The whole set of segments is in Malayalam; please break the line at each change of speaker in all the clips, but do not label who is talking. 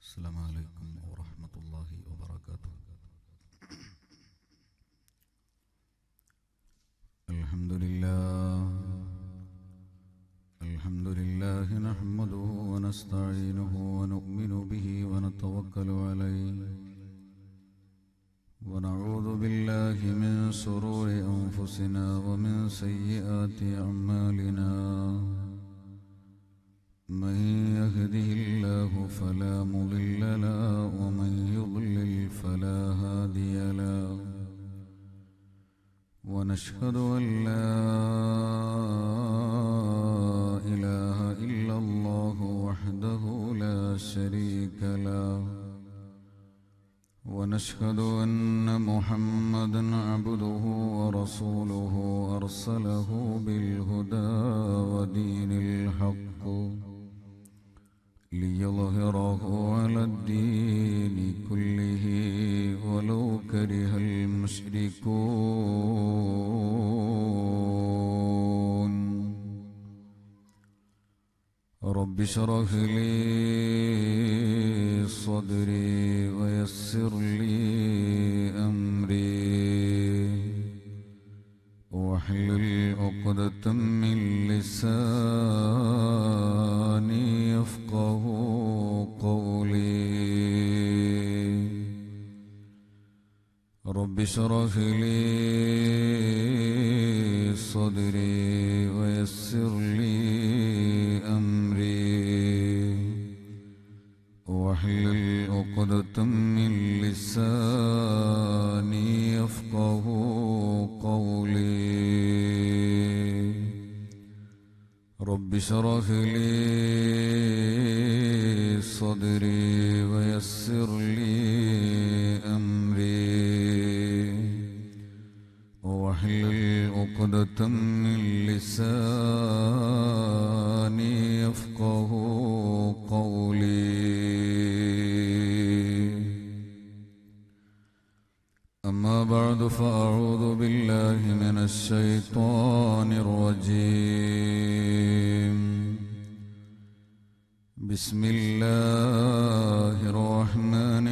السلام عليكم ورحمة الله وبركاته الحمد لله الحمد لله نحمده ونستعينه ونؤمن به ونتوكل عليه ونعوذ بالله من شرور أنفسنا ومن سيئات أعمالنا من يهده الله فلا مضل له ومن يضلل فلا هادي له ونشهد أن لا إله إلا الله وحده لا شريك له ونشهد أن محمدا عبده ورسوله أرسله بالهدى ودين الحق ليظهره على الدين كله ولو كره المشركون رب اشرح لي صدري ويسر لي أمري واحلل عقدة من لساني يفقه قولي رب اشرح لي صدري ويسر لي أمري واحلل عقدة من لساني يفقه قولي رب اشرح لي صدري ويسر لي أمري واحلل عقدة من لساني يفقه قولي أما بعد فأعوذ بالله من الشيطان الرجيم بسم الله الرحمن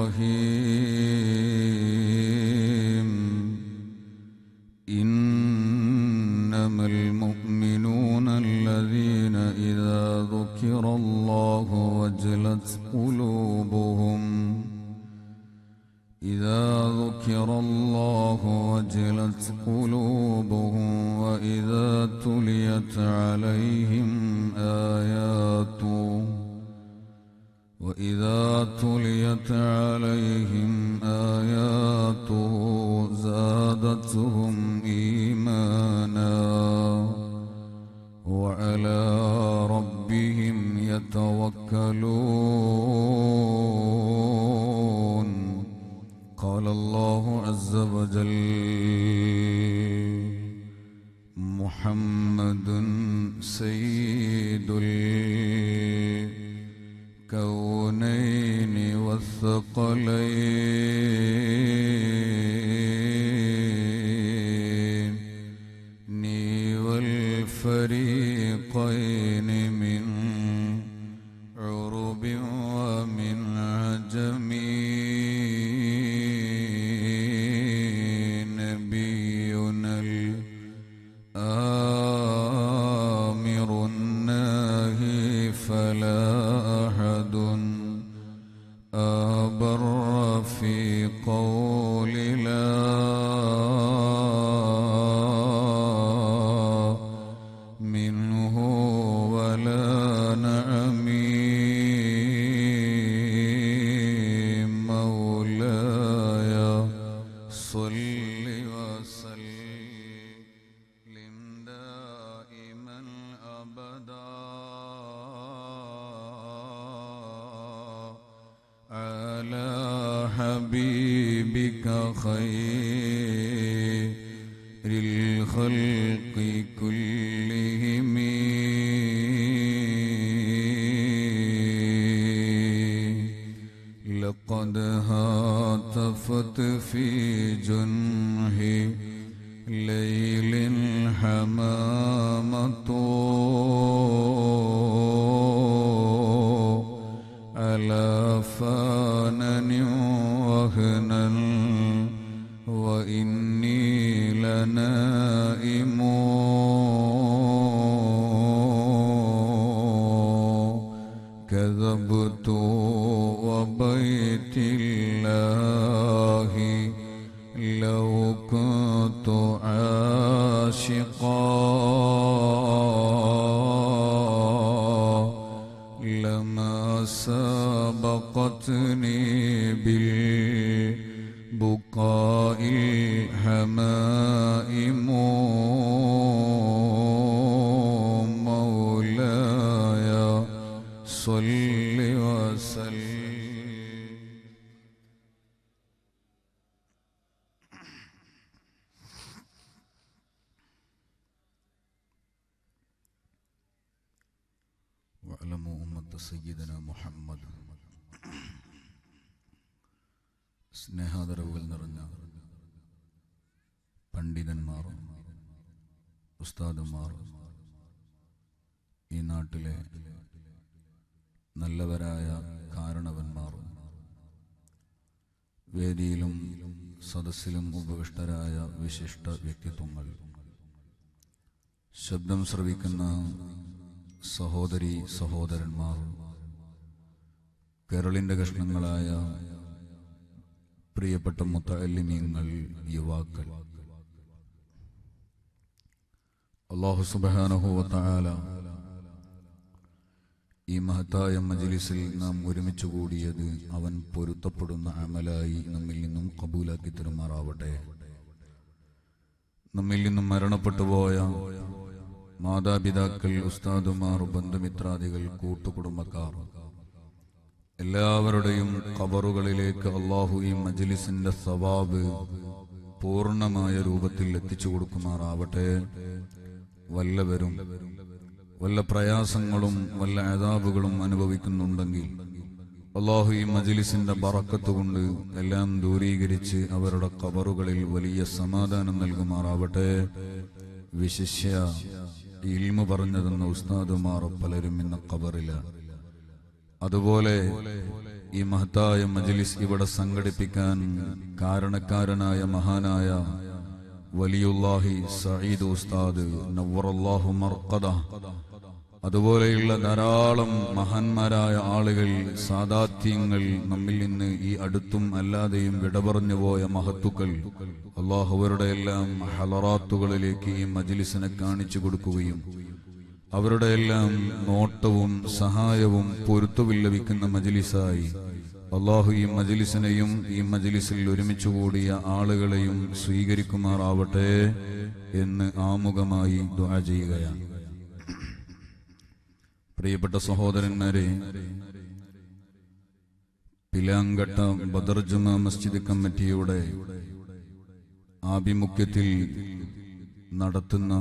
الرحيم إنما المؤمنون الذين إذا ذكر الله وجلت قلوبهم إذا ذكر الله وجلت قلوبهم وإذا تليت عليهم آياته وإذا تليت عليهم آياته زادتهم إيمانا وعلى ربهم يتوكلون قال الله عز وجل محمد سيد الكونين والثقلين ني والفريقين من عرب ومن عجم نبينا الآمر الناهي فلا أحد أبر في قول لا منه ولا نعمي مولاي صل وسلم دائما أبدا على حبيبك خير الخلق كلهم لقد هاتفت في جنه ليل حمامة على كذبت وبيت الله لو كنت عاشقا لما سبقتني بالبكاء الحمائم مولاي صل وسلم واعلموا أمة سيدنا محمد സ്നേഹാദരവുകൾ നിറഞ്ഞ പണ്ഡിതന്മാർ ഉസ്താദുമാർ ഈ നാട്ടിലെ നല്ലവരായ കാരണവന്മാർ വേദിയിലും സദസ്സിലും ഉപവിഷ്ടരായ വിശിഷ്ട വ്യക്തിത്വങ്ങൾ ശബ്ദം ശ്രവിക്കുന്ന സഹോദരി സഹോദരന്മാർ കേരളിന്റെ കഷ്ണങ്ങളായ പ്രിയപ്പെട്ട മുത്തല്ലിമീങ്ങൾ യുവാക്കൾ അള്ളാഹു സുബാനഹുവല ഈ മഹത്തായ മജ്ലിസിൽ നാം ഒരുമിച്ച് കൂടിയത് അവൻ പൊരുത്തപ്പെടുന്ന അമലായി നമ്മിൽ നിന്നും കബൂലാക്കി തെരുമാറാവട്ടെ നമ്മിൽ നിന്നും മരണപ്പെട്ടു പോയ മാതാപിതാക്കൾ ഉസ്താദുമാർ ബന്ധുമിത്രാദികൾ കൂട്ടുകുടുംബക്കാർ എല്ലാവരുടെയും കബറുകളിലേക്ക് അള്ളാഹു ഈ മജ്ലിസിന്റെ സവാബ് പൂർണ്ണമായ രൂപത്തിൽ എത്തിച്ചു കൊടുക്കുമാറാവട്ടെ വല്ലവരും വല്ല പ്രയാസങ്ങളും വല്ല അതാബുകളും അനുഭവിക്കുന്നുണ്ടെങ്കിൽ അള്ളാഹു ഈ മജ്ലിസിന്റെ ബറക്കത്ത് കൊണ്ട് എല്ലാം ദൂരീകരിച്ച് അവരുടെ കബറുകളിൽ വലിയ സമാധാനം നൽകുമാറാവട്ടെ വിശിഷ്യ ഇൽമ പറഞ്ഞു തന്ന ഉസ്താദുമാർ പലരും ഇന്ന് കബറിലാണ് അതുപോലെ ഈ മഹത്തായ മജ്ലിസ് ഇവിടെ സംഘടിപ്പിക്കാൻ കാരണക്കാരനായ മഹാനായ വലിയുല്ലാഹി സഈദ് ഉസ്താദ് നവ്വറല്ലാഹു മർഖദ അതുപോലെയുള്ള ധാരാളം മഹാന്മാരായ ആളുകൾ സാദാത്യങ്ങൾ നമ്മിൽ നിന്ന് ഈ അടുത്തും അല്ലാതെയും വിടപറഞ്ഞു പോയ മഹത്തുക്കൾ അള്ളാഹു അവരുടെ എല്ലാം ഹലറാത്തുകളിലേക്ക് ഈ മജ്ലിസിനെ കാണിച്ചു കൊടുക്കുകയും അവരുടെ എല്ലാം നോട്ടവും സഹായവും പൊരുത്തവും ലഭിക്കുന്ന മജ്ലിസായി അള്ളാഹു ഈ മജ്ലിസിനെയും ഈ മജ്ലിസിൽ ഒരുമിച്ച് കൂടിയ ആളുകളെയും സ്വീകരിക്കുമാറാവട്ടെ എന്ന് ആമുഖമായി ദുആ ചെയ്യുകയാണ് പ്രിയപ്പെട്ട സഹോദരന്മാരെ പിലാങ്കട്ട ബദർ ജുമ മസ്ജിദ് കമ്മിറ്റിയുടെ ആഭിമുഖ്യത്തിൽ നടത്തുന്ന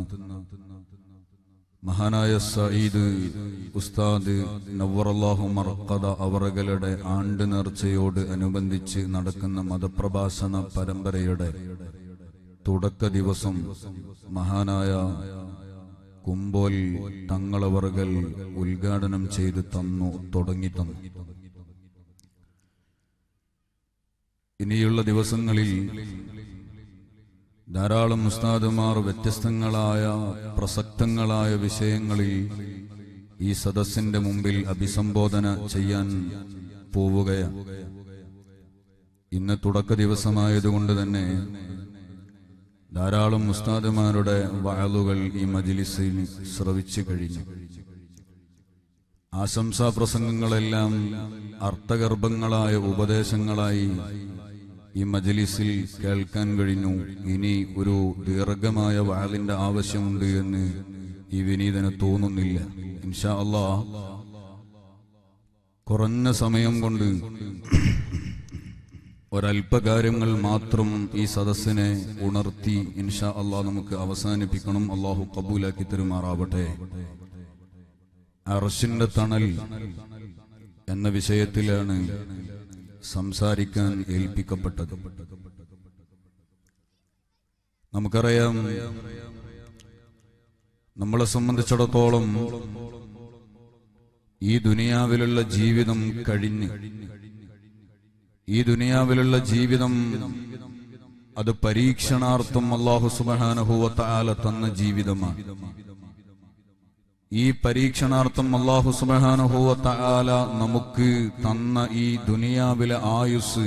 മഹാനായ സയ്യിദ് ഉസ്താദ് നവറല്ലാഹു മർക്കദ അവറുകളുടെ ആണ്ട് നേർച്ചയോട് അനുബന്ധിച്ച് നടക്കുന്ന മതപ്രഭാഷണ പരമ്പരയുടെ തുടക്ക ദിവസം മഹാനായ കുമ്പോൽ തങ്ങളവറുകൾ ഉദ്ഘാടനം ചെയ്ത് തന്നു തുടങ്ങി തന്നു ഇനിയുള്ള ദിവസങ്ങളിൽ ധാരാളം ഉസ്താദുമാർ വ്യത്യസ്തങ്ങളായ പ്രസക്തങ്ങളായ വിഷയങ്ങളിൽ ഈ സദസ്സിന്റെ മുമ്പിൽ അഭിസംബോധന ചെയ്യാൻ പോവുകയാണ് ഇന്ന് തുടക്ക ദിവസമായതുകൊണ്ട് തന്നെ ധാരാളം ഉസ്താദുമാരുടെ വയലുകൾ ഈ മജിലിസിൽ ശ്രവിച്ചു കഴിഞ്ഞു ആശംസാ പ്രസംഗങ്ങളെല്ലാം അർത്ഥഗർഭങ്ങളായ ഉപദേശങ്ങളായി ഈ മജലിസിൽ കേൾക്കാൻ കഴിഞ്ഞു ഇനി ഒരു ദീർഘമായ വാളിന്റെ ആവശ്യമുണ്ട് എന്ന് ഈ വിനീതന് തോന്നുന്നില്ല ഇൻഷാ അള്ളാ കുറഞ്ഞ സമയം കൊണ്ട് ഒരല്പകാര്യങ്ങൾ മാത്രം ഈ സദസ്സിനെ ഉണർത്തി ഇൻഷാ അള്ളാ നമുക്ക് അവസാനിപ്പിക്കണം അള്ളാഹു കബൂലാക്കി തരുമാറാവട്ടെ അർഷിന്റെ തണൽ എന്ന വിഷയത്തിലാണ് സംസാരിക്കാൻ ഏൽപ്പിക്കപ്പെട്ടത് നമുക്കറിയാം നമ്മളെ സംബന്ധിച്ചിടത്തോളം ഈ ദുനിയാവിലുള്ള ജീവിതം കഴിഞ്ഞ് ഈ ദുനിയാവിലുള്ള ജീവിതം അത് പരീക്ഷണാർത്ഥം അള്ളാഹു സുബാനഹുവത്ത ആല തന്ന ജീവിതമാണ് ഈ പരീക്ഷണാർത്ഥം അള്ളാഹു സുബാനുഭൂവത്ത ആല നമുക്ക് തന്ന ഈ ദുനിയാവിലെ ആയുസ്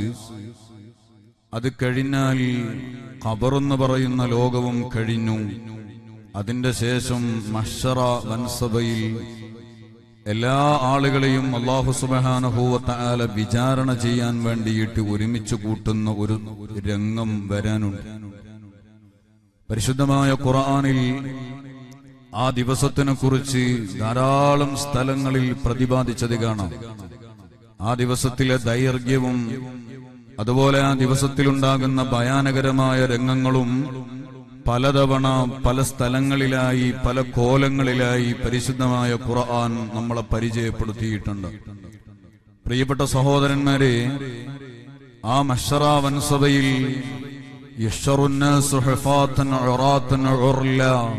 അത് കഴിഞ്ഞാൽ ഖബറെന്ന് പറയുന്ന ലോകവും കഴിഞ്ഞു അതിന്റെ ശേഷം മഷറ വൻസഭയിൽ എല്ലാ ആളുകളെയും അള്ളാഹു സുബാനുഭൂവത്ത ആല വിചാരണ ചെയ്യാൻ വേണ്ടിയിട്ട് ഒരുമിച്ച് കൂട്ടുന്ന ഒരു രംഗം വരാനുണ്ട് പരിശുദ്ധമായ ഖുർആനിൽ ആ ദിവസത്തിനെ കുറിച്ച് ധാരാളം സ്ഥലങ്ങളിൽ പ്രതിപാദിച്ചത് കാണാം ആ ദിവസത്തിലെ ദൈർഘ്യവും അതുപോലെ ആ ദിവസത്തിലുണ്ടാകുന്ന ഭയാനകരമായ രംഗങ്ങളും പലതവണ പല സ്ഥലങ്ങളിലായി പല കോലങ്ങളിലായി പരിശുദ്ധമായ ഖുർആൻ നമ്മളെ പരിചയപ്പെടുത്തിയിട്ടുണ്ട് പ്രിയപ്പെട്ട സഹോദരന്മാരെ ആ മഷറ വൻസഭയിൽ യശ്ശറുന്നാസ് ഹുഫാത്തൻ ഉറാത്തൻ ഉർല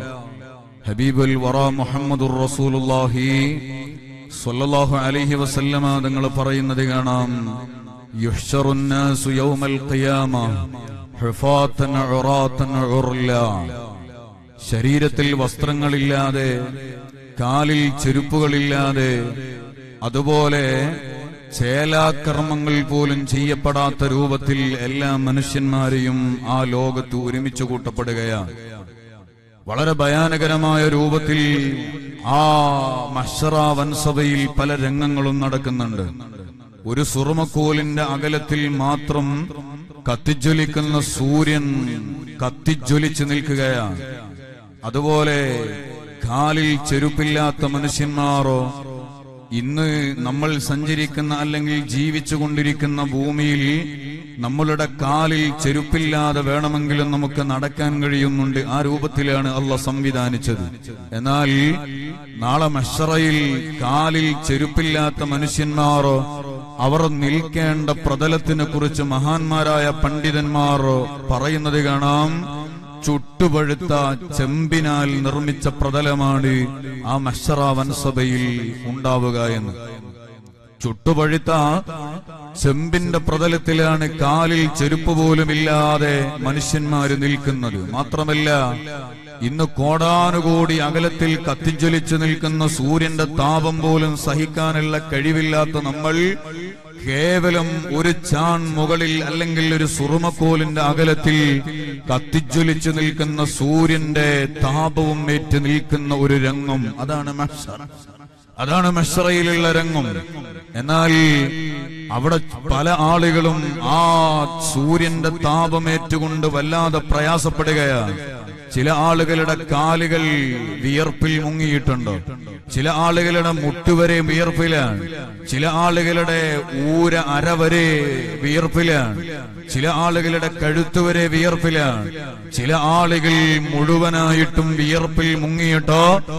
ഹബീബുൽ വറ മുഹമ്മദുർ റസൂലുള്ളാഹി സ്വല്ലല്ലാഹു അലൈഹി വസല്ലമ തങ്ങൾ പറയുന്നത് കാണാം യുഹ്ശറുന്നാസു യൗമൽ ഖിയാമ ഹുഫാത്തൻ ഉറാത്തൻ ഉർല ശരീരത്തിൽ വസ്ത്രങ്ങളില്ലാതെ കാലിൽ ചെരുപ്പുകളില്ലാതെ അതുപോലെ ചേലാകർമ്മങ്ങൾ പോലും ചെയ്യപ്പെടാത്ത രൂപത്തിൽ എല്ലാ മനുഷ്യന്മാരെയും ആ ലോകത്ത് ഒരുമിച്ച് കൂട്ടപ്പെടുകയാണ് വളരെ ഭയാനകരമായ രൂപത്തിൽ ആ മഷറ വൻസഭയിൽ പല രംഗങ്ങളും നടക്കുന്നുണ്ട് ഒരു സുറുമക്കോലിന്റെ അകലത്തിൽ മാത്രം കത്തിജ്വലിക്കുന്ന സൂര്യൻ കത്തിജ്വലിച്ച് നിൽക്കുകയാണ് അതുപോലെ കാലിൽ ചെരുപ്പില്ലാത്ത മനുഷ്യന്മാരോ ഇന്ന് നമ്മൾ സഞ്ചരിക്കുന്ന അല്ലെങ്കിൽ ജീവിച്ചു കൊണ്ടിരിക്കുന്ന ഭൂമിയിൽ നമ്മളുടെ കാലിൽ ചെരുപ്പില്ലാതെ വേണമെങ്കിലും നമുക്ക് നടക്കാൻ കഴിയുന്നുണ്ട് ആ രൂപത്തിലാണ് അള്ള സംവിധാനിച്ചത് എന്നാൽ നാളെ മഷറയിൽ കാലിൽ ചെരുപ്പില്ലാത്ത മനുഷ്യന്മാരോ അവർ നിൽക്കേണ്ട പ്രതലത്തിനെ കുറിച്ച് മഹാന്മാരായ പണ്ഡിതന്മാർ പറയുന്നത് കാണാം ചുട്ടുപഴുത്ത ചെമ്പിനാൽ നിർമ്മിച്ച പ്രതലമാണ് ആ മഷറ വൻസഭയിൽ ഉണ്ടാവുക എന്ന് ചുട്ടുപഴുത്ത ചെമ്പിന്റെ പ്രതലത്തിലാണ് കാലിൽ ചെരുപ്പ് പോലും ഇല്ലാതെ മനുഷ്യന്മാര് നിൽക്കുന്നത് മാത്രമല്ല ഇന്ന് കോടാനുകോടി അകലത്തിൽ കത്തിജ്വലിച്ചു നിൽക്കുന്ന സൂര്യന്റെ താപം പോലും സഹിക്കാനുള്ള കഴിവില്ലാത്ത നമ്മൾ കേവലം ഒരു ചാൺ മുകളിൽ അല്ലെങ്കിൽ ഒരു സുറുമക്കോലിന്റെ അകലത്തിൽ കത്തിജ്വലിച്ചു നിൽക്കുന്ന സൂര്യന്റെ താപവും ഏറ്റ് നിൽക്കുന്ന ഒരു രംഗം അതാണ് മഹ്ശർ അതാണ് മെഷറയിലുള്ള രംഗം എന്നാൽ അവിടെ പല ആളുകളും ആ സൂര്യന്റെ താപമേറ്റുകൊണ്ട് വല്ലാതെ പ്രയാസപ്പെടുകയാണ് ചില ആളുകളുടെ കാലുകൾ വിയർപ്പിൽ മുങ്ങിയിട്ടുണ്ട് ചില ആളുകളുടെ മുട്ടുവരെ വിയർപ്പിലാണ് ചില ആളുകളുടെ ഊര അര വരെ വിയർപ്പിലാണ് ചില ആളുകളുടെ കഴുത്തുവരെ വിയർപ്പിലാണ് ചില ആളുകൾ മുഴുവനായിട്ടും വിയർപ്പിൽ മുങ്ങിയിട്ട്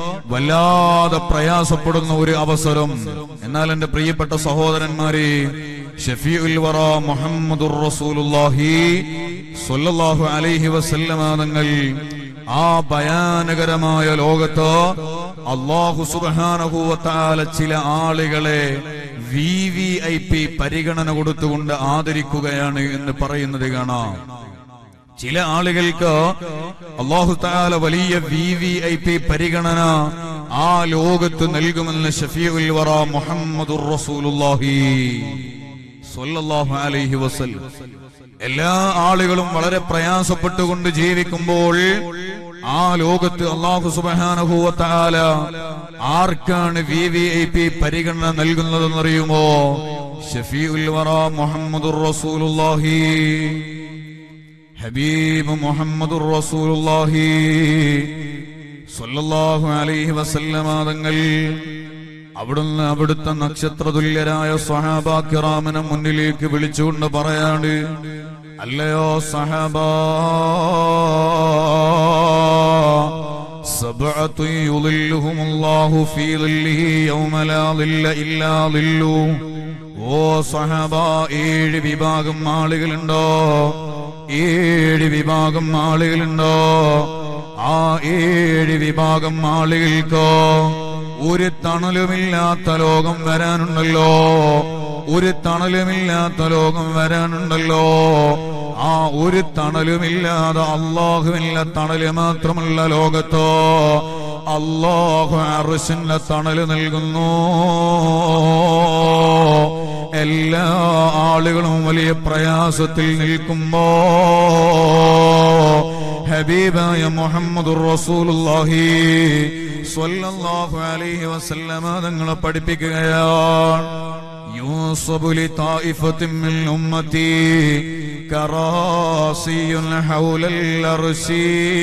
വല്ലാതെ പ്രയാസപ്പെടുന്ന ഒരു അവസരം എന്നാൽ എന്റെ പ്രിയപ്പെട്ട സഹോദരന്മാരെ ഷഫീഉൽ വറ മുഹമ്മദുർ റസൂലുള്ളാഹി സ്വല്ലല്ലാഹു അലൈഹി വസല്ലമ തങ്ങൾ ആ ഭയാനകരമായ ലോകത്ത് അള്ളാഹു സുബ്ഹാനഹു വതആല ചില ആളുകളെ വി വി ഐ പി പരിഗണന കൊടുത്തുകൊണ്ട് ആദരിക്കുകയാണ് എന്ന് പറയുന്നത് കാണാം ചില ആളുകൾക്ക് അള്ളാഹു താല വലിയ വി വി ഐ പി പരിഗണന ആ ലോകത്ത് നൽകുമെന്ന് ഷഫീഉൽ വറ മുഹമ്മദുർ റസൂലുള്ളാഹി സ്വല്ലല്ലാഹു അലൈഹി വസല്ലം എല്ലാ ആളുകളും വളരെ പ്രയാസപ്പെട്ടുകൊണ്ട് ജീവിക്കുമ്പോൾ ആ ലോകത്ത് അള്ളാഹു സുബ്ഹാനഹു വ തആല ആർക്കാണ് വി വി ഐ പി പരിഗണന നൽകുന്നതെന്നറിയുമോ ഷഫീഉൽ വറ മുഹമ്മദുർ റസൂലുള്ളാഹി ഹബീബ് മുഹമ്മദുർ റസൂലുള്ളാഹി സ്വല്ലല്ലാഹു അലൈഹി വസല്ലമ തങ്ങൾ അവിടുന്ന് അവിടുത്തെ നക്ഷത്രതുല്യരായ സഹാബാക്കിറാമിനെ മുന്നിലേക്ക് വിളിച്ചുകൊണ്ട് പറയാണ് അല്ലയോ സഹാബ سبعة يظلهم الله في ظله يوم لا ظل إلا ظله ഓ സഹബ ഏഴ് വിഭാഗം ആളുകളുണ്ടോ ഏഴ് വിഭാഗം ആളുകളുണ്ടോ ആ ഏഴ് വിഭാഗം ആളുകൾക്കോ ഒരു തണലുമില്ലാത്ത ലോകം വരാനുണ്ടല്ലോ ഒരു തണലുമില്ലാത്ത ലോകം വരാനുണ്ടല്ലോ ആ ഒരു തണലുമില്ലാതെ അള്ളാഹുവില്ല തണല് മാത്രമുള്ള ലോകത്തോ അള്ളാഹു അറുസിന്റെ തണല് നൽകുന്നു എല്ലാ ആളുകളും വലിയ പ്രയാസത്തിൽ നിൽക്കുമ്പോ ഹബീബായ മുഹമ്മദ് റസൂലുള്ളാഹി സ്വല്ലല്ലാഹു അലൈഹി വസല്ലമ തങ്ങളെ പഠിപ്പിക്കുകയാണ് യൂസബു ലിതായിഫത്തിൻ മിൻ ഉമ്മത്തി കറാസിയുൻ ഹൗലൽ അർശി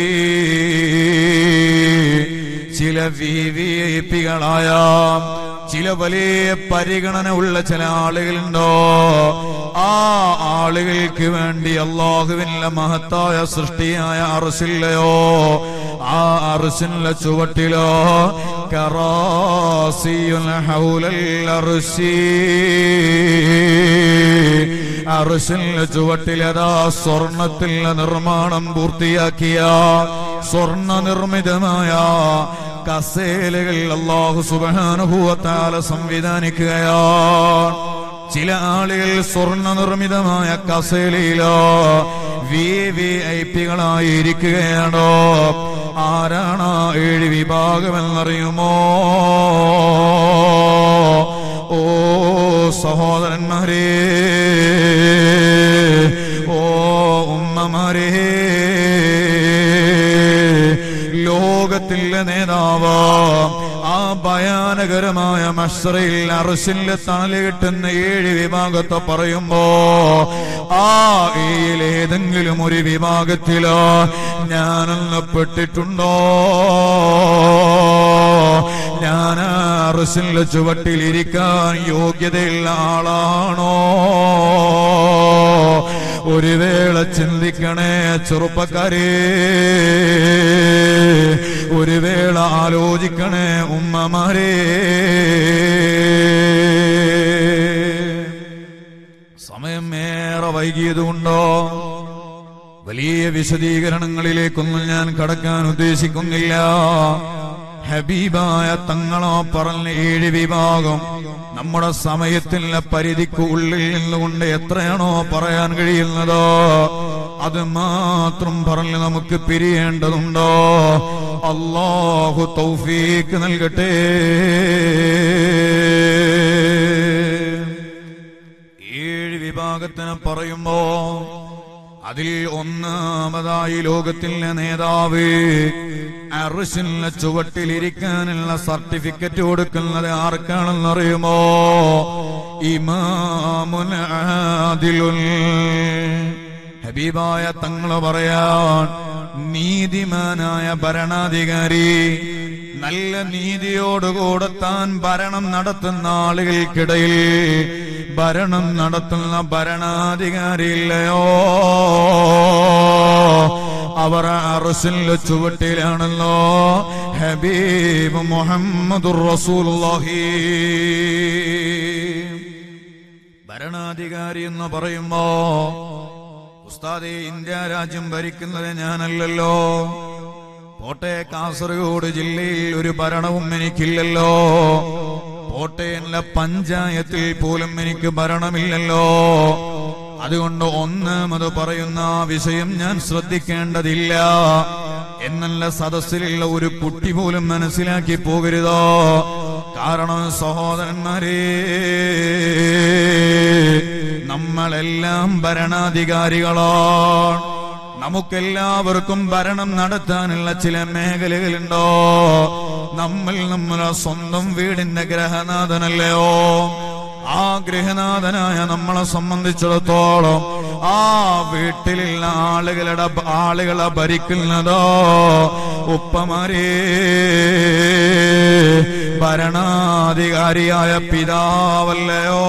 ചില വി വി ഐ പികളായ ചില വലിയ പരിഗണന ഉള്ള ചില ആളുകളുണ്ടോ ആ ആളുകൾക്ക് വേണ്ടി അള്ളാഹുവിന്റെ മഹത്തായ സൃഷ്ടിയായ അറസില്ലയോ ആ അറസിന്റെ ചുവട്ടിലോ കറാസിയുൽ ഹൗലൽ അർശി അറുസിന്റെ ചുവട്ടിലതാ സ്വർണത്തിന്റെ നിർമ്മാണം പൂർത്തിയാക്കിയ സ്വർണ നിർമ്മിതമായ കസേലകൾ അള്ളാഹു സുബാനുഭൂവത്താല സംവിധാനിക്കുകയാണ് ചില ആളുകൾ സ്വർണ നിർമ്മിതമായ കസേലയിലോ വി വി ഐ പികളായി ഇരിക്കുകയാണോ ആരാണ് ആ ഏഴ് വിഭാഗമെന്നറിയുമോ ഓ സഹോദരന്മാരെ ഓ ഉമ്മമാരെ ലോകത്തിലെ നേതാവ് ആ ഭയാനകരമായ മഷറയിൽ അറസിലെ തണല് കിട്ടുന്ന ഏഴ് വിഭാഗത്തെ പറയുമ്പോ ആ ഏഴിലേതെങ്കിലും ഒരു വിഭാഗത്തിലോ ഞാനൊന്ന് പെട്ടിട്ടുണ്ടോ ഞാൻ അറസിലെ ചുവട്ടിലിരിക്കാൻ യോഗ്യതയുള്ള ആളാണോ ഒരു വേള ചിന്തിക്കണേ ചെറുപ്പക്കാരെ ഒരു വേള ആലോചിക്കണേ ഉമ്മമാരെ സമയം ഏറെ വൈകിയതുകൊണ്ടോ വലിയ വിശദീകരണങ്ങളിലേക്കൊന്നും ഞാൻ കടക്കാൻ ഉദ്ദേശിക്കുന്നില്ല ഹബീബായ തങ്ങളോ പറഞ്ഞ ഏഴ് വിഭാഗം നമ്മുടെ സമയത്തിന്റെ പരിധിക്ക് ഉള്ളിൽ നിന്നുകൊണ്ട് എത്രയാണോ പറയാൻ കഴിയുന്നതോ അത് മാത്രം പറഞ്ഞ് നമുക്ക് പിരിയേണ്ടതുണ്ടോ അള്ളാഹു തൗഫീക്ക് നൽകട്ടെ ഏഴ് വിഭാഗത്തിന് പറയുമ്പോ അതിൽ ഒന്നാമതായി ലോകത്തിലെ നേതാവ് അറുസിന്റെ ചുവട്ടിലിരിക്കാനുള്ള സർട്ടിഫിക്കറ്റ് കൊടുക്കുന്നത് ആർക്കാണെന്നറിയുമോ ഇമാമുൻ ആദിലുൽ ഹബീബായ തങ്ങള് പറയാൻ നീതിമാനായ ഭരണാധികാരി നല്ല നീതിയോടുകൂടെ താൻ ഭരണം നടത്തുന്ന ആളുകൾക്കിടയിൽ ഭരണം നടത്തുന്ന ഭരണാധികാരിയില്ലയോ അവർ അറസിന്റെ ചുവട്ടിലാണല്ലോ ഹബീബ് മുഹമ്മദുർ റസൂലുള്ളാഹി ഭരണാധികാരി എന്ന് പറയുമ്പോ ഉസ്താദെ ഇന്ത്യ രാജ്യം ഭരിക്കുന്നത് ഞാനല്ലല്ലോ പോട്ടെ കാസർഗോഡ് ജില്ലയിൽ ഒരു ഭരണവും എനിക്കില്ലല്ലോ കോട്ടയനിലെ പഞ്ചായത്തിൽ പോലും എനിക്ക് ഭരണമില്ലല്ലോ അതുകൊണ്ട് ഒന്നാമത് പറയുന്ന ആ വിഷയം ഞാൻ ശ്രദ്ധിക്കേണ്ടതില്ല എന്നല്ല സദസ്സിലുള്ള ഒരു കുട്ടി പോലും മനസ്സിലാക്കി പോകരുതോ കാരണം സഹോദരന്മാരെ നമ്മളെല്ലാം ഭരണാധികാരികളാണ് നമുക്കെല്ലാവർക്കും ഭരണം നടത്താനുള്ള ചില മേഖലകളുണ്ടോ നമ്മൾ നമ്മുടെ സ്വന്തം വീടിന്റെ ഗ്രഹനാഥനല്ലയോ ആ ഗൃഹനാഥനായ നമ്മളെ സംബന്ധിച്ചിടത്തോളം ആ വീട്ടിലുള്ള ആളുകളുടെ ആളുകളെ ഭരിക്കുന്നതോ ഉപ്പമാരേ ഭരണാധികാരിയായ പിതാവല്ലയോ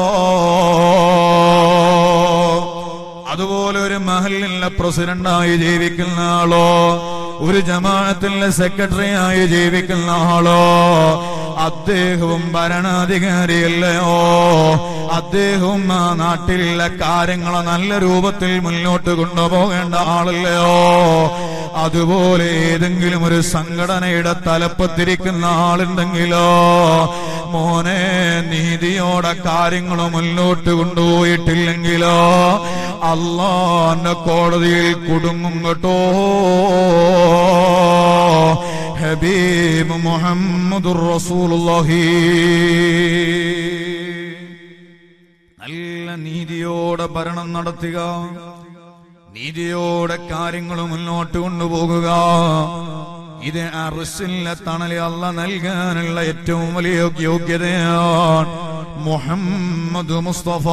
അതുപോലെ ഒരു മഹലിലെ പ്രസിഡന്റായി ജീവിക്കുന്ന ആളോ ഒരു ജമാഅത്തിന്റെ സെക്രട്ടറിയായി ജീവിക്കുന്ന ആളോ അദ്ദേഹവും ഭരണാധികാരിയല്ലയോ അദ്ദേഹവും ആ നാട്ടിലുള്ള കാര്യങ്ങളെ നല്ല രൂപത്തിൽ മുന്നോട്ട് കൊണ്ടുപോകേണ്ട ആളല്ലയോ അതുപോലെ ഏതെങ്കിലും ഒരു സംഘടനയുടെ തലപ്പത്തിരിക്കുന്ന ആളുണ്ടെങ്കിലോ മോനെ നീതിയോടെ കാര്യങ്ങൾ മുന്നോട്ട് കൊണ്ടുപോയിട്ടില്ലെങ്കിലോ അള്ളാന്റെ കോടതിയിൽ കുടുങ്ങും കേട്ടോ ഹബീബ് മുഹമ്മദുർ റസൂലുള്ളാഹി നല്ല നീതിയോടെ ഭരണം നടത്തുക നീതിയോടെ കാര്യങ്ങൾ മുന്നോട്ട് കൊണ്ടുപോകുക ഇത് അറുസിലെ തണലി അല്ല നൽകാനുള്ള ഏറ്റവും വലിയ യോഗ്യതയാണ് മുഹമ്മദ് മുസ്തഫ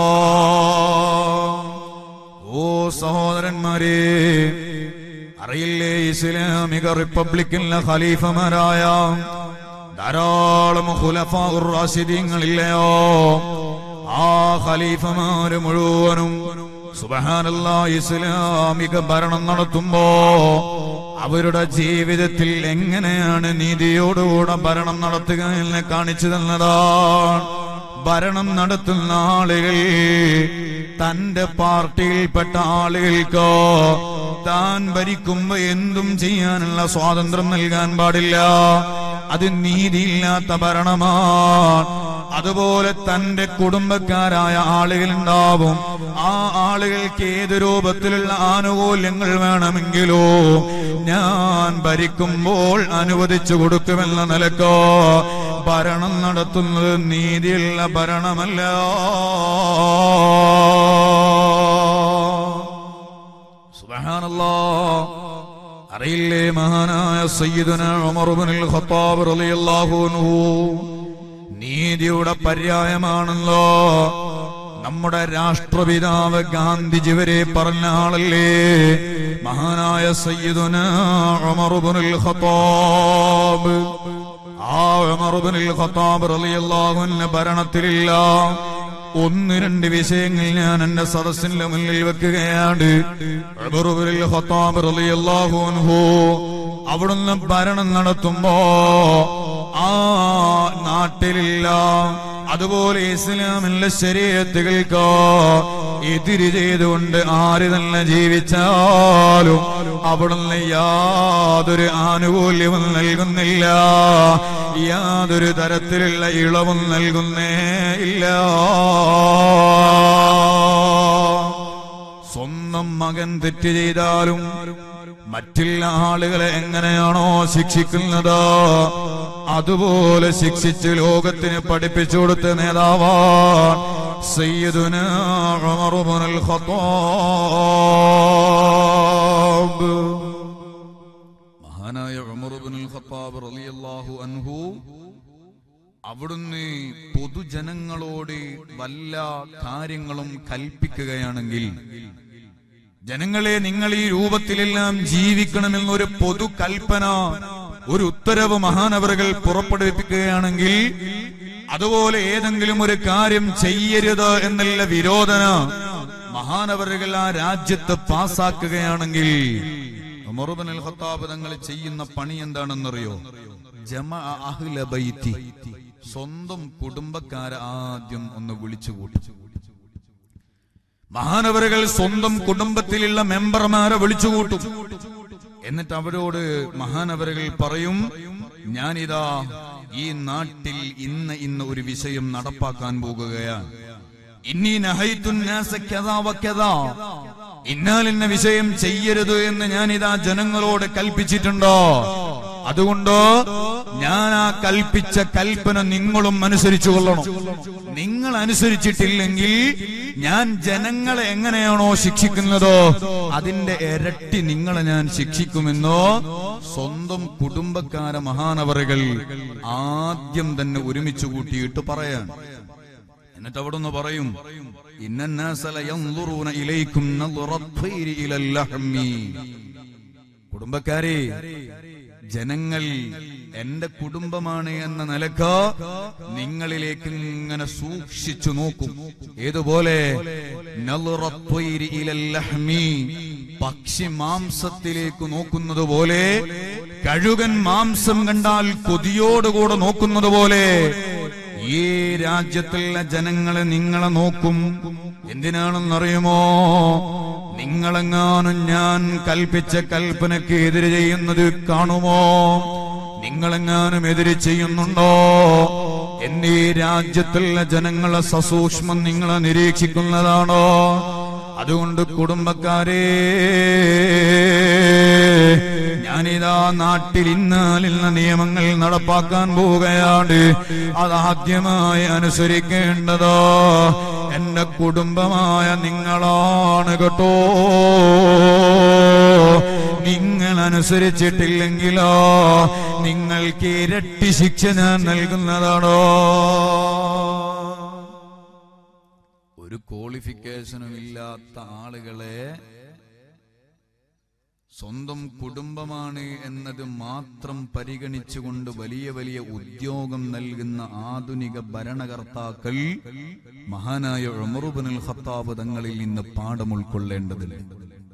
ഓ സഹോദരന്മാരെ അറിയില്ലേ ഇസ്ലാമിക റിപ്പബ്ലിക്കിലെ ഖലീഫമാരായ ധാരാളം ഖുലഫാഉർ റാഷിദീങ്ങളില്ലയോ ആ ഖലീഫമാര് മുഴുവനും സുബഹാനല്ല ഇസ്ലാമിക ഭരണം നടത്തുമ്പോ അവരുടെ ജീവിതത്തിൽ എങ്ങനെയാണ് നീതിയോടുകൂടെ ഭരണം നടത്തുക എന്ന് കാണിച്ചു തന്നതാണ് ഭരണം നടത്തുന്ന ആളുകൾ തന്റെ പാർട്ടിയിൽപ്പെട്ട ആളുകൾക്ക് താൻ ഭരിക്കുമ്പോ എന്തും ചെയ്യാനുള്ള സ്വാതന്ത്ര്യം നൽകാൻ പാടില്ല അത് നീതിയില്ലാത്ത ഭരണമാണ് അതുപോലെ തന്റെ കുടുംബക്കാരായ ആളുകൾ ഉണ്ടാവും ആ ആളുകൾക്ക് ഏത് രൂപത്തിലുള്ള ആനുകൂല്യങ്ങൾ വേണമെങ്കിലോ ഞാൻ ഭരിക്കുമ്പോൾ അനുവദിച്ചു കൊടുക്കുമെന്ന നിലക്കോ ഭരണം നടത്തുന്നത് നീതിയുള്ള ഭരണമല്ല സുബ്ഹാനല്ലാ അറിയില്ലേ മഹാനായ സയ്യിദുന ഉമർ ഇബ്നുൽ ഖത്താബ് റളിയല്ലാഹു അൻഹു നീതിയുടെ പര്യായമാണല്ലോ നമ്മുടെ രാഷ്ട്രപിതാവ് ഗാന്ധിജി വരെ പറഞ്ഞ ആളല്ലേ മഹാനായ സയ്യിദുന ഉമർ ഇബ്നുൽ ഖത്താബ് ആ ഉമർ ഇബ്നുൽ ഖത്താബ് റളിയല്ലാഹു അൻഹു ഭരണത്തിലില്ല ഒന്ന് രണ്ട് വിഷയങ്ങൾ ഞാൻ എന്റെ സദസ്സിന്റെ മുന്നിൽ വെക്കുകയാണ് ഉമർ ഇബ്നുൽ ഖത്താബ് റളിയല്ലാഹു അൻഹു അവിടുന്ന് ഭരണം നടത്തുമ്പോ ആ നാട്ടിലില്ല അതുപോലെ ഇസ്ലാമിലെ ശരീരത്തുകൾക്ക് എതിര് ചെയ്തുകൊണ്ട് ആര് തന്നെ ജീവിച്ചാലും അവിടുന്ന് യാതൊരു ആനുകൂല്യവും നൽകുന്നില്ല യാതൊരു തരത്തിലുള്ള ഇളവും നൽകുന്നേ ഇല്ല സ്വന്തം മകൻ തെറ്റ് ചെയ്താലും മറ്റുള്ള ആളുകളെ എങ്ങനെയാണോ ശിക്ഷിക്കുന്നത് അതുപോലെ ശിക്ഷിച്ച് ലോകത്തിന് പഠിപ്പിച്ചു കൊടുത്ത നേതാവാൻ സയ്യിദുന ഉമർ ഇബ്നുൽ ഖത്താബ് മഹാനായ ഉമർ ഇബ്നുൽ ഖത്താബ് റളിയല്ലാഹു അൻഹു അവിടുന്ന് പൊതുജനങ്ങളോട് വല്ല കാര്യങ്ങളും കൽപ്പിക്കുകയാണെങ്കിൽ ജനങ്ങളെ നിങ്ങൾ ഈ രൂപത്തിലെല്ലാം ജീവിക്കണമെന്നൊരു പൊതു കൽപ്പന ഒരു ഉത്തരവ് മഹാനവറുകൾ പുറപ്പെടുവിപ്പിക്കുകയാണെങ്കിൽ അതുപോലെ ഏതെങ്കിലും ഒരു കാര്യം ചെയ്യരുത് എന്നുള്ള വിരോധന മഹാനവറുകൾ ആ രാജ്യത്ത് പാസാക്കുകയാണെങ്കിൽ ഉമറുബൻ അൽ ഖത്താബ് തങ്ങൾ ചെയ്യുന്ന പണി എന്താണെന്നറിയോ ജമ അഹ്ല ബൈത്തി സ്വന്തം കുടുംബക്കാരെ ആദ്യം ഒന്ന് വിളിച്ചുകൂട്ടും മഹാനവറുകൾ സ്വന്തം കുടുംബത്തിലുള്ള മെമ്പർമാരെ വിളിച്ചുകൂട്ടും എന്നിട്ട് അവരോട് മഹാനവറുകൾ പറയും ഞാനിതാ ഈ നാട്ടിൽ ഇന്ന് ഇന്ന് ഒരു വിഷയം നടപ്പാക്കാൻ പോകുകയാണ് ഇന്നീ നഹൈത്തുന്നാസ കഥാ വക്കഥാ ഇന്നാലിന്ന വിഷയം ചെയ്യരുത് എന്ന് ഞാനിതാ ജനങ്ങളോട് കൽപ്പിച്ചിട്ടുണ്ടോ അതുകൊണ്ട് ഞാൻ ആ കൽപ്പിച്ച കൽപ്പന നിങ്ങളും അനുസരിച്ചു കൊള്ളണം നിങ്ങൾ അനുസരിച്ചിട്ടില്ലെങ്കിൽ ഞാൻ ജനങ്ങളെ എങ്ങനെയാണോ ശിക്ഷിക്കുന്നതോ അതിന്റെ ഇരട്ടി നിങ്ങളെ ഞാൻ ശിക്ഷിക്കുമെന്നോ സ്വന്തം കുടുംബക്കാര മഹാനവറുകൾ ആദ്യം തന്നെ ഒരുമിച്ച് കൂട്ടിയിട്ട് പറയാൻ എന്നിട്ട് അവിടുന്ന് പറയും ഇന്നന്നാസല യൻദുറൂന ഇലൈക്കും നദറത്തൈരി ഇലൽ ലഹ്മി കുടുംബക്കാരെ ജനങ്ങൾ എന്റെ കുടുംബമാണ് എന്ന നിലക്ക് നിങ്ങളിലേക്ക് ഇങ്ങനെ സൂക്ഷിച്ചു നോക്കും ഏതുപോലെ നളുറത്വൈരി ഇലൽ ലഹ്മി. പക്ഷി മാംസത്തിലേക്ക് നോക്കുന്നത് പോലെ കഴുകൻ മാംസം കണ്ടാൽ കൊതിയോടുകൂടെ നോക്കുന്നത് പോലെ ഈ രാജ്യത്തുള്ള ജനങ്ങളെ നിങ്ങളെ നോക്കും എന്തിനാണെന്നറിയുമോ നിങ്ങളെങ്ങാനും ഞാൻ കൽപ്പിച്ച കൽപ്പനയ്ക്ക് എതിര് ചെയ്യുന്നത് കാണുമോ നിങ്ങളെങ്ങാനും എതിര് ചെയ്യുന്നുണ്ടോ എന്നീ രാജ്യത്തുള്ള ജനങ്ങളെ സസൂക്ഷ്മം നിങ്ങളെ നിരീക്ഷിക്കുന്നതാണോ അതുകൊണ്ട് കുടുംബക്കാരെ ഞാനിതാ നാട്ടിൽ ഇന്നാലിന്ന നിയമങ്ങൾ നടപ്പാക്കാൻ പോവുകയാണ് അതാദ്യമായി അനുസരിക്കേണ്ടതോ എന്റെ കുടുംബമായ നിങ്ങളാണ് കേട്ടോ നിങ്ങൾ അനുസരിച്ചിട്ടില്ലെങ്കിലോ നിങ്ങൾക്ക് ഇരട്ടി ശിക്ഷ ഞാൻ നൽകുന്നതാണോ ഒരു ക്വാളിഫിക്കേഷനും ഇല്ലാത്ത ആളുകളെ സ്വന്തം കുടുംബമാണ് എന്നത് മാത്രം പരിഗണിച്ചുകൊണ്ട് വലിയ വലിയ ഉദ്യോഗം നൽകുന്ന ആധുനിക ഭരണകർത്താക്കൾ മഹാനായ ഉമറുബനുൽ ഖത്താബ് തങ്ങളിൽ നിന്ന് പാഠം ഉൾക്കൊള്ളേണ്ടതുണ്ട്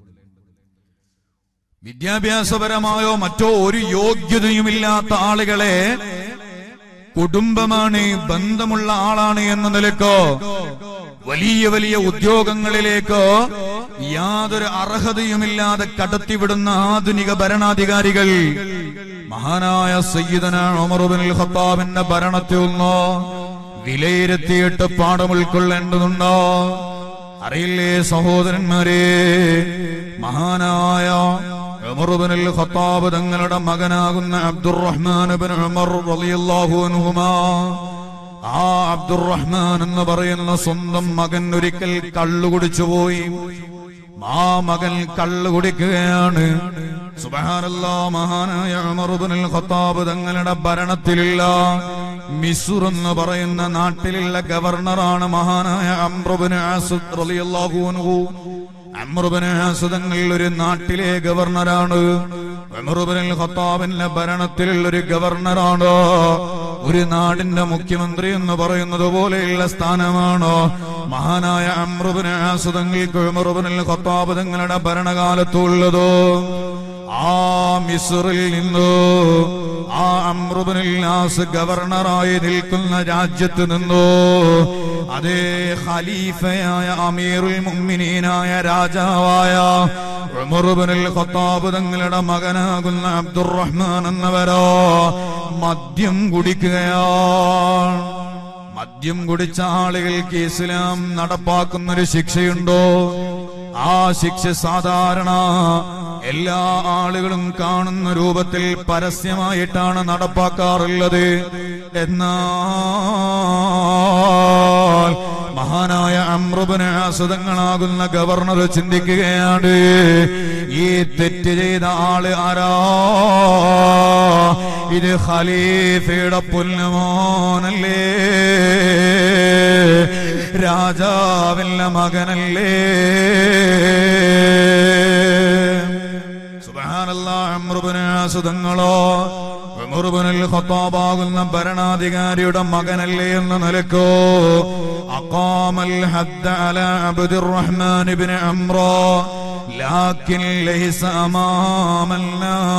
വിദ്യാഭ്യാസപരമായോ മറ്റോ ഒരു യോഗ്യതയുമില്ലാത്ത ആളുകളെ കുടുംബമാണ് ബന്ധമുള്ള ആളാണ് എന്ന നിലക്കോ വലിയ വലിയ ഉദ്യോഗങ്ങളിലേക്ക് യാതൊരു അർഹതയുമില്ലാതെ കടത്തിവിടുന്ന ആധുനിക ഭരണാധികാരികൾ മഹാനായ സയ്യിദന ഉമറുബിൻ ഖത്താബിന്റെ ഭരണത്തിൽ നിന്ന് വിലയിരുത്തിയിട്ട് പാഠം ഉൾക്കൊള്ളേണ്ടതുണ്ടോ അറിയില്ലേ സഹോദരന്മാരെ മഹാനായ ഉമറുബിനുൽ ഖത്താബ് തങ്ങളുടെ മകനാകുന്ന അബ്ദുറഹ്മാൻ ബിൻ ഉമർ റളിയല്ലാഹു അൻഹുമാ ആ അബ്ദുറഹ്മാൻ എന്ന് പറയുന്ന സ്വന്തം മകൻ ഒരിക്കൽ കള്ളു കുടിച്ചുപോയി ആ മകൻ കള്ളു കുടിക്കുകയാണ് സുബ്ഹാനല്ലാ മഹാനായ ഉമർ ഇബ്നുൽ ഖത്താബ് തങ്ങളുടെ ഭരണത്തിലുള്ള മിസുർ എന്ന് പറയുന്ന നാട്ടിലുള്ള ഗവർണറാണ് മഹാനായ അംറുബിന് ആസുദ് റളിയല്ലാഹു അൻഹു അമ്രുബിന് ആസുദങ്ങളിൽ ഒരു നാട്ടിലെ ഗവർണറാണ് ഉമറുബിനുൽ ഖത്താബിന്റെ ഭരണത്തിലുള്ള ഒരു ഗവർണറാണ് ഒരു നാടിന്റെ മുഖ്യമന്ത്രി എന്ന് പറയുന്നത് പോലെയുള്ള സ്ഥാനമാണ് മഹാനായ അമ്രുബിന് ആസുദങ്ങൾക്ക് ഉമറുബിനുൽ ഖത്താബ് തങ്ങളുടെ ഭരണകാലത്തുള്ളതോ ആ മിസ്റിൽ നിന്നു ആ അമ്രുബിനാസ് ഗവർണറായി നിൽക്കുന്ന രാജ്യത്ത് നിന്നു അതേ ഖലീഫയായ അമീറുൽ മുഅ്മിനീനായ രാജാവായ ഉമറുബിനുൽ ഖത്താബ് തങ്ങളുടെ മകനാകുന്ന അബ്ദുറഹ്മാൻ എന്നവരോ മദ്യം കുടിക്കുകയാണ് മദ്യം കുടിച്ച ആളുകൾക്ക് ഇസ്ലാം നടപ്പാക്കുന്ന ഒരു ശിക്ഷയുണ്ടോ ആ ശിക്ഷ സാധാരണ എല്ലാ ആളുകളും കാണുന്ന രൂപത്തിൽ പരസ്യമായിട്ടാണ് നടപ്പാക്കാറുള്ളത് എന്നാൽ മഹാനായ അമ്രുബന് ആസുതങ്ങളാകുന്ന ഗവർണർ ചിന്തിക്കുകയാണ് ഈ തെറ്റ് ചെയ്ത ആള് ആരാ ഇത് ഖലീഫയുടെ പുല്ലുമോനല്ലേ രാജാവിന്റെ മകനല്ലേ സുതങ്ങളോ ഉമറുബനുൽ ഖത്താബാകുന്ന ഭരണാധികാരിയുടെ മകനല്ലേ എന്ന നിലക്കോ അഖാമൽ ഹദ്ദ അല അബ്ദുറഹ്മാൻ ഇബ്നു അംറോ ലാക്കിൻ ലൈസ അമാമൽ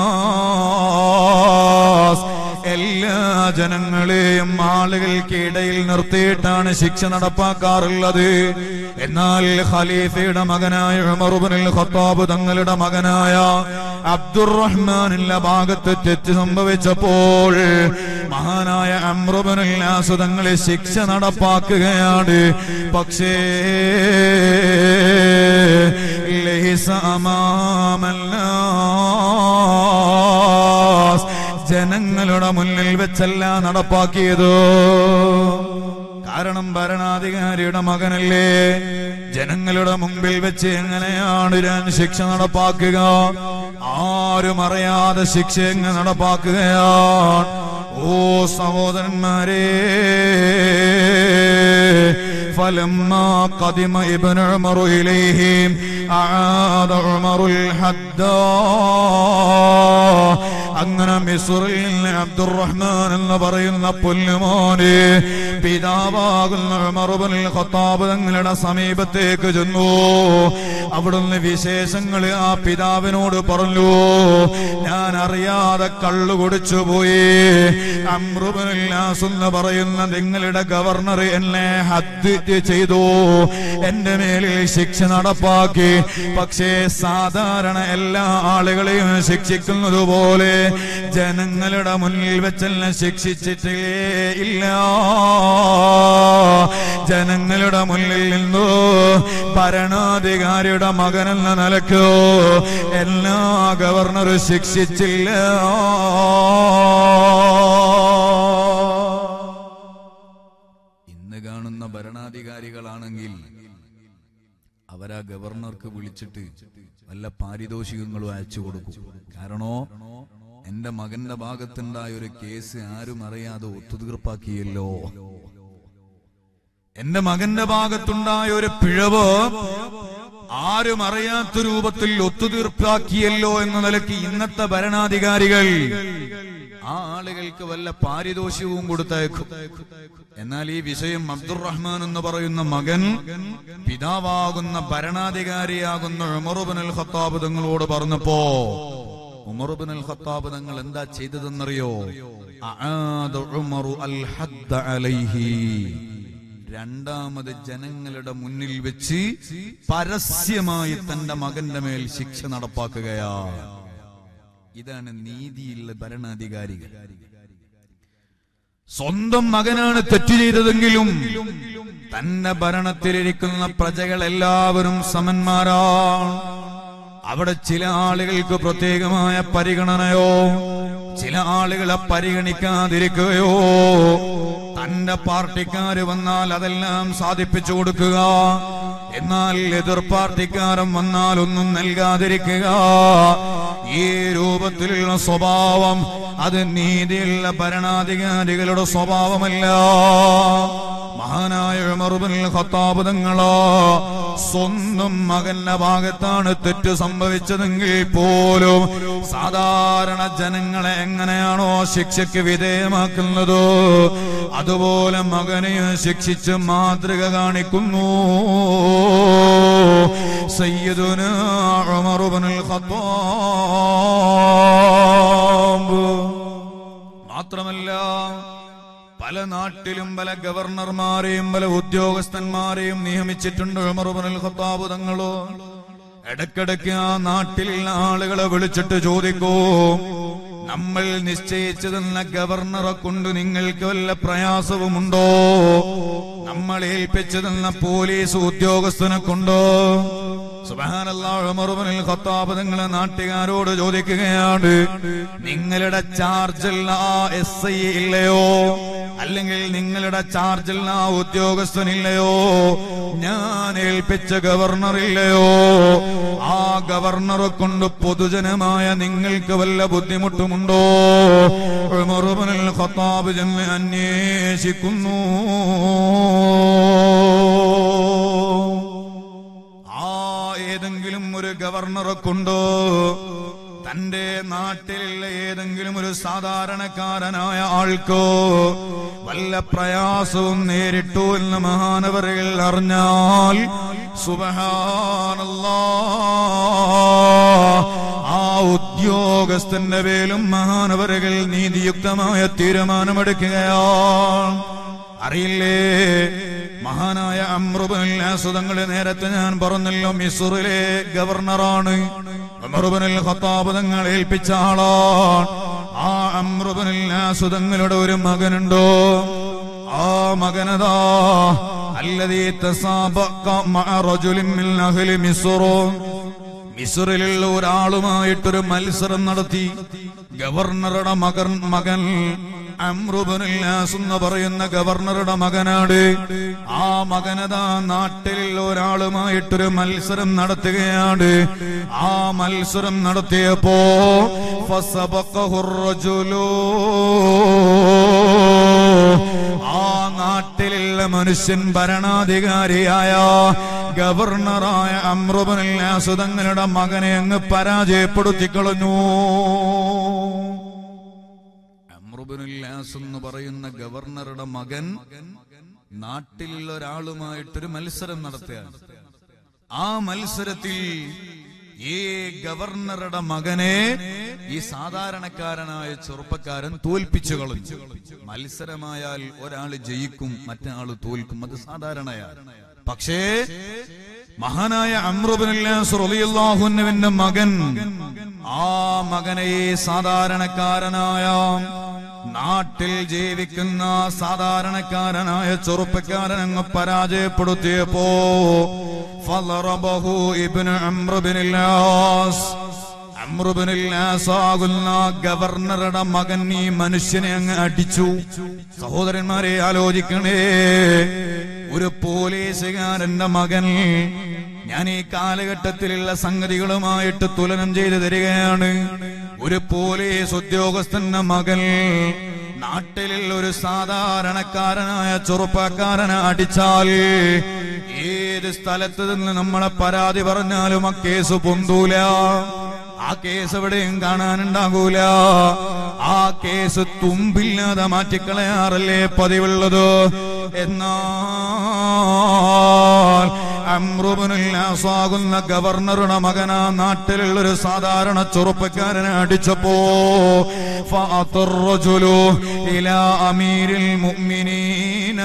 നാസ് എല്ലാ ജനങ്ങളെയും ആളുകൾക്ക് ഇടയിൽ നിർത്തിയിട്ടാണ് ശിക്ഷ നടപ്പാക്കാറുള്ളത് എന്നാൽ ഖലീഫയുടെ മകനായ ഉമറുബനുൽ ഖത്താബ് തങ്ങളുടെ മകനായ അബ്ദുറഹ്മാനിന്റെ ഭാഗത്ത് തെറ്റ് സംഭവിച്ചപ്പോൾ മഹാനായ അമ്രുബനുൽ ആസുതങ്ങളെ ശിക്ഷ നടപ്പാക്കുകയാണ് പക്ഷേ ലൈസ അമാമൽ നാസ് ജനങ്ങളുടെ മുന്നിൽ വെച്ചല്ല നടപ്പാക്കിയത് കാരണം ഭരണാധികാരിയുടെ മകനല്ലേ ജനങ്ങളുടെ മുമ്പിൽ വെച്ച് എങ്ങനെയാണ് ഞാൻ ശിക്ഷ നടപ്പാക്കുക ആരും അറിയാതെ ശിക്ഷ എങ്ങനെ നടപ്പാക്കുകയാണ് ഓ സഹോദരന്മാരെ فلما قدم ابن عمر إليهم أعاد عمر الحدا അങ്ങനെ മിസുറിൽ നിന്ന് അബ്ദുറഹ്മാൻ എന്ന് പറയുന്ന പുല്ലുമോന് പിതാവാകുന്ന ഉമറുബനുൽ ഖത്താബ് തങ്ങളുടെ സമീപത്തേക്ക് ചെന്നു അവിടുന്ന് വിശേഷങ്ങൾ ആ പിതാവിനോട് പറഞ്ഞു ഞാൻ അറിയാതെ കള്ളു കുടിച്ചു പോയി അമ്രുബനുല്ലാസ് എന്ന് പറയുന്ന നിങ്ങളുടെ ഗവർണർ എന്നെ ഹദ് ചെയ്തു എന്റെ മേലിൽ ശിക്ഷ നടപ്പാക്കി പക്ഷേ സാധാരണ എല്ലാ ആളുകളെയും ശിക്ഷിക്കുന്നത് പോലെ ജനങ്ങളുടെ മുന്നിൽ വെച്ചെല്ലാം ശിക്ഷിച്ചിട്ടേ ഇല്ല ജനങ്ങളുടെ മുന്നിൽ നിന്നു ഭരണാധികാരിയുടെ മകനെന്ന നിലക്ക് എല്ലാ ഗവർണർ ശിക്ഷിച്ചില്ല ഇന്ന് കാണുന്ന ഭരണാധികാരികളാണെങ്കിൽ അവരാ ഗവർണർക്ക് വിളിച്ചിട്ട് വല്ല പാരിതോഷികങ്ങളും അയച്ചു കൊടുക്കും കാരണോ എന്റെ മകന്റെ ഭാഗത്തുണ്ടായ ഒരു കേസ് ആരും അറിയാതെ ഒത്തുതീർപ്പാക്കിയല്ലോ എന്റെ മകന്റെ ഭാഗത്തുണ്ടായ ഒരു പിഴവ് ആരും അറിയാത്ത രൂപത്തിൽ ഒത്തുതീർപ്പാക്കിയല്ലോ എന്ന നിലയ്ക്ക് ഇന്നത്തെ ഭരണാധികാരികൾ ആ ആളുകൾക്ക് വല്ല പാരിതോഷികവും കൊടുത്തയക്കും എന്നാൽ ഈ വിഷയം അബ്ദുറഹ്മാൻ എന്ന് പറയുന്ന മകൻ പിതാവാകുന്ന ഭരണാധികാരിയാകുന്ന ഉമറുബിൻ അൽ ഖത്താബ് തങ്ങളോട് പറഞ്ഞപ്പോ ഉമറുബിൻ അൽ ഖത്താബ് തങ്ങൾ എന്താ ചെയ്തതെന്നറിയോ അആദ ഉമറു അൽ ഹദ്ദ അലൈഹി രണ്ടാമത് ജനങ്ങളുടെ മുന്നിൽ വെച്ച് പരസ്യമായി തന്റെ മകന്റെ മേൽ ശിക്ഷ നടപ്പാക്കുകയാ ഇതാണ് നീതിയുള്ള ഭരണാധികാരികൾ സ്വന്തം മകനാണ് തെറ്റ് ചെയ്തതെങ്കിലും തന്നെ ഭരണത്തിലിരിക്കുന്ന പ്രജകൾ എല്ലാവരും സമന്മാരാണ് അവിടെ ചില ആളുകൾക്ക് പ്രത്യേകമായ പരിഗണനയോ ചില ആളുകളെ പരിഗണിക്കാതിരിക്കുകയോ തന്റെ പാർട്ടിക്കാര് വന്നാൽ അതെല്ലാം സാധിപ്പിച്ചു കൊടുക്കുക എന്നാൽ എതിർ പാർട്ടിക്കാരൻ വന്നാൽ ഒന്നും നൽകാതിരിക്കുക ഈ രൂപത്തിലുള്ള സ്വഭാവം അത് നീതിയുള്ള ഭരണാധികാരികളുടെ സ്വഭാവമല്ല മഹാനായ ഉമറുബിൻ ഖത്താബ് തങ്ങളോ സ്വന്തം മകന്റെ ഭാഗത്താണ് തെറ്റ് സംഭവിച്ചതെങ്കിൽ പോലും സാധാരണ ജനങ്ങളെ എങ്ങനെയാണോ ശിക്ഷയ്ക്ക് വിധേയമാക്കുന്നത് അതുപോലെ മകനെ ശിക്ഷിച്ച് മാതൃക കാണിക്കുന്നു സയ്യിദുന ഉമറുബിനുൽ ഖത്താബ് മാത്രമല്ല പല നാട്ടിലും പല ഗവർണർമാരെയും പല ഉദ്യോഗസ്ഥന്മാരെയും നിയമിച്ചിട്ടുണ്ട് ഉമറുബനുൽ ഖത്താബ് തങ്ങളോ ഇടക്കിടയ്ക്ക് ആ നാട്ടിലുള്ള ആളുകളെ വിളിച്ചിട്ട് ചോദിക്കൂ നമ്മൾ നിശ്ചയിച്ചു തന്ന ഗവർണറെ കൊണ്ട് നിങ്ങൾക്ക് വല്ല പ്രയാസവുമുണ്ടോ നമ്മൾ ഏൽപ്പിച്ചു തന്ന പോലീസ് ഉദ്യോഗസ്ഥനെ കൊണ്ടോ സുബാനല്ലാഹുമറുബനിൽ ഖത്താബ് നിങ്ങളെ നാട്ടുകാരോട് ചോദിക്കുകയാണ് നിങ്ങളുടെ ചാർജുള്ള ആ എസ് ഐ ഇല്ലയോ അല്ലെങ്കിൽ നിങ്ങളുടെ ചാർജുള്ള ആ ഉദ്യോഗസ്ഥനില്ലയോ ഞാൻ ഏൽപ്പിച്ച ഗവർണർ ഇല്ലയോ ആ ഗവർണറെ കൊണ്ട് പൊതുജനമായ നിങ്ങൾക്ക് വല്ല ബുദ്ധിമുട്ടുമുണ്ടോ ഉമറുബനിൽ ഖത്താബ് ചെന്ന് അന്വേഷിക്കുന്നു ആ ഏതെങ്കിലും ഒരു ഗവർണറെ കൊണ്ടോ തന്റെ നാട്ടിലുള്ള ഏതെങ്കിലും ഒരു സാധാരണക്കാരനായ ആൾക്കോ വല്ല പ്രയാസവും നേരിട്ടു എന്ന് മഹാനവറുകൾ അറിഞ്ഞാൽ സുബഹാനല്ലാ ആ ഉദ്യോഗസ്ഥന്റെ പേരും മഹാനവറുകൾ നീതിയുക്തമായ തീരുമാനമെടുക്കുകയാണ് അറിയില്ലേ മഹാനായ അമ്രുബനുൽ നേരത്തെ ഞാൻ പറഞ്ഞല്ലോ മിസുറിലെ ഗവർണറാണ് അമ്രുബനുൽ ഖത്താബ് തങ്ങൾ ഏൽപ്പിച്ച ആളാണ് ആ അമ്രുബനുൽ തങ്ങളുടെ ഒരു മകനുണ്ടോ ആ മകനതാ അല്ലതീ തസാബഖ മഅ റജുലിൻ മിൻ അഹ്ലി മിസ്റോ മിസ്റിലുള്ള ഒരാളുമായിട്ടൊരു മത്സരം നടത്തി ഗവർണറുടെ മകൻ മകൻ അമ്രുബനുല്ലാസ് എന്ന് പറയുന്ന ഗവർണറുടെ മകനാണ് ആ മകനതാ നാട്ടിലുള്ള ഒരാളുമായിട്ടൊരു മത്സരം നടത്തുകയാണ് ആ മത്സരം നടത്തിയപ്പോ ഫസബഖഹുർ റജുലൂ ആ നാട്ടിലുള്ള മനുഷ്യൻ ഭരണാധികാരിയായ ഗവർണറായ അമ്രുബനുല്ലാസ് തങ്ങളുടെ മകനെ അങ്ങ് പരാജയപ്പെടുത്തി കളഞ്ഞു അമ്രുബനുല്ലാസ് എന്ന് പറയുന്ന ഗവർണറുടെ മകൻ നാട്ടിലുള്ള ഒരാളുമായിട്ടൊരു മത്സരം നടത്തുകയാണ് ആ മത്സരത്തിൽ ഈ ഗവർണറുടെ മകനെ ഈ സാധാരണക്കാരനായ ചെറുപ്പക്കാരൻ തോൽപ്പിച്ചു കളഞ്ഞു മത്സരമായാൽ ഒരാൾ ജയിക്കും മറ്റേ തോൽക്കും അത് സാധാരണയാണ് പക്ഷേ മഹാനായ അമ്രുബിനുവിന്റെ മകൻ ആ മകനെ സാധാരണക്കാരനായ നാട്ടിൽ ജീവിക്കുന്ന സാധാരണക്കാരനായ ചെറുപ്പക്കാരൻ അങ്ങ് പരാജയപ്പെടുത്തിയപ്പോ ഫളറബഹു ഇബ്നു അംർ ബിനിൽ ആസ് അംർ ബിനിൽ ആസ് ആകുന്ന ഗവർണറുടെ മകൻ ഈ മനുഷ്യനെ അങ്ങ് അടിച്ചു സഹോദരന്മാരെ ആലോചിക്കണേ ഒരു പോലീസുകാരന്റെ മകൻ ഞാൻ ഈ കാലഘട്ടത്തിലുള്ള സംഗതികളുമായിട്ട് തുലനം ചെയ്തു തരികയാണ് ഒരു പോലീസ് ഉദ്യോഗസ്ഥന്റെ മകൻ നാട്ടിൽ ഒരു സാധാരണക്കാരനായ ചെറുപ്പക്കാരനെ അടിച്ചാൽ ഏത് സ്ഥലത്ത് നിന്ന് നമ്മളെ പരാതി പറഞ്ഞാലും ആ കേസ് പൊന്തൂല ആ കേസ് എവിടെയും കാണാനുണ്ടാകൂല ആ കേസ് തുമ്പില്ലാതെ മാറ്റിക്കളയാറല്ലേ പതിവുള്ളത് എന്നാൽ അമ്രുബിനുല്ലാസാകുന്ന ഗവർണറുടെ മകനാ നാട്ടിലുള്ള ഒരു സാധാരണ ചെറുപ്പക്കാരനെ അടിച്ചപ്പോ ഫഅത്തുർറജുലു ഇലാ അമീരിൽ മുഅ്മിനീന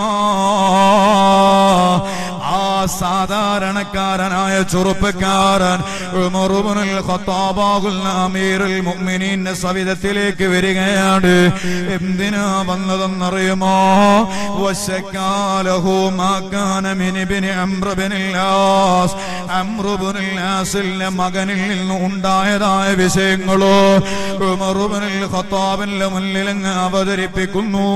ആ സാധാരണക്കാരനായ ചെറുപ്പക്കാരൻ ഉമറുബിനുൽ ഖത്താബാകുന്ന അമീറുൽ മുഅ്മിനീന്റെ സവിധത്തിലേക്ക് വരികയാണ് എന്തിനാ വന്നതെന്നറിയുമോ വശക്കാലഹു മാക്കാന മിനിബിന് അമ്രബിനില്ലാസ് അമ്രുബിനില്ലാസിന്റെ മകനിൽ നിന്ന് ഉണ്ടായതായ വിഷയങ്ങളോ ഉമറുബിനിൽ ഖത്താബിന്റെ മുന്നിൽ അങ്ങ് അവതരിപ്പിക്കുന്നു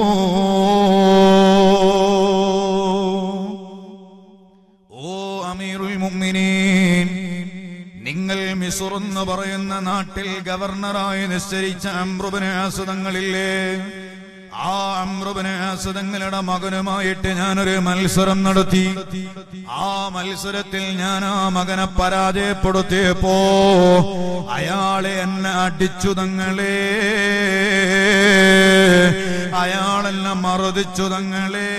ഓ അമീറുൽ മുഅ്മിനീൻ നിങ്ങൾ മിസുർ എന്ന് പറയുന്ന നാട്ടിൽ ഗവർണറായി നിശ്ചയിച്ച അമ്രുബിന് ആസുതങ്ങളില്ലേ ആ അമ്രുബിന് ആസുതങ്ങളുടെ മകനുമായിട്ട് ഞാനൊരു മത്സരം നടത്തി ആ മത്സരത്തിൽ ഞാൻ ആ മകനെ പരാജയപ്പെടുത്തിയപ്പോ അയാളെ എന്നെ അടിച്ചു തങ്ങളെ അയാളെന്നെ മറുതിച്ചു തങ്ങളെ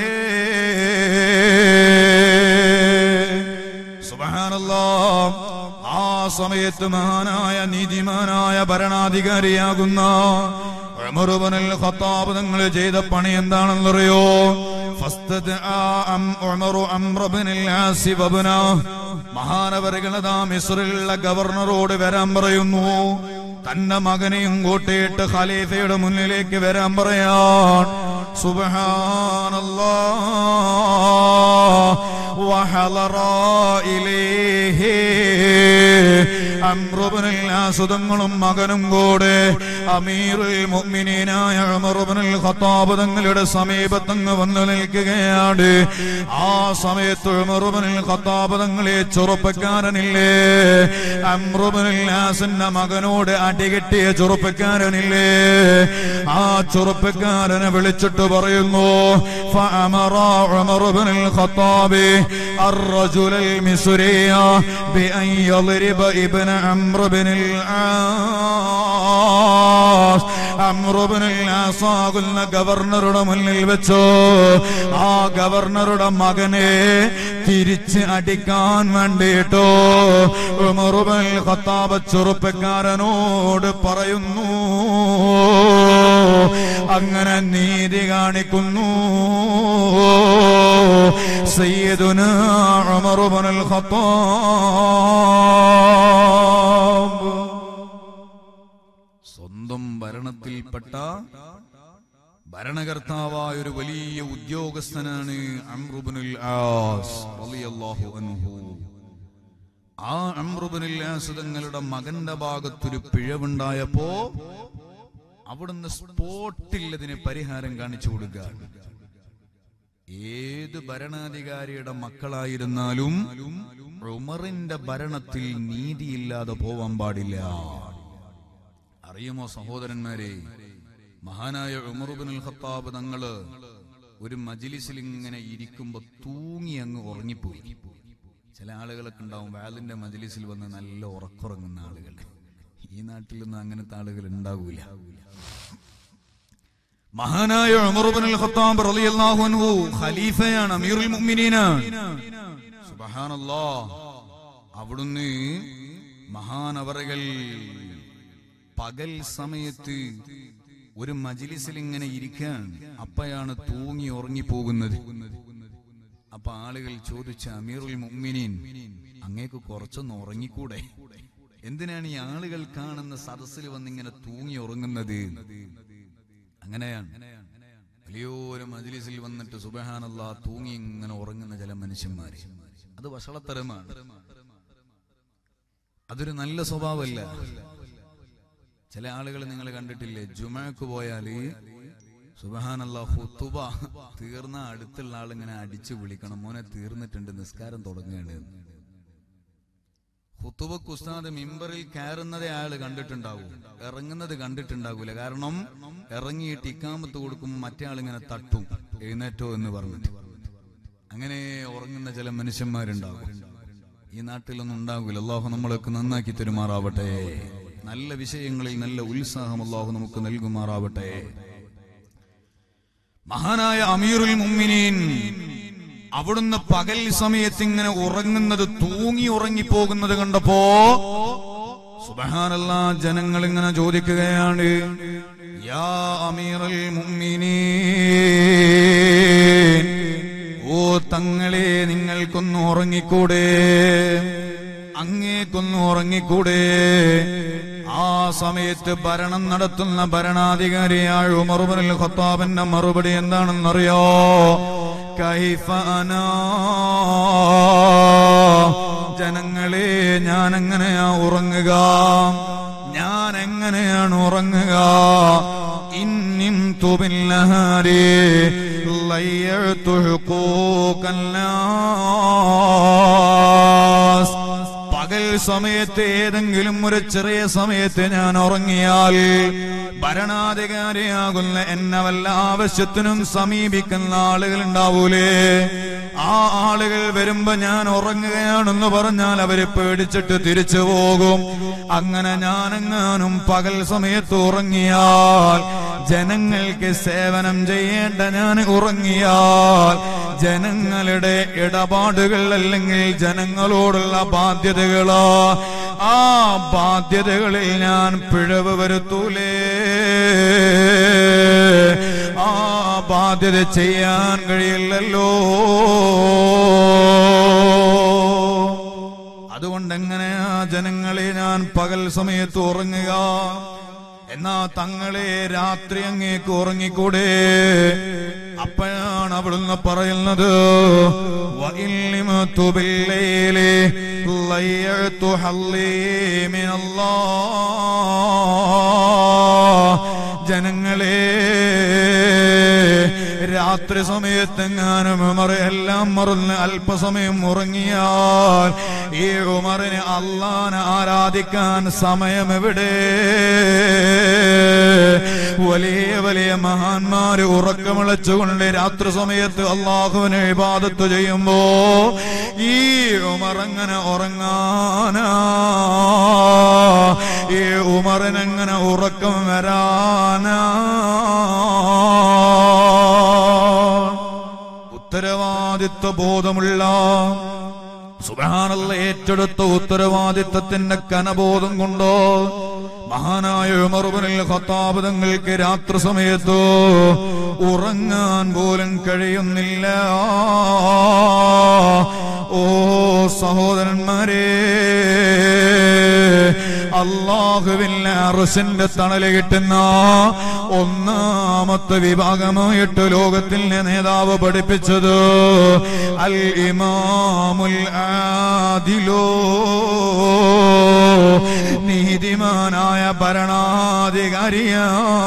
സുബ്ഹാനല്ലാ ആ സമയത്ത് മഹാനായ നീതിമാനായ ഭരണാധികാരിയാകുന്ന ഉമറുബനുൽ ഖത്താബ് തങ്ങൾ ചെയ്ത പണി എന്താണെന്നറിയോ ഫസ്തദ്ആ അം ഉമറു അംറ ബിനുൽ ആസി വബ്ന മഹാനവറുകളതാ മിസ്റിലുള്ള ഗവർണറോട് വരാൻ പറയുന്നു തന്റെ മകനെയും കൂട്ടിയിട്ട് ഖലീഫയുടെ മുന്നിലേക്ക് വരാൻ പറയാൻ സുബ്ഹാനല്ലാ وحضر إليه അമ്രുബനുല്ലാസുതങ്ങളും മകനും കൂടെ അമീറുൽ മുഅ്മിനീനായ ഉമറുബനുൽ ഖത്താബ് തങ്ങളുടെ സമീപത്തങ്ങ് വന്നു നിൽക്കുകയാണ് ആ സമയത്ത് ഉമറുബനുൽ ഖത്താബ് തങ്ങളെ ചെറുപ്പക്കാരനില്ലേ അമ്രുബനുല്ലാസിന്റെ മകനോട് അടികെട്ടിയ ചെറുപ്പക്കാരനില്ലേ ആ ചെറുപ്പക്കാരനെ വിളിച്ചിട്ട് പറയുന്നു فأمر عمر بن الخطاب الرجل المصري بأن يضرب ابن عمرو بن العاص عمرو بن العاص ആകുന്ന ഗവർണറുടെ മുന്നിൽ വെച്ചോ ആ ഗവർണറുടെ മകനെ തിരിച്ച് അടിക്കാൻ വേണ്ടിയിട്ടോ ഉമറുബൽ ഖത്താബ് ചെറുപ്പക്കാരനോട് പറയുന്നു അങ്ങനെ നീതി കാണിക്കുന്നു സയ്യിദുന ഉമർ ഇബ്നുൽ ഖത്താബ് സ്വന്തം ഭരണത്തിൽപ്പെട്ട ഭരണകർത്താവായ ഒരു വലിയ ഉദ്യോഗസ്ഥനാണ് അമ്രുബിനുൽ ആസ് റളിയല്ലാഹു അൻഹു ആ അമ്രുബിനുൽ ആസ് തങ്ങളുടെ മകന്റെ ഭാഗത്തൊരു പിഴവുണ്ടായപ്പോ അവിടുന്ന് സ്പോട്ടിൽ അതിന് പരിഹാരം കാണിച്ചു കൊടുക്കുക ഏത് ഭരണാധികാരിയുടെ മക്കളായിരുന്നാലും ഉമറിന്റെ ഭരണത്തിൽ നീതിയില്ലാതെ പോവാൻ പാടില്ല അറിയുമോ സഹോദരന്മാരെ മഹാനായ ഉമറുബിനുൽ ഖത്താബ് തങ്ങള് ഒരു മജിലിസിൽ ഇങ്ങനെ ഇരിക്കുമ്പോ തൂങ്ങി അങ്ങ് ഉറങ്ങിപ്പോയി ചില ആളുകളൊക്കെ ഉണ്ടാവും വാലിന്റെ മജിലിസിൽ വന്ന് നല്ല ഉറക്കുറങ്ങുന്ന ആളുകൾ ഈ നാട്ടിലൊന്നും അങ്ങനത്തെ ആളുകൾ ഉണ്ടാകൂല മഹാനായ ഉമറുബിനുൽ ഖത്താബ് റളിയല്ലാഹു അൻഹു ഖലീഫയാണ് അമീറുൽ മുഅ്മിനീനാണ് സുബ്ഹാനല്ലാഹ് അവിടുന്ന് മഹാനവറുകൾ പകൽ സമയത്ത് ഒരു മജിലിസിൽ ഇങ്ങനെ ഇരിക്കാൻ അപ്പയാണ് തൂങ്ങി ഉറങ്ങിപ്പോകുന്നത് അപ്പൊ ആളുകൾ ചോദിച്ച അമീറുൽ മുഅ്മിനീൻ അങ്ങേക്ക് കുറച്ചൊന്ന് ഉറങ്ങിക്കൂടെ എന്തിനാണ് ഈ ആളുകൾ കാണുന്ന സദസ്സിൽ വന്നിങ്ങനെ തൂങ്ങി ഉറങ്ങുന്നത് അങ്ങനെയാണ് വലിയൊരു മജ്ലിസിൽ വന്നിട്ട് സുബഹാനല്ലാ തൂങ്ങി ഇങ്ങനെ ഉറങ്ങുന്ന ചില മനുഷ്യന്മാര് അത് വഷളത്തരമാണ് അതൊരു നല്ല സ്വഭാവമല്ല ചില ആളുകൾ നിങ്ങൾ കണ്ടിട്ടില്ലേ ജുമക്ക് പോയാല് സുബഹാനല്ലാ ഹുത്തുബ തീർന്ന അടുത്തുള്ള ആളിങ്ങനെ അടിച്ചു വിളിക്കണം മോനെ തീർന്നിട്ടുണ്ട് നിസ്കാരം തുടങ്ങുകയാണ് എന്ന്. ഹുത്തുബക്ക് ഉസ്താദ് മിമ്പറിൽ കയറുന്നതേ അയാൾ കണ്ടിട്ടുണ്ടാവും ഇറങ്ങുന്നത് കണ്ടിട്ടുണ്ടാകൂല കാരണം ഇറങ്ങിയിട്ട് ഇക്കാമത്ത് കൊടുക്കുമ്പോൾ മറ്റേ ആളിങ്ങനെ തട്ടും എഴുന്നേറ്റോ എന്ന് പറഞ്ഞിട്ട് അങ്ങനെ ഉറങ്ങുന്ന ചില മനുഷ്യന്മാരുണ്ടാവും ഈ നാട്ടിലൊന്നും ഉണ്ടാകൂല അള്ളാഹു നമ്മളൊക്കെ നന്നാക്കി തരുമാറാവട്ടെ നല്ല വിഷയങ്ങളിൽ നല്ല ഉത്സാഹം അള്ളാഹു നമുക്ക് നൽകുമാറാവട്ടെ മഹാനായ അമീറുൽ മുമ്മിനീൻ അവിടുന്ന് പകൽ സമയത്ത് ഇങ്ങനെ ഉറങ്ങുന്നത് തൂങ്ങി ഉറങ്ങിപ്പോകുന്നത് കണ്ടപ്പോ സുബഹാനല്ല ജനങ്ങൾ ഇങ്ങനെ ചോദിക്കുകയാണ് യാ അമീറുൽ മുമ്മിനീൻ ഓ തങ്ങളെ നിങ്ങൾക്കൊന്ന് ഉറങ്ങിക്കൂടെ അങ്ങേക്കൊന്ന് ഉറങ്ങിക്കൂടെ ആ സമയത്ത് ഭരണം നടത്തുന്ന ഭരണാധികാരിയായ ഉമർബുൽ ഖത്താബിന്റെ മറുപടി എന്താണെന്നറിയോ കൈഫാന ജനങ്ങളെ ഞാൻ എങ്ങനെയാ ഉറങ്ങുക ഞാൻ എങ്ങനെയാണ് ഉറങ്ങുക ഇന്നിം തുബില്ലഹാരി ലയ്യത്തു ഹുഖൂക്കല്ലാസ് പകൽ സമയത്ത് ഏതെങ്കിലും ഒരു ചെറിയ സമയത്ത് ഞാൻ ഉറങ്ങിയാൽ ഭരണാധികാരിയാകുന്ന എന്നെ വല്ല ആവശ്യത്തിനും സമീപിക്കുന്ന ആളുകൾ ഉണ്ടാവൂലേ ആ ആളുകൾ വരുമ്പോ ഞാൻ ഉറങ്ങുകയാണെന്ന് പറഞ്ഞാൽ അവര് പേടിച്ചിട്ട് തിരിച്ചു പോകും അങ്ങനെ ഞാനെങ്ങാനും പകൽ സമയത്ത് ഉറങ്ങിയാൽ ജനങ്ങൾക്ക് സേവനം ചെയ്യേണ്ട ഞാൻ ഉറങ്ങിയാൽ ജനങ്ങളുടെ ഇടപാടുകൾ അല്ലെങ്കിൽ ജനങ്ങളോടുള്ള ബാധ്യതകളോ ആ ബാധ്യതകളിൽ ഞാൻ പിഴവ് വരുത്തൂലേ ആ ബാധ്യത ചെയ്യാൻ കഴിയില്ലല്ലോ അതുകൊണ്ട് എങ്ങനെയാ ജനങ്ങളെ ഞാൻ പകൽ സമയത്ത് ഉറങ്ങുക എന്നാ തങ്ങളെ രാത്രി അങ്ങേക്ക് ഉറങ്ങിക്കൂടെ അപ്പോഴാണ് അവിടുന്ന് പറയുന്നത് وَإِلِّمْتُ بِاللَّيْلِ ضَيَّعْتُ حَظِّي مِنَ اللَّهِ ജനങ്ങളെ രാത്രി സമയത്തെങ്ങാനും ഉമർ എല്ലാം മറന്ന് അല്പസമയം ഉറങ്ങിയാൽ ഈ ഉമറിന് അള്ളാനെ ആരാധിക്കാൻ സമയം എവിടെ വലിയ വലിയ മഹാന്മാര് ഉറക്കമിളച്ചുകൊണ്ട് രാത്രി സമയത്ത് അള്ളാഹുവിനെ ഇബാദത്ത് ചെയ്യുമ്പോ ഈ ഉമർ അങ്ങനെ ഉറങ്ങാനാ ഈ ഉമറിനെങ്ങനെ ഉറക്കം വരാനാ ഉത്തരവാദിത്വ ബോധമുള്ള സുബാനുള്ള ഏറ്റെടുത്ത ഉത്തരവാദിത്തത്തിന്റെ കനബോധം കൊണ്ടോ മഹാനായ ഉമർബനിൽ ഖത്താബ് തങ്ങൾക്ക് രാത്രി സമയത്ത് ഉറങ്ങാൻ പോലും കഴിയുന്നില്ല ഓ സഹോദരന്മാരെ അള്ളാഹുവിന്റെ അറുസിന്റെ തണല് കിട്ടുന്ന ഒന്നാമത്തെ വിഭാഗമായിട്ട് ലോകത്തിന്റെ നേതാവ് പഠിപ്പിച്ചത് അൽ ഇമാമുൽ ആദിലോ നീതിമാനായ ഭരണാധികാരിയാ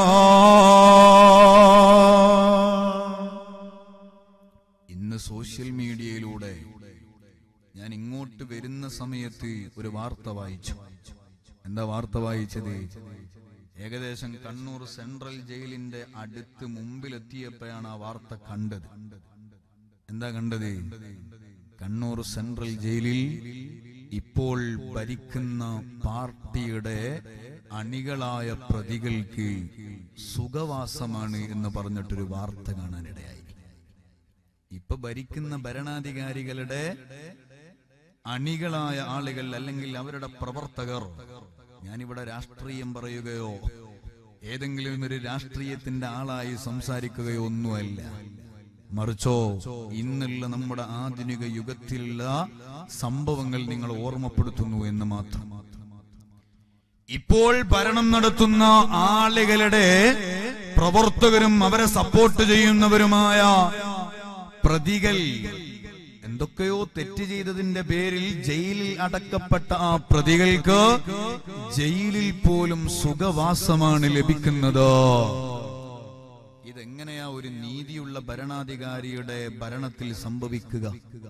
ഇന്ന് സോഷ്യൽ മീഡിയയിലൂടെ ഞാൻ ഇങ്ങോട്ട് വരുന്ന സമയത്ത് ഒരു വാർത്ത വായിച്ചു എന്താ വാർത്ത വായിച്ചത് ഏകദേശം കണ്ണൂർ സെൻട്രൽ ജയിലിന്റെ അടുത്ത് മുമ്പിലെത്തിയപ്പോഴാണ് ആ വാർത്ത കണ്ടത് എന്താ കണ്ടത് കണ്ണൂർ സെൻട്രൽ ജയിലിൽ ഇപ്പോൾ ഭരിക്കുന്ന പാർട്ടിയുടെ അണികളായ പ്രതികൾക്ക് സുഖവാസമാണ് എന്ന് പറഞ്ഞിട്ടൊരു വാർത്ത കാണാനിടയായി ഇപ്പൊ ഭരിക്കുന്ന ഭരണാധികാരികളുടെ അണികളായ ആളുകൾ അല്ലെങ്കിൽ അവരുടെ പ്രവർത്തകർ ഞാനിവിടെ രാഷ്ട്രീയം പറയുകയോ ഏതെങ്കിലും ഒരു രാഷ്ട്രീയത്തിന്റെ ആളായി സംസാരിക്കുകയോ ഒന്നുമല്ല മറിച്ചോ ഇന്നുള്ള നമ്മുടെ ആധുനിക യുഗത്തിലുള്ള സംഭവങ്ങൾ നിങ്ങൾ ഓർമ്മപ്പെടുത്തുന്നു എന്ന് മാത്രം ഇപ്പോൾ ഭരണം നടത്തുന്ന ആളുകളുടെ പ്രവർത്തകരും അവരെ സപ്പോർട്ട് ചെയ്യുന്നവരുമായ പ്രതികൾ എന്തൊക്കെയോ തെറ്റ് ചെയ്തതിന്റെ പേരിൽ ജയിലിൽ അടക്കപ്പെട്ട ആ പ്രതികൾക്ക് ജയിലിൽ പോലും സുഖവാസമാണ് ലഭിക്കുന്നത് ഇതെങ്ങനെയാ ഒരു നീതിയുള്ള ഭരണാധികാരിയുടെ ഭരണത്തിൽ സംഭവിക്കുക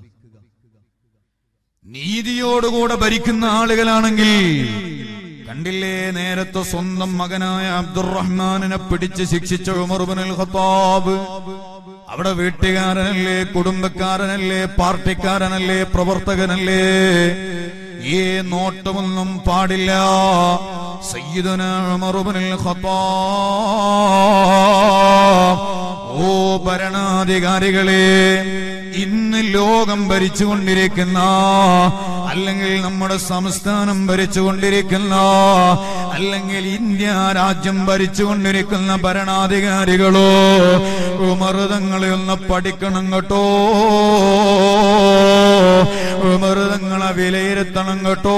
നീതിയോടുകൂടെ ഭരിക്കുന്ന ആളുകളാണെങ്കിൽ കണ്ടില്ലേ നേരത്തെ സ്വന്തം മകനായ അബ്ദുറഹ്മാനെ പിടിച്ച് ശിക്ഷിച്ച ഉമർബുൽ ഖത്താബ് അവിടെ വീട്ടുകാരനല്ലേ കുടുംബക്കാരനല്ലേ പാർട്ടിക്കാരനല്ലേ പ്രവർത്തകനല്ലേ ഈ നോട്ടമൊന്നും പാടില്ല സയ്യിദുന ഉമർബുൽ ഖത്താബ് ഓ ഭരണാധികാരികളെ ഇന്ന് ലോകം ഭരിച്ചുകൊണ്ടിരിക്കുന്ന അല്ലെങ്കിൽ നമ്മുടെ സംസ്ഥാനം ഭരിച്ചുകൊണ്ടിരിക്കുന്ന അല്ലെങ്കിൽ ഇന്ത്യ രാജ്യം ഭരിച്ചുകൊണ്ടിരിക്കുന്ന ഭരണാധികാരികളോ ഉമർതങ്ങളെ ഒന്ന് പഠിക്കണം കേട്ടോ ഉമർതങ്ങളെ വിലയിരുത്തണം കേട്ടോ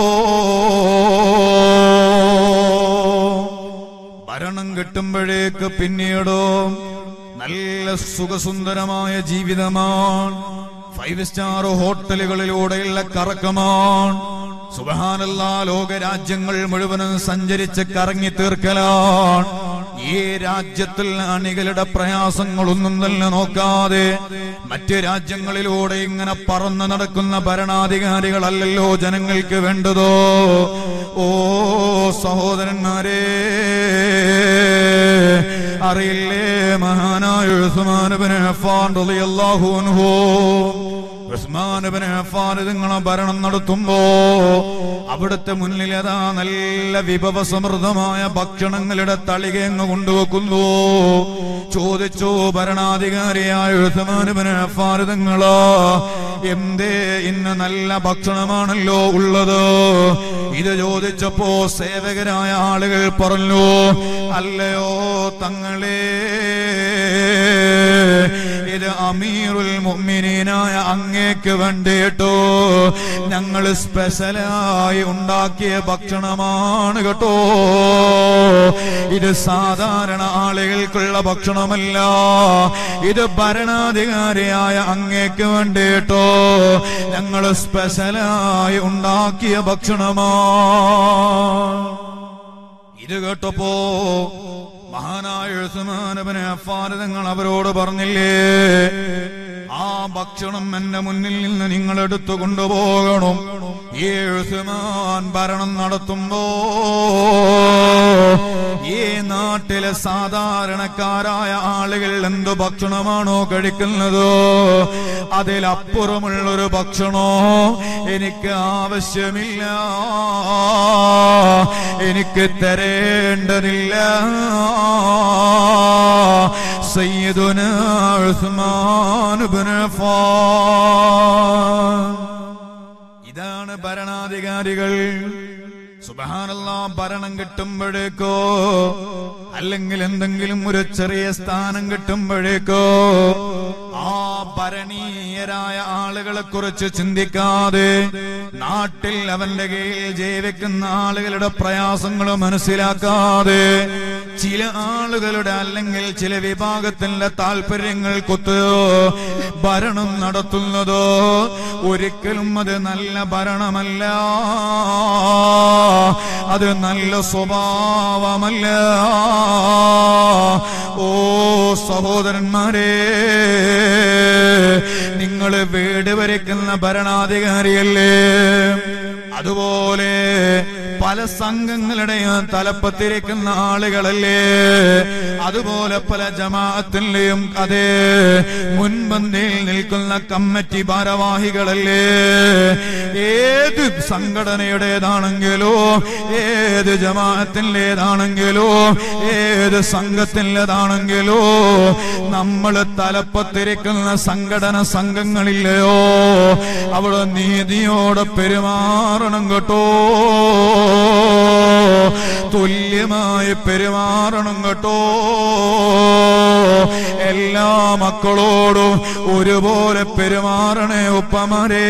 ഭരണം കിട്ടുമ്പോഴേക്ക് പിന്നീടോ നല്ല സുഖസുന്ദരമായ ജീവിതമാണ് ഫൈവ് സ്റ്റാർ ഹോട്ടലുകളിലൂടെയുള്ള കറക്കമാണ് സുബഹാനല്ല ലോകരാജ്യങ്ങൾ മുഴുവനും സഞ്ചരിച്ച് കറങ്ങി തീർക്കലാണ് ഈ രാജ്യത്തിൽ അണികളുടെ പ്രയാസങ്ങളൊന്നും തന്നെ നോക്കാതെ മറ്റ് രാജ്യങ്ങളിലൂടെ ഇങ്ങനെ പറന്നു നടക്കുന്ന ഭരണാധികാരികളല്ലല്ലോ ജനങ്ങൾക്ക് വേണ്ടതോ ഓ സഹോദരന്മാരെ അറിയില്ലേ മഹാനായ ഉസ്മാൻ ഇബ്നു അഫ്ഫാൻ റളിയല്ലാഹു അൻഹു ഉസ്മാൻ ഇബ്നു അഫ്ഫാൻ നിങ്ങളെ ഭരണം നടത്തുമ്പോ അവിടുത്തെ മുന്നിൽ അതാ നല്ല വിഭവസമൃദ്ധമായ ഭക്ഷണങ്ങളുടെ തളികയങ്ങ് കൊണ്ടുവെക്കുന്നു ചോദിച്ചു ഭരണാധികാരിയായ ഉസ്മാൻ ഇബ്നു അഫ്ഫാൻ നിങ്ങള് എന്തേ ഇന്ന് നല്ല ഭക്ഷണമാണല്ലോ ഉള്ളത് ഇത് ചോദിച്ചപ്പോ സേവകരായ ആളുകൾ പറഞ്ഞു അല്ലയോ തങ്ങളെ ഇത് അമീറുൽ മുഅ്മിനീനായ അങ്ങേക്ക് വേണ്ടിട്ടോ ഞങ്ങൾ സ്പെഷ്യലായി ഉണ്ടാക്കിയ ഭക്ഷണമാണ് കേട്ടോ ഇത് സാധാരണ ആളുകൾക്കുള്ള ഭക്ഷണമല്ല ഇത് ഭരണാധികാരിയായ അങ്ങേക്ക് വേണ്ടിട്ടോ ഞങ്ങൾ സ്പെഷ്യലായി ഉണ്ടാക്കിയ ഭക്ഷണമാണ് ഇത് കേട്ടപ്പോ മഹാനായ ഉസ്മാനബിനെ അഫാൻ നിങ്ങൾ അവരോട് പറഞ്ഞില്ലേ ആ ഭക്ഷണം എന്റെ മുന്നിൽ നിന്ന് നിങ്ങൾ എടുത്തു കൊണ്ടുപോകണം ഈ ഉസ്മാൻ ഭരണം നടത്തുമ്പോ ഈ നാട്ടിലെ സാധാരണക്കാരായ ആളുകൾ എന്ത് ഭക്ഷണമാണോ കഴിക്കുന്നത് അതിലപ്പുറമുള്ളൊരു ഭക്ഷണോ എനിക്ക് ആവശ്യമില്ല എനിക്ക് തരേണ്ടതില്ല സയ്യിദുന ഉസ്മാൻ ഇബ്നു അഫ്ഫാൻ ഇതാണ് ഭരണാധികാരികൾ സുബഹാനല്ല ഭരണം കിട്ടുമ്പോഴേക്കോ അല്ലെങ്കിൽ എന്തെങ്കിലും ഒരു ചെറിയ സ്ഥാനം കിട്ടുമ്പോഴേക്കോ ആ ഭരണീയരായ ആളുകളെ കുറിച്ച് ചിന്തിക്കാതെ നാട്ടിൽ അവന്റെ കീഴിൽ ജീവിക്കുന്ന ആളുകളുടെ പ്രയാസങ്ങൾ മനസ്സിലാക്കാതെ ചില ആളുകളുടെ അല്ലെങ്കിൽ ചില വിഭാഗത്തിന്റെ താല്പര്യങ്ങൾ കുത്ത് ഭരണം നടത്തുന്നതോ ഒരിക്കലും അത് നല്ല ഭരണമല്ല അത് നല്ല സ്വഭാവമല്ല ഓ സഹോദരന്മാരെ നിങ്ങൾ വീട് വരയ്ക്കുന്ന ഭരണാധികാരിയല്ലേ അതുപോലെ പല സംഘങ്ങളുടെയും തലപ്പത്തിരിക്കുന്ന ആളുകളല്ലേ അതുപോലെ പല ജമാഅത്തിന്റെയും അതേ മുൻപന്തിയിൽ നിൽക്കുന്ന കമ്മിറ്റി ഭാരവാഹികളല്ലേ ഏത് സംഘടനയുടേതാണെങ്കിലോ ഏത് ജമാഅത്തിൻ്റെതാണെങ്കിലോ ഏത് സംഘത്തിൻ്റെതാണെങ്കിലോ നമ്മൾ തലപ്പത്തിരിക്കുന്ന സംഘടന സംഘങ്ങളില്ലയോ അവിടെ നീതിയോടെ പെരുമാറണം കേട്ടോ തുല്യമായി പെരുമാറണം കേട്ടോ എല്ലാ മക്കളോടും ഒരുപോലെ പെരുമാറണേ ഉപ്പമാരേ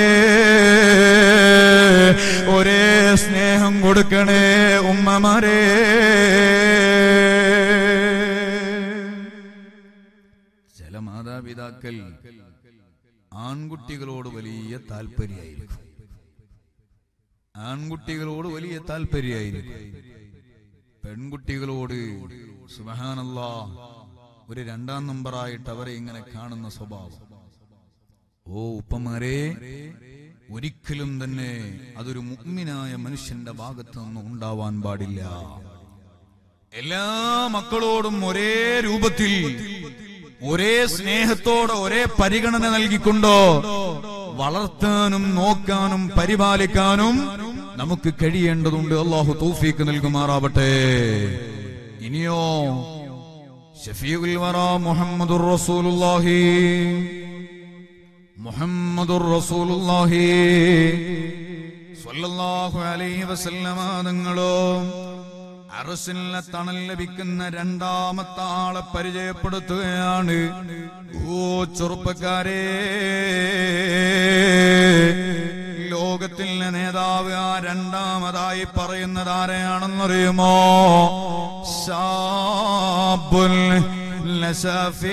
ഒരേ സ്നേഹം കൊടുക്കണേ ഉമ്മമാരേ മാതാപിതാക്കൾ ആൺകുട്ടികളോട് വലിയ താല്പര്യമായിരിക്കും ആൺകുട്ടികളോട് വലിയ താല്പര്യമായിരിക്കും പെൺകുട്ടികളോട് സുബഹാനല്ല ഒരു രണ്ടാം നമ്പറായിട്ട് അവരെ ഇങ്ങനെ കാണുന്ന സ്വഭാവം ഓ ഉപ്പമാരെ ഒരിക്കലും തന്നെ അതൊരു മുഗ്മിനായ മനുഷ്യന്റെ ഭാഗത്ത് നിന്ന് ഉണ്ടാവാൻ പാടില്ല എല്ലാ മക്കളോടും ഒരേ രൂപത്തിൽ ഒരേ സ്നേഹത്തോടെ ഒരേ പരിഗണന നൽകിക്കൊണ്ടോ വളർത്താനും നോക്കാനും പരിപാലിക്കാനും നമുക്ക് കഴിയേണ്ടതുണ്ട് അള്ളാഹു തൗഫീക്ക് നൽകുമാറാവട്ടെ ഇനിയോ ഷഫീഉൽ വറ മുഹമ്മദുർ റസൂലുള്ളാഹി മുഹമ്മദുർ റസൂലുള്ളാഹി സ്വല്ലല്ലാഹു അലൈഹി വസല്ലമ തങ്ങളോ അറസിലെ തണൽ ലഭിക്കുന്ന രണ്ടാമത്തെ ആളെ പരിചയപ്പെടുത്തുകയാണ് ഓ ചെറുപ്പക്കാരെ ലോകത്തിലെ നേതാവ് ആ രണ്ടാമതായി പറയുന്നത് ആരെയാണെന്നറിയുമോ ഷാബുൽ ലസഫി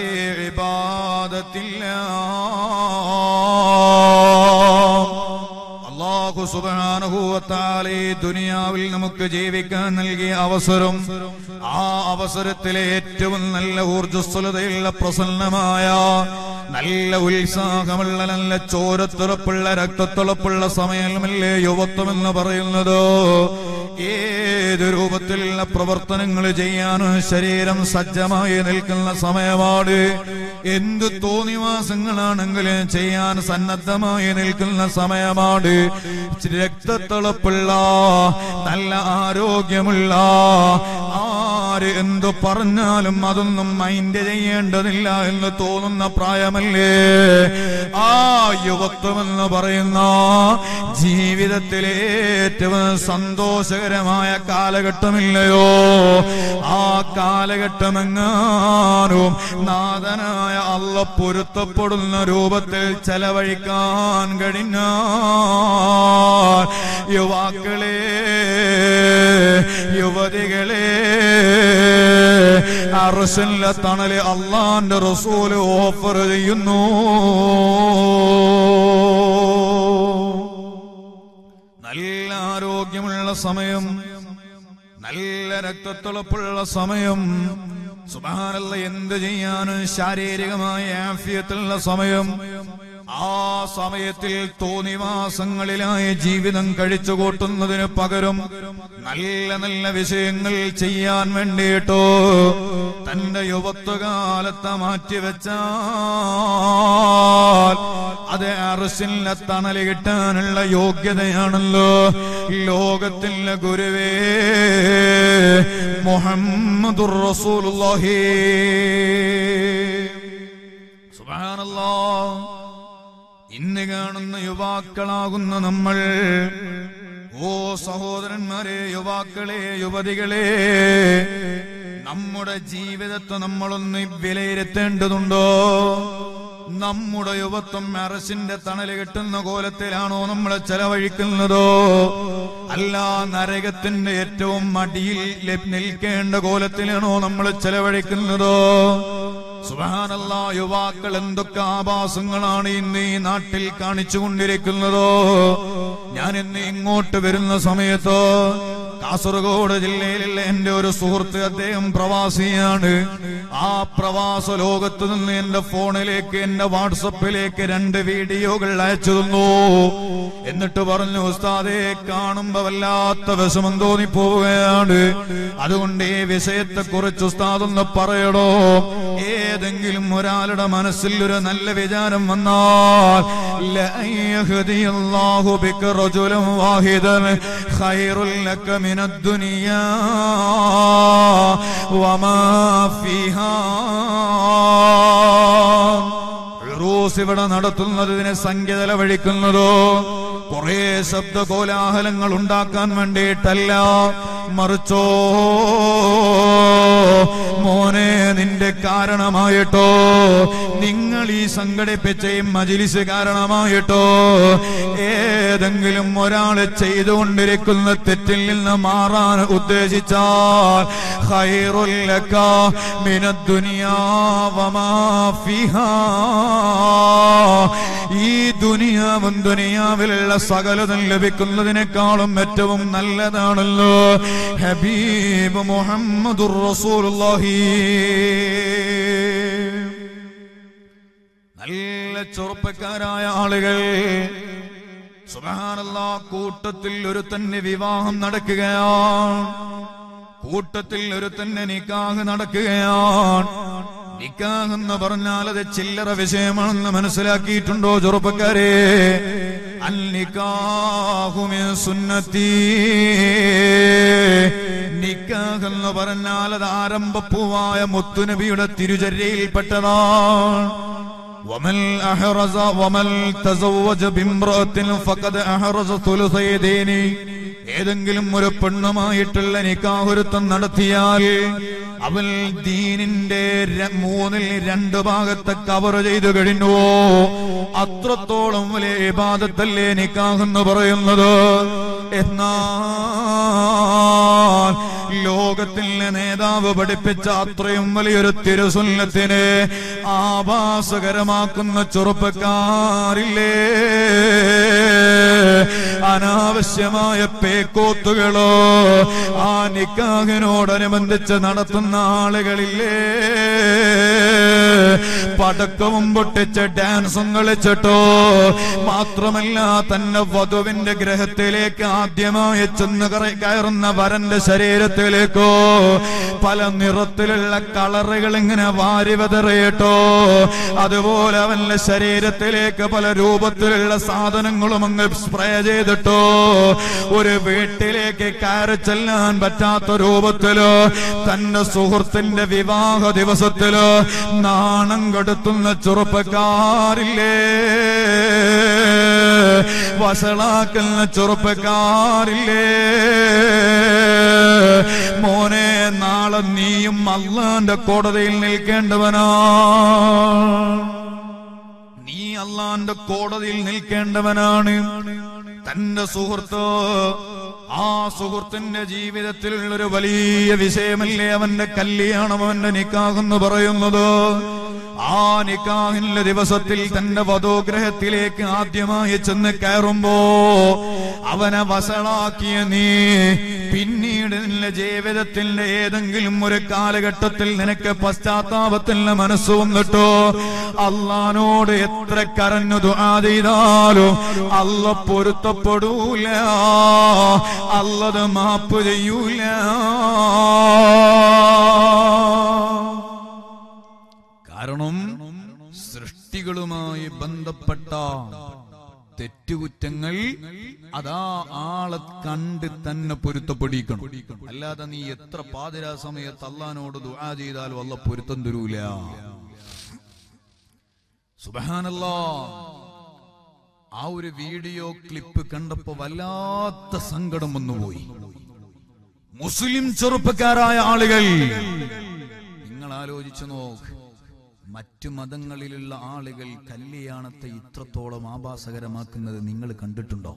ഇബാദത്തില്ലാ അള്ളാഹു സുബാനുഭൂവത്താൽ ഈ ദുനിയാവിൽ നമുക്ക് ജീവിക്കാൻ നൽകിയ അവസരം ആ അവസരത്തിലെ ഏറ്റവും നല്ല ഊർജ്ജസ്വലതയുള്ള പ്രസന്നമായ നല്ല ഉത്സാഹമുള്ള നല്ല ചോരത്തുറപ്പുള്ള രക്തത്തുളപ്പുള്ള സമയമല്ലേ യുവത്വം എന്ന് പറയുന്നത് ഏത് രൂപത്തിലുള്ള പ്രവർത്തനങ്ങൾ ചെയ്യാനും ശരീരം സജ്ജമായി നിൽക്കുന്ന സമയമാണ് എന്ത് തോന്നിവാസങ്ങളാണെങ്കിലും ചെയ്യാൻ സന്നദ്ധമായി നിൽക്കുന്ന സമയമാണ് രക്തത്തിളപ്പുള്ള നല്ല ആരോഗ്യമുള്ള ആര് എന്തു പറഞ്ഞാലും അതൊന്നും മൈൻഡ് ചെയ്യേണ്ടതില്ല എന്ന് തോന്നുന്ന പ്രായമല്ലേ ആ യുവത്വം എന്ന് പറയുന്ന ജീവിതത്തിലെ ഏറ്റവും സന്തോഷകരമായ കാലഘട്ടമില്ലയോ ആ കാലഘട്ടമെങ്ങാനും നാഥനായ അള്ള പൊരുത്തപ്പെടുന്ന രൂപത്തിൽ ചെലവഴിക്കാൻ കഴിഞ്ഞ യുവാക്കളെ യുവതികളെ അറസല്ല തണല് അള്ളാന്റെ റസൂല് ഓഫർ ചെയ്യുന്നു നല്ല ആരോഗ്യമുള്ള സമയം നല്ല രക്തത്തിളപ്പുള്ള സമയം സുബാനല്ല എന്ത് ചെയ്യാനും ശാരീരികമായ ആഫിയത്തുള്ള സമയം ആ സമയത്തിൽ തോന്നിവാസങ്ങളിലായി ജീവിതം കഴിച്ചു കൂട്ടുന്നതിന് പകരം നല്ല നല്ല വിഷയങ്ങൾ ചെയ്യാൻ വേണ്ടിയിട്ടോ തന്റെ യുവത്വകാലത്തെ മാറ്റിവെച്ചാൽ അത് അറസിലെ തണല് കിട്ടാനുള്ള യോഗ്യതയാണല്ലോ ലോകത്തിലെ ഗുരുവേ മുഹമ്മദുർ റസൂലുള്ളാഹി സുബ്ഹാനല്ലാഹ് ഇന്ന് കാണുന്ന യുവാക്കളാകുന്ന നമ്മൾ ഓ സഹോദരന്മാരെ യുവാക്കളെ യുവതികളെ നമ്മുടെ ജീവിതത്തെ നമ്മളൊന്ന് വിലയിരുത്തേണ്ടതുണ്ടോ നമ്മുടെ യുവത്വം അറസിന്റെ തണല് കിട്ടുന്ന കോലത്തിലാണോ നമ്മൾ ചെലവഴിക്കുന്നതോ അല്ല നരകത്തിന്റെ ഏറ്റവും മടിയിൽ ലഭ് നിൽക്കേണ്ട കോലത്തിലാണോ നമ്മൾ ചെലവഴിക്കുന്നതോ സുബാനല്ല യുവാക്കൾ എന്തൊക്കെ ആഭാസങ്ങളാണ് ഇന്ന് ഈ നാട്ടിൽ കാണിച്ചുകൊണ്ടിരിക്കുന്നതോ ഞാൻ ഇന്ന് ഇങ്ങോട്ട് വരുന്ന സമയത്തോ കാസർഗോഡ് ജില്ലയിലുള്ള എന്റെ ഒരു സുഹൃത്ത് അദ്ദേഹം പ്രവാസിയാണ് ആ പ്രവാസ ലോകത്ത് നിന്ന് എന്റെ ഫോണിലേക്ക് എന്റെ വാട്സപ്പിലേക്ക് രണ്ട് വീഡിയോകൾ അയച്ചു തന്നു എന്നിട്ട് പറഞ്ഞു ഉസ്താദെ കാണുമ്പോ വല്ലാത്ത വിഷമം തോന്നിപ്പോവുകയാണ് അതുകൊണ്ട് ഈ വിഷയത്തെ കുറിച്ച് ഉസ്താദ് ഒന്ന് പറയണോ ഏതെങ്കിലും ഒരാളുടെ മനസ്സിൽ ഒരു നല്ല വിചാരം വന്നാൽ ലഅൻ യഹ്ദിയല്ലാഹു ബിക റജുലൻ വാഹിദൻ ഖൈറുൽ ലക മിനദ് ദുനിയാ വമാ ഫീഹാ ഉറൂസ് ഇവിടെ നടത്തുന്നതിന് സംഖ്യ ചെലവഴിക്കുന്നതോ കുറെ ശബ്ദ കോലാഹലങ്ങൾ ഉണ്ടാക്കാൻ വേണ്ടിയിട്ടല്ല മറിച്ചോ മോനെ നിന്റെ കാരണമായിട്ടോ നിങ്ങൾ ഈ സംഘടിപ്പിച്ച ഈ മജിലിസ് കാരണമായിട്ടോ ഏതെങ്കിലും ഒരാള് ചെയ്തുകൊണ്ടിരിക്കുന്ന തെറ്റിൽ നിന്ന് മാറാൻ ഉദ്ദേശിച്ചാൽ ഖൈറുൽ ലക മിനദ്ദുനിയാ വമാ ഫിഹാ ഈ ദുനിയാവും ദുനിയാവിലുള്ള സകലതും ലഭിക്കുന്നതിനേക്കാളും ഏറ്റവും നല്ലതാണല്ലോ ഹബീബ് മുഹമ്മദുർ റസൂലുള്ളാഹി നല്ല ചെറുപ്പക്കാരായ ആളുകൾ സുബഹാനല്ലാ കൂട്ടത്തിൽ ഒരു തന്നെ വിവാഹം നടക്കുകയാണ് കൂട്ടത്തിൽ ഒരു തന്നെ നിക്കാഹ് നടക്കുകയാണ് നിക്കാഹ് എന്ന് പറഞ്ഞാൽ അത് ചില്ലറ വിഷയമാണെന്ന് മനസ്സിലാക്കിയിട്ടുണ്ടോ ചെറുപ്പക്കാരെ അൽ നിക്കാഹു മിൻ സുന്നത്തി നിക്കാഹ് എന്ന് പറഞ്ഞാൽ അത് ആരംഭപ്പൂവായ മുത്തുനബിയുടെ തിരുചര്യയിൽപ്പെട്ടതാണ് ومن أحرز ومن تزوج بامرأة فقد أحرز ثلثي دينه ഏതെങ്കിലും ഒരു പെണ്ണുമായിട്ടുള്ള നിക്കാഹുരുത്തം നടത്തിയാൽ അവൻ ദീനിന്റെ ര- മൂന്നിൽ രണ്ട് ഭാഗത്തെ കവർ ചെയ്തു കഴിഞ്ഞുവോ അത്രത്തോളം വലിയ ഇബാദത്തല്ലേ നിക്കാഹ് എന്ന് പറയുന്നത് എന്നാൽ ലോകത്തിലെ നേതാവ് പഠിപ്പിച്ച അത്രയും വലിയൊരു തിരുസുന്നത്തിന് ആഭാസകരമാക്കുന്ന ചെറുപ്പക്കാരില്ലേ അനാവശ്യമായ പേക്കോത്തുകളോ ആ നിക്കാഹിനോടനുബന്ധിച്ച് നടത്തുന്ന ആളുകളില്ലേ പടക്കവും പൊട്ടിച്ച് ഡാൻസും കളിച്ചിട്ടോ മാത്രമല്ല തന്നെ വധുവിന്റെ ഗ്രഹത്തിലേക്ക് ആദ്യമായി ചെന്ന് കറ- കയറുന്ന വരന്റെ ശരീരത്തിലേക്കോ പല നിറത്തിലുള്ള കളറുകൾ ഇങ്ങനെ വാരി വിതറിയിട്ടോ അതുപോലെ അവന്റെ ശരീരത്തിലേക്ക് പല രൂപത്തിലുള്ള സാധനങ്ങളും അങ്ങ് സ്പ്രേ ചെയ്തിട്ടോ ഒരു വീട്ടിലേക്ക് കയറി ചെല്ലാൻ പറ്റാത്ത രൂപത്തിലോ തന്റെ സുഹൃത്തിന്റെ വിവാഹ ദിവസത്തിലോ നാണം കെടുത്തുന്ന ചെറുപ്പക്കാരില്ലേ വഷളാക്കുന്ന ചെറുപ്പക്കാരില്ലേ മോനെ നാളെ നീയും അള്ളാന്റെ കോടതിയിൽ നിൽക്കേണ്ടവനാ നീ അള്ളാന്റെ കോടതിയിൽ നിൽക്കേണ്ടവനാണ് തന്റെ സുഹൃത്ത് ആ സുഹൃത്തിന്റെ ജീവിതത്തിലുള്ള ഒരു വലിയ വിഷയമല്ലേ അവന്റെ കല്യാണം അവന്റെ നിക്കാഹെന്ന് പറയുന്നത് ആ നിക്കാഹിന്റെ ദിവസത്തിൽ തന്റെ വധോഗ്രഹത്തിലേക്ക് ആദ്യമായി ചെന്ന് കയറുമ്പോ അവനെ വഷളാക്കിയ നീ പിന്നീട് നിന്റെ ജീവിതത്തിന്റെ ഏതെങ്കിലും ഒരു കാലഘട്ടത്തിൽ നിനക്ക് പശ്ചാത്താപത്തിന്റെ മനസ്സ് വന്നിട്ടോ അള്ളഹാനോട് എത്ര കരഞ്ഞു ദുആ ചെയ്താലും അല്ല പൊരുത്തപ്പെടൂല അല്ലത് മാപ്പ് ചെയ്യൂല കാരണം സൃഷ്ടികളുമായി ബന്ധപ്പെട്ട തെറ്റുകുറ്റങ്ങൾ അതാ ആളെ കണ്ട് തന്നെ പൊരുത്തപ്പെടിക്കണം അല്ലാതെ നീ എത്ര പാതിരാ സമയത്ത് അള്ളഹാനോട് ദുആ ചെയ്താലും അല്ല പൊരുത്തം തരൂല സുബഹാനല്ലാ ആ ഒരു വീഡിയോ ക്ലിപ്പ് കണ്ടപ്പോ വല്ലാത്ത സങ്കടം വന്നുപോയി മുസ്ലിം ചെറുപ്പക്കാരായ ആളുകൾ നിങ്ങൾ ആലോചിച്ചു നോക്ക് മറ്റു മതങ്ങളിലുള്ള ആളുകൾ കല്യാണത്തെ ഇത്രത്തോളം ആഭാസകരമാക്കുന്നത് നിങ്ങൾ കണ്ടിട്ടുണ്ടോ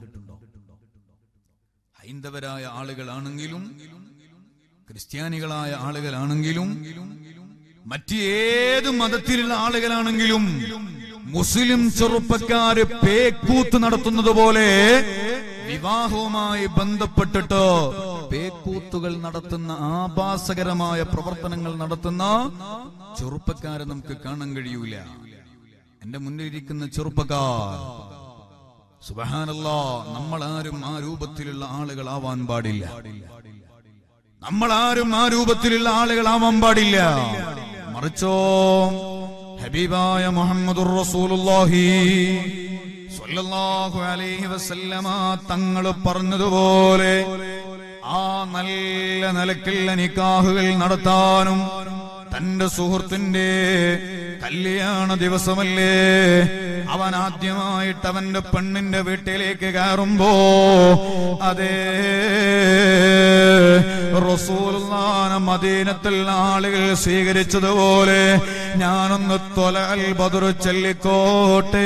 ഹൈന്ദവരായ ആളുകളാണെങ്കിലും ക്രിസ്ത്യാനികളായ ആളുകളാണെങ്കിലും മറ്റ് ഏത് മതത്തിലുള്ള ആളുകളാണെങ്കിലും മുസ്ലിം ചെറുപ്പക്കാര് പേക്കൂത്ത് നടത്തുന്നത് പോലെ വിവാഹവുമായി ബന്ധപ്പെട്ടിട്ട് പേക്കൂത്തുകൾ നടത്തുന്ന ആഭാസകരമായ പ്രവർത്തനങ്ങൾ നടത്തുന്ന ചെറുപ്പക്കാരെ നമുക്ക് കാണാൻ കഴിയൂല എന്റെ മുന്നിലിരിക്കുന്ന ചെറുപ്പക്കാർ സുബഹാനല്ലാ നമ്മൾ ആരും ആ രൂപത്തിലുള്ള ആളുകളാവാൻ പാടില്ല നമ്മൾ ആരും ആ രൂപത്തിലുള്ള ആളുകളാവാൻ പാടില്ല മറിച്ചോ ഹബീബായ മുഹമ്മദുർ റസൂലുള്ളാഹി സ്വല്ലല്ലാഹു അലൈഹി വസല്ലമ തങ്ങൾ പറഞ്ഞതുപോലെ ആ നല്ല നിലക്കുള്ള നിക്കാഹുകൾ നടത്താനും തന്റെ സുഹൃത്തിന്റെ കല്യാണ ദിവസമല്ലേ അവൻ ആദ്യമായിട്ട് അവന്റെ പെണ്ണിന്റെ വീട്ടിലേക്ക് കയറുമ്പോ അതേ റസൂലുള്ളാനെ മദീനത്തിൽ ആളുകൾ സ്വീകരിച്ചതുപോലെ ഞാനൊന്ന് തൊല അൽ ബദർ ചൊല്ലിക്കോട്ടെ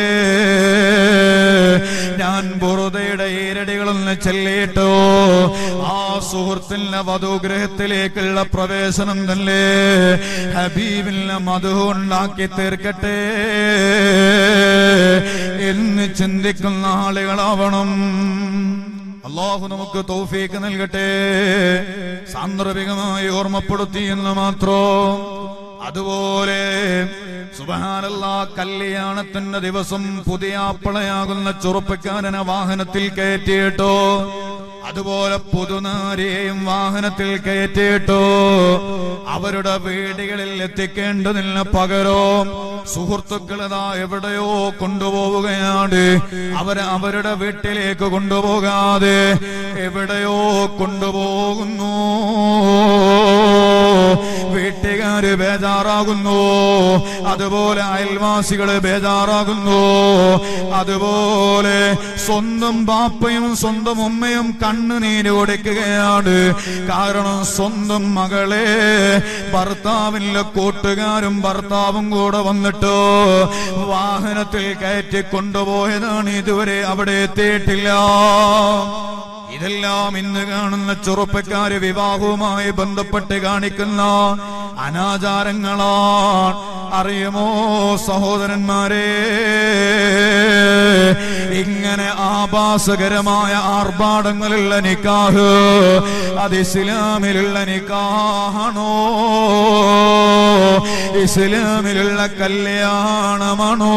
ഞാൻ ബുറുദയുടെ ഈരടികളൊന്ന് ചൊല്ലിട്ടോ ആ സുഹൃത്തിന്റെ വധുഗ്രഹത്തിലേക്കുള്ള പ്രവേശനം തന്നെ ഹബീബിന്റെ മധു ഉണ്ടാക്കി തീർക്കട്ടെ എന്ന് ചിന്തിക്കുന്ന ആളുകളാവണം അള്ളാഹു നമുക്ക് തൗഫീക്ക് നൽകട്ടെ സാന്ദർഭികമായി ഓർമ്മപ്പെടുത്തി എന്ന് മാത്രം അതുപോലെ സുബഹാനല്ല കല്യാണത്തിന്റെ ദിവസം പുതിയ ആപ്പളയാകുന്ന ചെറുപ്പക്കാരനെ വാഹനത്തിൽ കയറ്റിയിട്ടോ അതുപോലെ പുതുനാരിയെയും വാഹനത്തിൽ കയറ്റിയിട്ടോ അവരുടെ വീടുകളിൽ എത്തിക്കേണ്ടതിന് പകരോ സുഹൃത്തുക്കളതാ എവിടെയോ കൊണ്ടുപോവുകയാണ് അവരെ അവരുടെ വീട്ടിലേക്ക് കൊണ്ടുപോകാതെ എവിടെയോ കൊണ്ടുപോകുന്നു വീട്ടുകാര് ബേജാറാകുന്നു അതുപോലെ അയൽവാസികള് ബേജാറാകുന്നു അതുപോലെ സ്വന്തം ബാപ്പയും സ്വന്തം ഉമ്മയും കണ്ണുനീര് കൊടുക്കുകയാണ് കാരണം സ്വന്തം മകളെ ഭർത്താവിന്റെ കൂട്ടുകാരും ഭർത്താവും കൂടെ വന്നിട്ടോ വാഹനത്തിൽ കയറ്റി കൊണ്ടുപോയതാണ് ഇതുവരെ അവിടെ എത്തിയിട്ടില്ല ഇതെല്ലാം ഇന്ന് കാണുന്ന ചെറുപ്പക്കാര് വിവാഹവുമായി ബന്ധപ്പെട്ട് കാണിക്കുന്ന അനാചാരങ്ങളാണ് അറിയുമോ സഹോദരന്മാരെ ഇങ്ങനെ ആഭാസകരമായ ആർഭാടങ്ങളുള്ള നിക്കാഹ് അത് ഇസ്ലാമിലുള്ള നിക്കാഹാണോ ഇസ്ലാമിലുള്ള കല്യാണമാണോ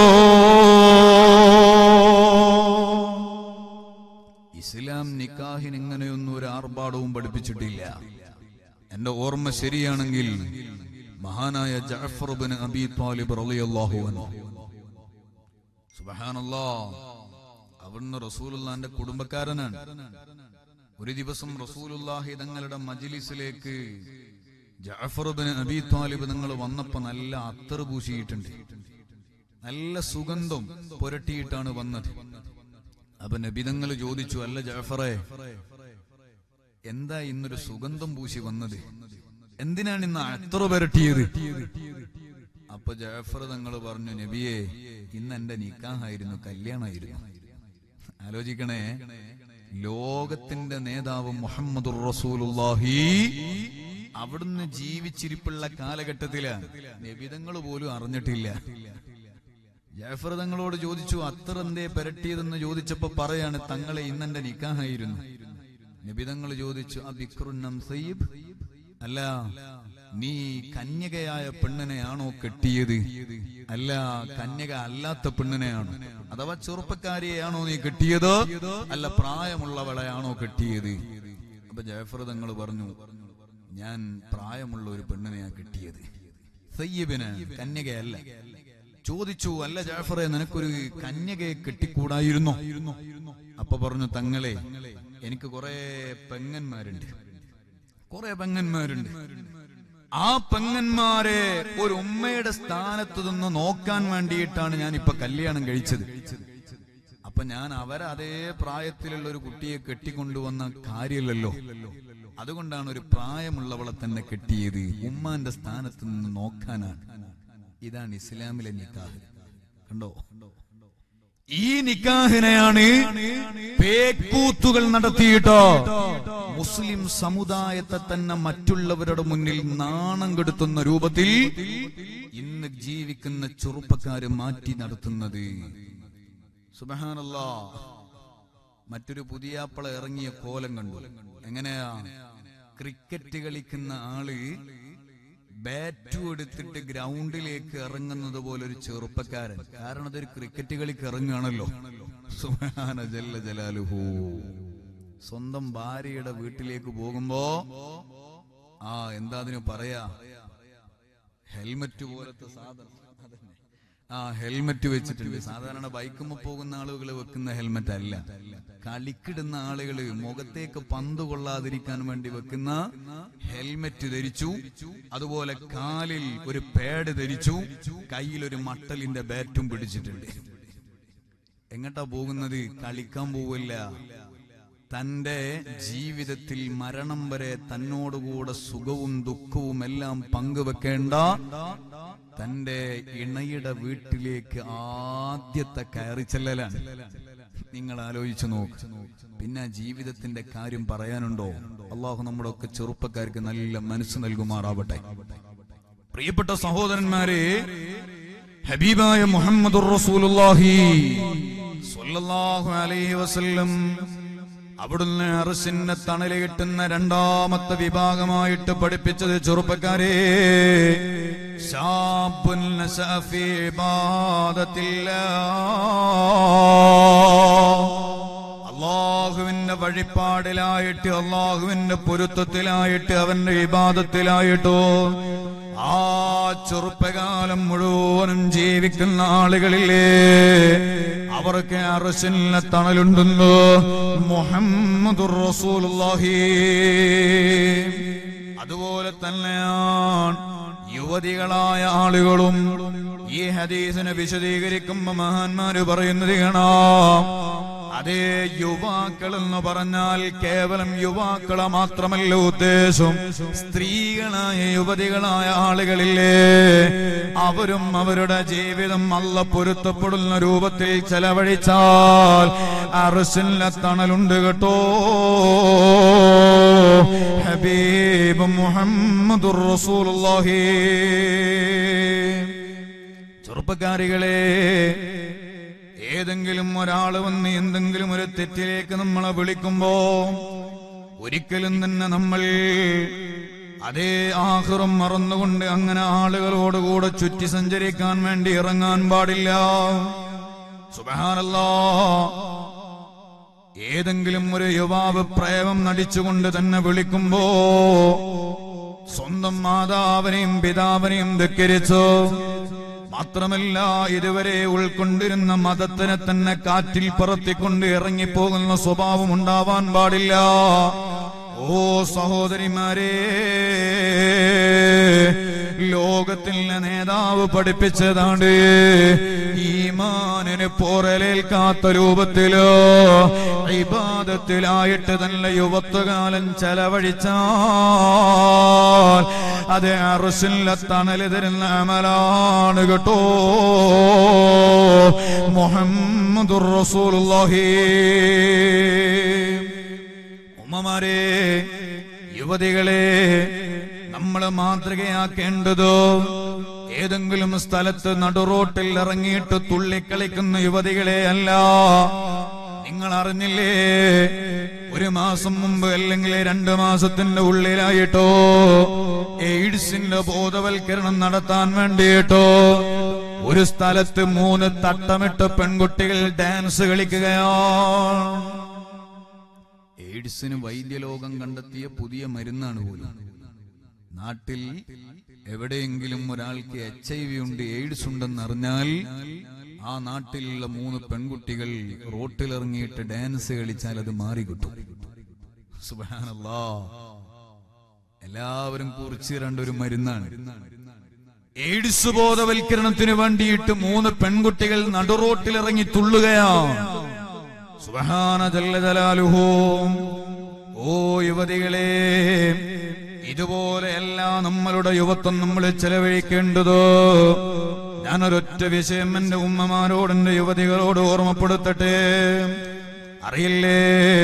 ഇസ്ലാം നിക്കാഹിന് ഇങ്ങനെയൊന്നും ഒരു ആർഭാടവും പഠിപ്പിച്ചിട്ടില്ല എന്റെ ഓർമ്മ ശരിയാണെങ്കിൽ മഹാനായ ജഅഫർ ബിൻ അബി താലിബ് റളിയല്ലാഹു അൻഹു സുബ്ഹാനല്ലാഹ് അവിടുന്ന് റസൂലുള്ളാന്റെ കുടുംബക്കാരനാണ് ഒരു ദിവസം റസൂലുള്ളാഹി തങ്ങളുടെ മജ്ലിസിലേക്ക് ജഅഫർ ബിൻ അബി താലിബ് നിങ്ങൾ വന്നപ്പോ നല്ല അത്തർ പൂശിയിട്ടുണ്ട് നല്ല സുഗന്ധം പുരട്ടിയിട്ടാണ് വന്നത് അപ്പൊ നബിതങ്ങൾ ചോദിച്ചു അല്ല ജാഫറെ എന്താ ഇന്നൊരു സുഗന്ധം പൂശി വന്നത് എന്തിനാണ് ഇന്ന് അത്ര പുരട്ടിയത് അപ്പൊ ജാഫർ തങ്ങൾ പറഞ്ഞു നബിയെ ഇന്ന് എന്റെ നിക്കാഹായിരുന്നു കല്യാണമായിരുന്നു ആലോചിക്കണേ ലോകത്തിന്റെ നേതാവ് മുഹമ്മദുർ റസൂലുള്ളാഹി അവിടുന്ന് ജീവിച്ചിരിപ്പുള്ള കാലഘട്ടത്തിലാണ് നബിതങ്ങൾ പോലും അറിഞ്ഞിട്ടില്ല ജാഫർ തങ്ങളോട് ചോദിച്ചു അത്തർ എന്തേ പെരട്ടിയതെന്ന് ചോദിച്ചപ്പോ പറയാണ് തങ്ങളെ ഇന്നെന്റെ നിക്കാഹായിരുന്നു നബിതങ്ങൾ ചോദിച്ചു ആ ബിക്രുന്നം സയ്യിബ് അല്ല നീ കന്യകയായ പെണ്ണിനെയാണോ കെട്ടിയത് അല്ല കന്യക അല്ലാത്ത പെണ്ണിനെയാണോ അഥവാ ചെറുപ്പക്കാരിയെയാണോ നീ കെട്ടിയത് അല്ല പ്രായമുള്ളവളെയാണോ കെട്ടിയത് അപ്പൊ ജാഫർ തങ്ങൾ പറഞ്ഞു ഞാൻ പ്രായമുള്ള ഒരു പെണ്ണിനെയാ കെട്ടിയത് സയ്യിബിന് കന്യകയല്ല ചോദിച്ചു അല്ല ജാഫറെ നിനക്കൊരു കന്യകയെ കെട്ടിക്കൂടായിരുന്നോ അപ്പൊ പറഞ്ഞു തങ്ങളെ എനിക്ക് കുറെ പെങ്ങന്മാരുണ്ട് കുറെ പെങ്ങന്മാരുണ്ട് ആ പെങ്ങന്മാരെ ഒരു ഉമ്മയുടെ സ്ഥാനത്ത് നിന്ന് നോക്കാൻ വേണ്ടിയിട്ടാണ് ഞാൻ ഇപ്പൊ കല്യാണം കഴിച്ചത് അപ്പൊ ഞാൻ അവരെ അതേ പ്രായത്തിലുള്ള ഒരു കുട്ടിയെ കെട്ടിക്കൊണ്ടുവന്ന കാര്യമില്ലല്ലോ അതുകൊണ്ടാണ് ഒരു പ്രായമുള്ളവളെ തന്നെ കെട്ടിയത് ഉമ്മാന്റെ സ്ഥാനത്ത് നിന്ന് നോക്കാനാണ് ഇതാണ് ഇസ്ലാമിലെ നിക്കാഹ് കണ്ടോ ഈ നിക്കാഹിനെയാണ് പേക്കൂത്തുകൾ നടത്തിയിട്ടോ മുസ്ലിം സമുദായത്തെ തന്നെ മറ്റുള്ളവരുടെ മുന്നിൽ നാണം കെടുത്തുന്ന രൂപത്തിൽ ഇന്ന് ജീവിക്കുന്ന ചെറുപ്പക്കാര് മാറ്റി നടത്തുന്നത് സുബഹാനല്ലാ മറ്റൊരു പുതിയാപ്പള ഇറങ്ങിയ കോലം കണ്ടു എങ്ങനെയാ ക്രിക്കറ്റ് കളിക്കുന്ന ആള് ബാറ്റു എടുത്തിട്ട് ഗ്രൗണ്ടിലേക്ക് ഇറങ്ങുന്നത് പോലെ ഒരു ചെറുപ്പക്കാരൻ കാരണം അതൊരു ക്രിക്കറ്റ് കളിക്ക് ഇറങ്ങുകയാണല്ലോ സുബ്ഹാന ജല്ല ജലാലുഹു സ്വന്തം ഭാര്യയുടെ വീട്ടിലേക്ക് പോകുമ്പോ ആ എന്താ അതിന് പറയാ ഹെൽമറ്റ് പോലത്തെ സാധനം അതന്നെ. ആ ഹെൽമറ്റ് വെച്ചിട്ടുണ്ട് സാധാരണ ബൈക്കുമ്പോ പോകുന്ന ആളുകൾ വെക്കുന്ന ഹെൽമറ്റ് അല്ല കളിക്കിടുന്ന ആളുകൾ മുഖത്തേക്ക് പന്ത് കൊള്ളാതിരിക്കാൻ വേണ്ടി വെക്കുന്ന ഹെൽമറ്റ് ധരിച്ചു അതുപോലെ കാലിൽ ഒരു പാഡ് ധരിച്ചു കയ്യിൽ ഒരു മട്ടലിന്റെ ബാറ്റും പിടിച്ചിട്ടുണ്ട് എങ്ങട്ടാ പോകുന്നത് കളിക്കാൻ പോവില്ല തന്റെ ജീവിതത്തിൽ മരണം വരെ തന്നോടുകൂടെ സുഖവും ദുഃഖവും എല്ലാം പങ്കുവെക്കേണ്ട തന്റെ ഇണയുടെ വീട്ടിലേക്ക് ആദ്യത്തെ കയറി ചെല്ലലാണ് നിങ്ങൾ ആലോചിച്ചു നോക്ക് പിന്നെ ആ ജീവിതത്തിന്റെ കാര്യം പറയാനുണ്ടോ അള്ളാഹു നമ്മുടെ ഒക്കെ ചെറുപ്പക്കാർക്ക് നല്ല മനസ്സ് നൽകുമാറാവട്ടെ പ്രിയപ്പെട്ട സഹോദരന്മാരെ ഹബീബായ മുഹമ്മദ് റസൂലുള്ളാഹി സ്വല്ലല്ലാഹു അലൈഹി വസല്ലം അവിടുന്ന് അറസിന്റെ തണല് കിട്ടുന്ന രണ്ടാമത്തെ വിഭാഗമായിട്ട് പഠിപ്പിച്ചത് ചെറുപ്പക്കാരെ ശാബുൻ നശഅ ഫീ ഇബാദത്തില്ലാ അള്ളാഹുവിന്റെ വഴിപ്പാടിലായിട്ട് അള്ളാഹുവിന്റെ പൊരുത്തത്തിലായിട്ട് അവന്റെ വിവാദത്തിലായിട്ടോ ആ ചെറുപ്പകാലം മുഴുവനും ജീവിക്കുന്ന ആളുകളില്ലേ അവർക്ക് അറസിന്റെ തണലുണ്ടെന്ന് മുഹമ്മദുർ റസൂലുള്ളാഹി അതുപോലെ തന്നെയാണ് യുവതികളായ ആളുകളും ഈ ഹദീസിനെ വിശദീകരിക്കുമ്പോ മഹാന്മാര് പറയുന്നത് കാണാം അതേ യുവാക്കൾ എന്ന് പറഞ്ഞാൽ കേവലം യുവാക്കളെ മാത്രമല്ല ഉദ്ദേശം സ്ത്രീകളായ യുവതികളായ ആളുകളില്ലേ അവരും അവരുടെ ജീവിതം അല്ല പൊരുത്തപ്പെടുന്ന രൂപത്തിൽ ചെലവഴിച്ചാൽ അറസില്ല തണലുണ്ട് കേട്ടോ ഹബീബ് മുഹമ്മദുർ റസൂലുള്ളാഹി ചെറുപ്പക്കാരികളെ ഏതെങ്കിലും ഒരാൾ വന്ന് എന്തെങ്കിലും ഒരു തെറ്റിലേക്ക് നമ്മളെ വിളിക്കുമ്പോ ഒരിക്കലും തന്നെ നമ്മൾ അതേ ആഹ്റും മറന്നുകൊണ്ട് അങ്ങനെ ആളുകളോടുകൂടെ ചുറ്റി സഞ്ചരിക്കാൻ വേണ്ടി ഇറങ്ങാൻ പാടില്ല സുബഹാനല്ലാ ഏതെങ്കിലും ഒരു യുവാവ് പ്രേമം നടിച്ചുകൊണ്ട് തന്നെ വിളിക്കുമ്പോ സ്വന്തം മാതാവിനെയും പിതാവിനെയും ധിക്കരിച്ചു മാത്രമല്ല ഇതുവരെ ഉൾക്കൊണ്ടിരുന്ന മതത്തിനെ തന്നെ കാറ്റിൽ പറത്തിക്കൊണ്ട് ഇറങ്ങിപ്പോകുന്ന സ്വഭാവം ഉണ്ടാവാൻ പാടില്ല ഓ സഹോദരിമാരെ ലോകത്തിലെ നേതാവ് പഠിപ്പിച്ചതാണ് ഈമാനിന് പോറലേൽക്കാത്ത രൂപത്തിലോ ഇബാദത്തിലായിട്ട് തന്നെ യുവത്വകാലം ചെലവഴിച്ചാൽ അത് അറുസില്ല തണല് തരുന്ന അമലാണ് കേട്ടോ മുഹമ്മദുർ റസൂലുള്ളാഹി ഉമ്മമാരെ യുവതികളെ നമ്മൾ മാതൃകയാക്കേണ്ടതോ ഏതെങ്കിലും സ്ഥലത്ത് നടുറോട്ടിൽ ഇറങ്ങിയിട്ട് തുള്ളിക്കളിക്കുന്ന യുവതികളെ അല്ല നിങ്ങൾ അറിഞ്ഞില്ലേ ഒരു മാസം മുമ്പ് അല്ലെങ്കിൽ രണ്ടു മാസത്തിന്റെ ഉള്ളിലായിട്ടോ എയ്ഡ്സിന്റെ ബോധവൽക്കരണം നടത്താൻ വേണ്ടിയിട്ടോ ഒരു സ്ഥലത്ത് മൂന്ന് തട്ടമിട്ട് പെൺകുട്ടികൾ ഡാൻസ് കളിക്കുകയാണ് എയ്ഡ്സിന് വൈദ്യലോകം കണ്ടെത്തിയ പുതിയ മരുന്നാണ് പോലും നാട്ടിൽ എവിടെയെങ്കിലും ഒരാൾക്ക് എച്ച് ഐ വി ഉണ്ട് എയ്ഡ്സ് ഉണ്ടെന്ന് അറിഞ്ഞാൽ ആ നാട്ടിലുള്ള മൂന്ന് പെൺകുട്ടികൾ റോട്ടിലിറങ്ങിയിട്ട് ഡാൻസ് കളിച്ചാൽ അത് മാറിക്കിട്ടും സുബാനല്ലാ എല്ലാവരും കുറിച്ചിരണ്ട ഒരു മരുന്നാണ് എയ്ഡ്സ് ബോധവൽക്കരണത്തിന് വേണ്ടിയിട്ട് മൂന്ന് പെൺകുട്ടികൾ നടുറോട്ടിലിറങ്ങി തുള്ളുകയാണ് സുബ്ഹാന ജല്ല ജലാലുഹു ഓ യുവതികളെ ഇതുപോലെയല്ല നമ്മളുടെ യുവത്വം നമ്മൾ ചെലവഴിക്കേണ്ടത് ഞാനൊരൊറ്റ വിഷയം എന്റെ ഉമ്മമാരോട് എന്റെ യുവതികളോട് ഓർമ്മപ്പെടുത്തട്ടെ അറിയില്ലേ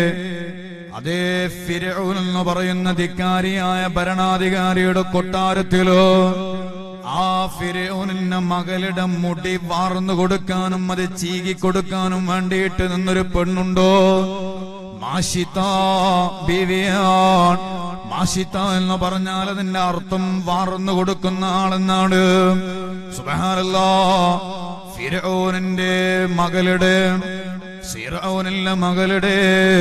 അതേ ഫിരൗൻ എന്ന് പറയുന്ന ധിക്കാരിയായ ഭരണാധികാരിയുടെ കൊട്ടാരത്തിലോ ആ ഫിരൗനിന്റെ മകളുടെ മുടി വാർന്നു കൊടുക്കാനും അത് ചീകി കൊടുക്കാനും വേണ്ടിയിട്ട് നിന്നൊരു പെണ്ണുണ്ടോ മാഷിത്ത ബീവിയാൻ മാഷിത്ത എന്ന് പറഞ്ഞാൽ അതിന്റെ അർത്ഥം വാർന്നു കൊടുക്കുന്ന ആളെന്നാണ് സുബഹാനല്ലാ ഫിരൗനിന്റെ മകളുടെ ഫിറൗനിലെ മകളുടെ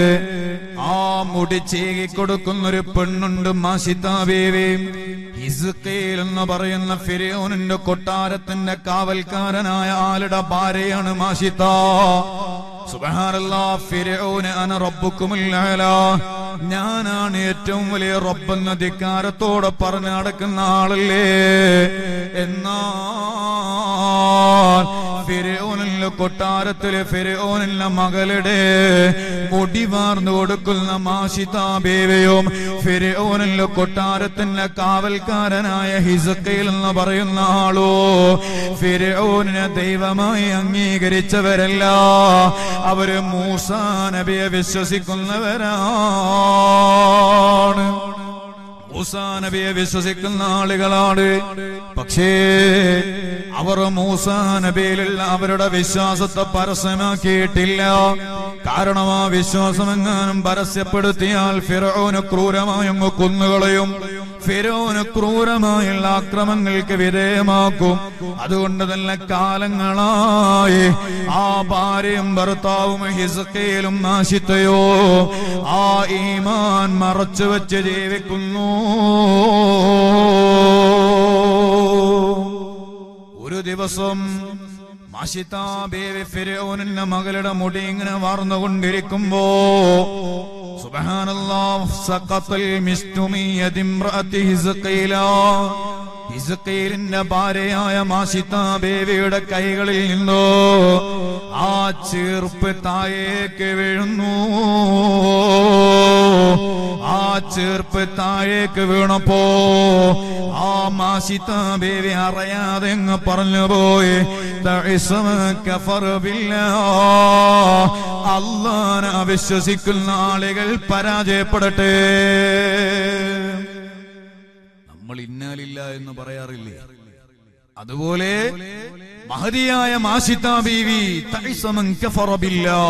ആ മുടി ചീകി കൊടുക്കുന്ന ഒരു പെണ്ണുണ്ട് മാഷിത്ത ബീവി ഹിസ്കേൽ എന്ന് പറയുന്ന ഫിരൗനിന്റെ കൊട്ടാരത്തിന്റെ കാവൽക്കാരനായ ആളുടെ ഭാര്യയാണ് മാഷിത്ത സുബ്ഹാനല്ലാ ഫിരൗന് അന റബ്ബുക്കുമുൽ അഅലാ ഞാനാണ് ഏറ്റവും വലിയ റബ്ബെന്ന ധിക്കാരത്തോടെ പറഞ്ഞു നടക്കുന്ന ആളല്ലേ എന്നാൽ ഫിരൗനിലെ കൊട്ടാരത്തില് ഫിരോനില്ല മകളുടെ മുടി വാർന്നു കൊടുക്കുന്ന മാഷിത ബേവയും ഫിരോനില്ല കൊട്ടാരത്തിന്റെ കാവൽക്കാരനായ ഹിസക്കയിൽ എന്ന് പറയുന്ന ആളോ ഫിരോനിനെ ദൈവമായി അംഗീകരിച്ചവരല്ല അവര് മൂസാ നബിയെ വിശ്വസിക്കുന്നവരാണ് മൂസാ നബിയെ വിശ്വസിക്കുന്ന ആളുകളാണ് പക്ഷേ അവർ മൂസാ നബിയിലുള്ള അവരുടെ വിശ്വാസത്തെ പരസ്യമാക്കിയിട്ടില്ല കാരണം ആ വിശ്വാസം എങ്ങാനും പരസ്യപ്പെടുത്തിയാൽ ഫിറോന് ക്രൂരമായി അങ്ങ് കൊന്നുകളയും ഫിറോന് ക്രൂരമായുള്ള ആക്രമങ്ങൾക്ക് വിധേയമാക്കും അതുകൊണ്ട് തന്നെ കാലങ്ങളായി ആ ഭാര്യയും ഭർത്താവും ഹിസക്കയിലും നാശിത്തയോ ആ ഈമാൻ മറച്ചു വെച്ച് ജീവിക്കുന്നു ഒരു ദിവസം മാഷിത്താ ബേബി ഫിരോനിന്റെ മകളുടെ മുടി ഇങ്ങനെ വാർന്നുകൊണ്ടിരിക്കുമ്പോ സുബ്ഹാനല്ലാഹ് സഖത്തൽ മിസ്തുമി യദിംറഅതി ഹിസ്ഖീല ഹിസ്ഖീലിന്റെ ഭാര്യയായ മാഷിത്താ ബേബിയുടെ കൈകളിൽ നിന്നോ ആ ചീർപ്പ് താഴേക്ക് വീഴുന്നു ആ ചീർപ്പ് താഴേക്ക് വീണപ്പോ ആ മാസിത്ത ബേബി അറിയാതെ അങ്ങ് പറഞ്ഞു പോയി അള്ളാനെ അവിശ്വസിക്കുന്ന ആളുകൾ പരാജയപ്പെടട്ടെ നമ്മൾ ഇന്നാലില്ല എന്ന് പറയാറില്ലേ അതുപോലെ മഹതിയായ മാസിത്ത ബീവി തൈസമൻ കഫറ ബില്ലാ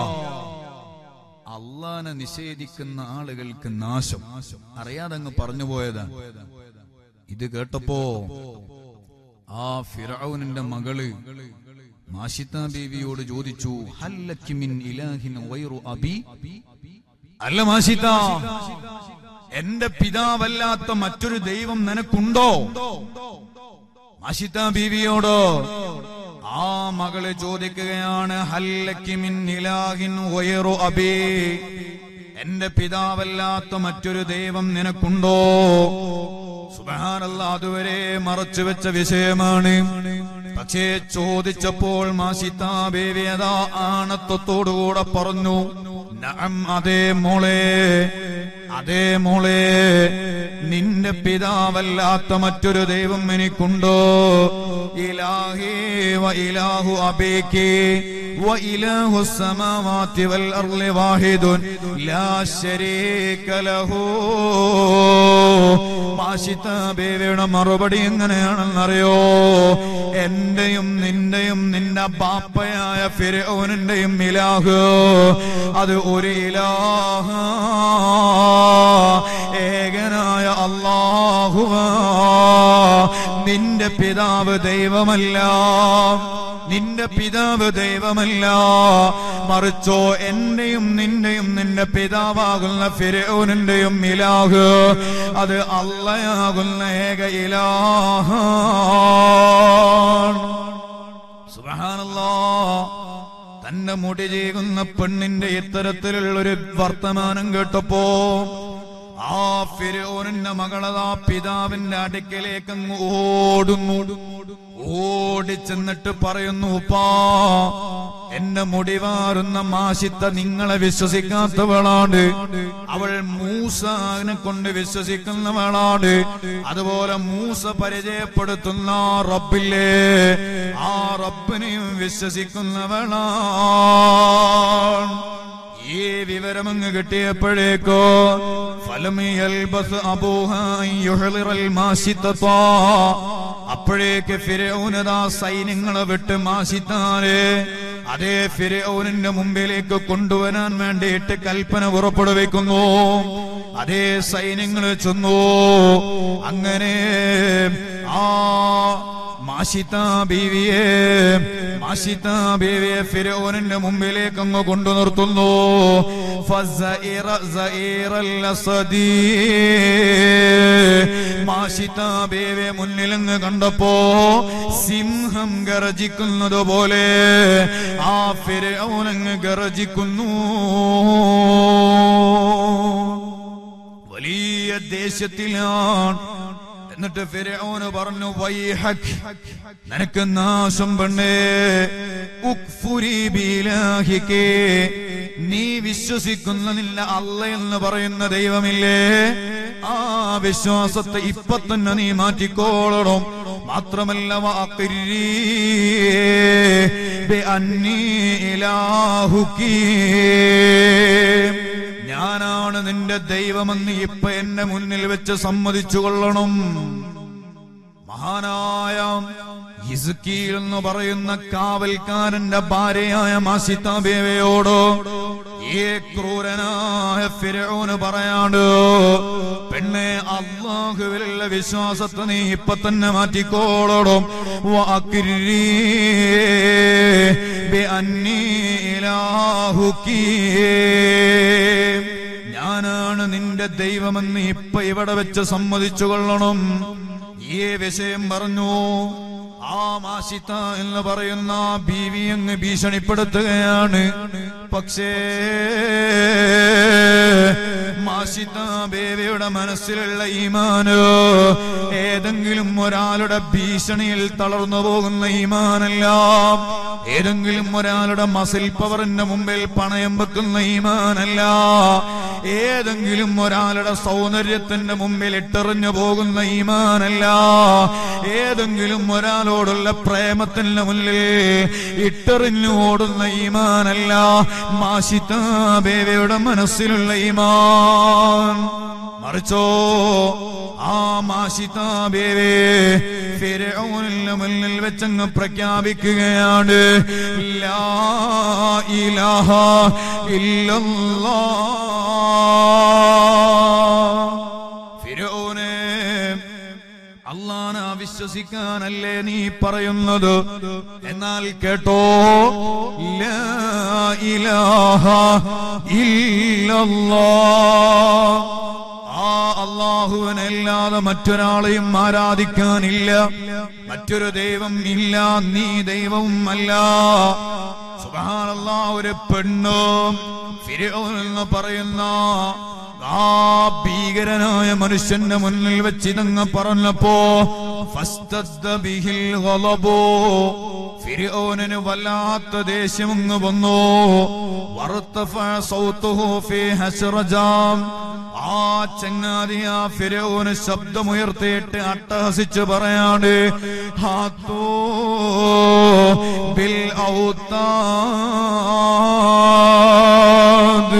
അള്ളാനെ നിഷേധിക്കുന്ന ആളുകൾക്ക് നാശം അറിയാതെ അങ്ങ് പറഞ്ഞു പോയതാ ഇത് കേട്ടപ്പോ ആ ഫിറൌനിന്റെ മകള് മാഷിത്ത ബീവിയോട് ചോദിച്ചു ഹല്ലക്കി മിൻ ഇലാഹിൻ ഗൈറു അബി അല്ല മാഷിത്ത എന്റെ പിതാവല്ലാത്ത മറ്റൊരു ദൈവം നിനക്കുണ്ടോ മാഷിത്ത ബീവിയോട് ആ മകള് ചോദിക്കുകയാണ് ഹല്ലക്കി മിൻ ഇലാഹിൻ ഗൈറു അബി എന്റെ പിതാവല്ലാത്ത മറ്റൊരു ദൈവം നിനക്കുണ്ടോ സുബഹാനല്ല അതുവരെ മറച്ചു വെച്ച വിഷയമാണ് പക്ഷേ ചോദിച്ചപ്പോൾ മാസിത്താ ബേബി അതാ ആണത്വത്തോടുകൂടെ പറഞ്ഞു നഅം അതേ മോളെ അതേ മോളെ നിന്റെ പിതാവല്ലാത്ത മറ്റൊരു ദൈവം എനിക്കുണ്ടോ ഇലാഹി വ ഇലാഹു അബേക്ക് വ ഇലാഹു സമാവാതി വൽ അർളി വാഹിദുൻ ലാ ശരീക ലഹു മാഷിത്ത ബേബിയുടെ മറുപടി എങ്ങനെയാണെന്നറിയോ എന്റെയും നിന്റെയും നിന്റെ ബാപ്പയായ ഫിരോനിന്റെയും ഇലാഹ് അത് ഒരു ഇലാഹ ഏകനായ അള്ളാഹുവ നിന്റെ പിതാവ് ദൈവമല്ല നിന്റെ പിതാവ് ദൈവമല്ല മറിച്ചോ എന്റെയും നിന്റെയും നിന്റെ പിതാവാകുന്ന ഫിരോനിന്റെയും ഇലാഹ് അത് അള്ളയാകുന്ന ഏക ഇലാഹ സുബഹാനല്ലാ തന്റെ മുടി ചെയ്യുന്ന പെണ്ണിന്റെ ഇത്തരത്തിലുള്ളൊരു വർത്തമാനം കേട്ടപ്പോ ആ ഫിരോനിന്റെ മകളതാ പിതാവിന്റെ അടുക്കലേക്ക് അങ്ങ് ഓടുന്നു ഓടിച്ചെന്നിട്ട് പറയുന്നു ഉപ്പാ എന്നെ മുടിവാറുന്ന മാഷിത്ത നിങ്ങളെ വിശ്വസിക്കാത്തവളാണ് അവൾ മൂസനെ കൊണ്ട് വിശ്വസിക്കുന്നവളാണ് അതുപോലെ മൂസ പരിചയപ്പെടുത്തുന്ന റബ്ബില്ലേ ആ റബ്ബിനെയും വിശ്വസിക്കുന്നവളാണ് ഈ വിവരമങ്ങ് കിട്ടിയപ്പോഴേക്കോ ഫലമിയൽബസ് അബൂഹായിറൽ മാസിത്തത്താ അപ്പോഴേക്ക് ഫിരൗനതാ സൈന്യങ്ങളെ വിട്ട് മാസിത്താനെ അതേ ഫിരൗനിന്റെ മുമ്പിലേക്ക് കൊണ്ടുവരാൻ വേണ്ടിയിട്ട് കൽപ്പന പുറപ്പെടുവിക്കുന്നു അതേ സൈന്യങ്ങൾ ചെന്നു അങ്ങനെ ആ മാഷിത്ത ബീവിയെ മാഷിത്ത ബീവിയെ ഫിരോനിന്റെ മുമ്പിലേക്ക് അങ്ങ് കൊണ്ടു നിർത്തുന്നു ഫസഇറ സഇറൽ അസദീ. മാഷിത്ത ബീവിയെ മുന്നിലങ്ങ് കണ്ടപ്പോ സിംഹം ഗർജിക്കുന്നത് പോലെ ആ ഫിരോനങ്ങ് ഗർജിക്കുന്നു വലിയ ദേശത്തിലാണ് എന്നിട്ട് ഫിരൗന് പറഞ്ഞു വൈഹക് നിനക്ക് നാശം പെണ്ണേ ഉക്ഫുരി ബിലാഹിക്കേ നീ വിശ്വസിക്കുന്ന നിന്റെ അല്ല എന്ന് പറയുന്ന ദൈവമില്ലേ ആ വിശ്വാസത്തെ ഇപ്പൊ തന്നെ നീ മാറ്റിക്കോളണം മാത്രമല്ല വാക്കിരീ ബിഅന്നീ ഇലാഹുക്കീ ഞാനാണ് നിന്റെ ദൈവമെന്ന് ഇപ്പൊ എന്നെ മുന്നിൽ വെച്ച് സമ്മതിച്ചു കൊള്ളണം മഹാനായ ഹിസ്കീൽ എന്ന് പറയുന്ന കാവൽക്കാരന്റെ ഭാര്യയായ മാസിത്ത ബേവയോട് ഈ ക്രൂരനായ ഫിരോന് പറയാണ്ട് പെണ്ണെ അള്ളാഹുവിലുള്ള വിശ്വാസത്തെ നീ ഇപ്പൊ തന്നെ മാറ്റിക്കോളണം വാക്കിരീ ബിഅന്നീ ഇലാഹുക്കീ ഞാനാണ് നിന്റെ ദൈവമെന്ന് ഇപ്പൊ ഇവിടെ വെച്ച് സമ്മതിച്ചു കൊള്ളണം ഈ വിഷയം പറഞ്ഞു ആ മാസിത്ത എന്ന് പറയുന്ന ബീവി അങ്ങ് ഭീഷണിപ്പെടുത്തുകയാണ് പക്ഷേ മാസിത്ത ബേബിയുടെ മനസ്സിലുള്ള ഈമാന് ഏതെങ്കിലും ഒരാളുടെ ഭീഷണിയിൽ തളർന്നു പോകുന്ന ഈമാനല്ല ഏതെങ്കിലും ഒരാളുടെ മസിൽ പവറിന്റെ മുമ്പിൽ പണയം വെക്കുന്ന ഈമാനല്ല ഏതെങ്കിലും ഒരാളുടെ സൗന്ദര്യത്തിന്റെ മുമ്പിൽ ഇട്ടെറിഞ്ഞു പോകുന്ന ഈമാനല്ല ഏതെങ്കിലും ഒരാളോടുള്ള പ്രേമത്തിന്റെ മുന്നിൽ ഇട്ടെറിഞ്ഞു ഓടുന്ന ഈമാനല്ല മാഷിത്ത ബേബിയുടെ മനസ്സിലുള്ള ഈമാൻ മറിച്ചോ ആ മാഷിത്ത ബേബി ഫിരൗനിന്റെ മുന്നിൽ വെച്ചങ്ങ് പ്രഖ്യാപിക്കുകയാണ് ലാ ഇലാഹ ഇല്ലല്ലാഹ് ഫിരൗനെ അള്ളാന വിശ്വസിക്കാനല്ലേ നീ പറയുന്നത് എന്നാൽ കേട്ടോ ലാ ഇലാഹ ഇല്ലല്ലാഹ് ആ അള്ളാഹുവിനല്ലാതെ മറ്റൊരാളെയും ആരാധിക്കാനില്ല മറ്റൊരു ദൈവം ഇല്ല നീ ദൈവവും അല്ല സുബ്ഹാനല്ലാഹ് ഒരു പെണ്ണ് ഫിർഔൻ എന്ന് പറയുന്ന ആ ഭീകരനായ മനുഷ്യന്റെ മുന്നിൽ വെച്ച് ഇതങ്ങ് പറഞ്ഞപ്പോ ഫസ്തദ്ദ ബിഹിൽ ഗളബു. ഫിർഔനിന് വല്ലാത്ത ദേഷ്യമങ്ങ് വന്നു വറുത്തഫഅ സൗതുഹു ഫീ ഹസ്റജാം. ആ ചങ്ങാതി ആ ഫിരൗന് ശബ്ദമുയർത്തിയിട്ട് അട്ടഹസിച്ച് പറയാണ് ഹാത്തോ ബിൽ ഔത്താദ്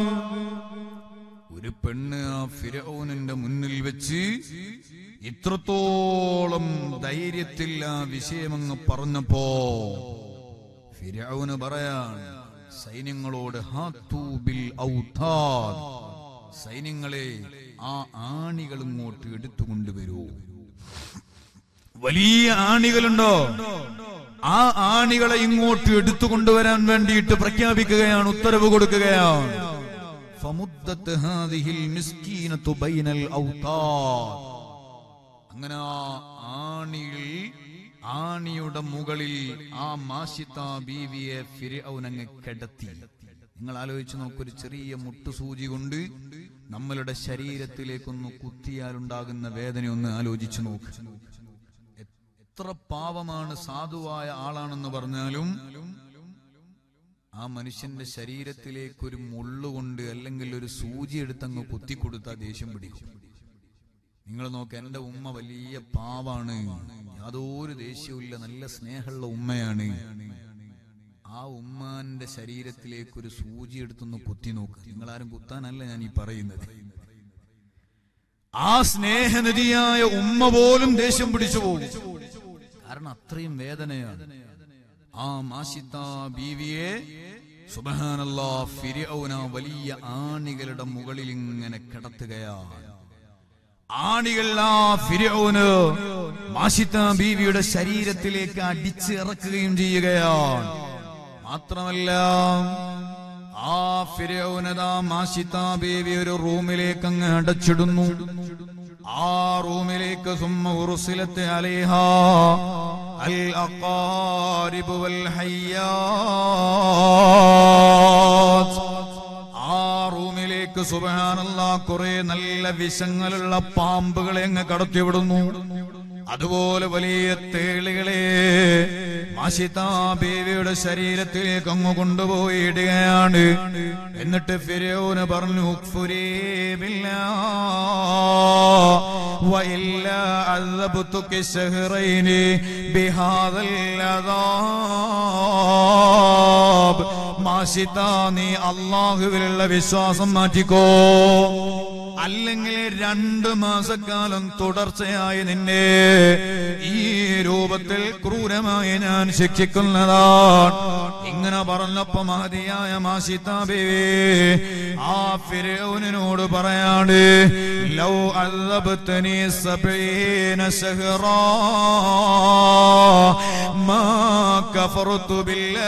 ഒരു പെണ്ണ് ആ ഫിരൗനിന്റെ മുന്നിൽ വെച്ച് ഇത്രത്തോളം ധൈര്യത്തിൽ ആ വിഷയമങ്ങ് പറഞ്ഞപ്പോ ഫിരൗന് പറയാൻ സൈന്യങ്ങളോട് ഹാത്തൂ ബിൽ ഔത്താദ് സൈന്യങ്ങളെ ആ ആണികൾ ഇങ്ങോട്ട് എടുത്തുകൊണ്ടുവരൂ വലിയ ആണികളുണ്ടോ ആ ആണികളെ ഇങ്ങോട്ട് എടുത്തുകൊണ്ടുവരാൻ വേണ്ടിയിട്ട് പ്രഖ്യാപിക്കുകയാണ് ഉത്തരവ് കൊടുക്കുകയാണ് فمدت هذه المسكينة بين الأوتاد അങ്ങനെ ആ ആണിയിൽ ആണിയുടെ മുകളിൽ ആ മാഷിത്ത ബീവിയെ ഫിരൗനങ്ങ് കിടത്തി നിങ്ങൾ ആലോചിച്ച് നോക്കൊരു ചെറിയ മുട്ടുസൂചി കൊണ്ട് നമ്മളുടെ ശരീരത്തിലേക്കൊന്ന് കുത്തിയാലുണ്ടാകുന്ന വേദന ഒന്ന് ആലോചിച്ചു നോക്ക് എത്ര പാവമാണ് സാധുവായ ആളാണെന്ന് പറഞ്ഞാലും ആ മനുഷ്യന്റെ ശരീരത്തിലേക്ക് ഒരു മുള്ളുകൊണ്ട് അല്ലെങ്കിൽ ഒരു സൂചി എടുത്തങ്ങ് കുത്തിക്കൊടുത്താൽ ദേഷ്യം പിടിക്കും നിങ്ങൾ നോക്ക് എന്റെ ഉമ്മ വലിയ പാവാണ് യാതൊരു ദേഷ്യവുമില്ല നല്ല സ്നേഹമുള്ള ഉമ്മയാണ് ആ ഉമ്മാന്റെ ശരീരത്തിലേക്ക് ഒരു സൂചി എടുത്തൊന്ന് കുത്തി നോക്ക് നിങ്ങൾ ആരും കുത്താനല്ല ഞാൻ ഈ പറയുന്നത് ആ സ്നേഹനിധിയായ ഉമ്മ പോലും ദേഷ്യം പിടിച്ചു പോകും കാരണം അത്രയും വേദനയാണ് ആ മാഷിത്ത ബീവിയെ സുബഹാനല്ലാ ഫിരൗന വലിയ ആണികളുടെ മുകളിൽ ഇങ്ങനെ കിടത്തുകയാണ് ആണികൾ ആ ഫിരൗന് മാഷിത്ത ബീവിയുടെ ശരീരത്തിലേക്ക് അടിച്ച് ഇറക്കുകയും ചെയ്യുകയാണ് മാത്രമല്ല ആ ഫിരൗനതാ മാഷിത്ത ബീവി ഒരു റൂമിലേക്ക് അങ്ങ് അടച്ചിടുന്നു ആ റൂമിലേക്ക് സുമ്മ ഉറുസിലത്തെ അലേഹ അൽ അഖാരിബ് വൽ ഹയ്യാത്ത് ആ റൂമിലേക്ക് സുബാനല്ല കുറെ നല്ല വിഷങ്ങളുള്ള പാമ്പുകളെ അങ്ങ് കടത്തിവിടുന്നു അതുപോലെ വലിയ തേളുകളെ മാഷിതാ ബേബിയുടെ ശരീരത്തിലേക്ക് അങ്ങ് കൊണ്ടുപോയി ഇടുകയാണ് എന്നിട്ട് ഫിരോന് പറഞ്ഞു "ഉക്ഫുരീ ബില്ലാ وإلا عذبتك شهرين بهذا العذاب മാഷിത്ത നീ അള്ളാഹുവിലുള്ള വിശ്വാസം മാറ്റിക്കോ അല്ലെങ്കിൽ രണ്ടു മാസക്കാലം തുടർച്ചയായി നിന്നെ ഈ രൂപത്തിൽ ക്രൂരമായി ഞാൻ ശിക്ഷിക്കുന്നതാണ് ഇങ്ങനെ പറഞ്ഞപ്പോ മഹതിയായ മാഷിത്ത ബേബി ആ ഫിരൗനിനോട് പറയാണ് ലൗ അല്ലബത്തനി സബീന ശഹറാ മാ കഫറതു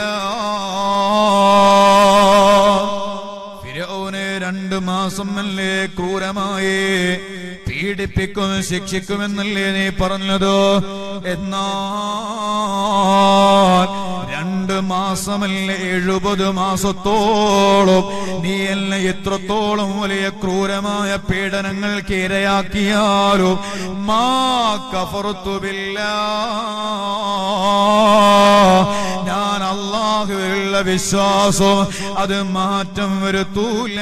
ബില്ലാഹ് ഫിരൗന് രണ്ട് മാസം അല്ലേ ക്രൂരമായി പീഡിപ്പിക്കും ശിക്ഷിക്കുമെന്നല്ലേ നീ പറഞ്ഞത് എന്നാൽ രണ്ട് മാസമല്ലേ എഴുപത് മാസത്തോളം നീ എന്നെ എത്രത്തോളം വലിയ ക്രൂരമായ പീഡനങ്ങൾക്ക് ഇരയാക്കിയാലും മാ കഫറുത്തുമില്ല ഞാൻ അള്ളാഹുവിലുള്ള വിശ്വാസം അത് മാറ്റം വരുത്തൂല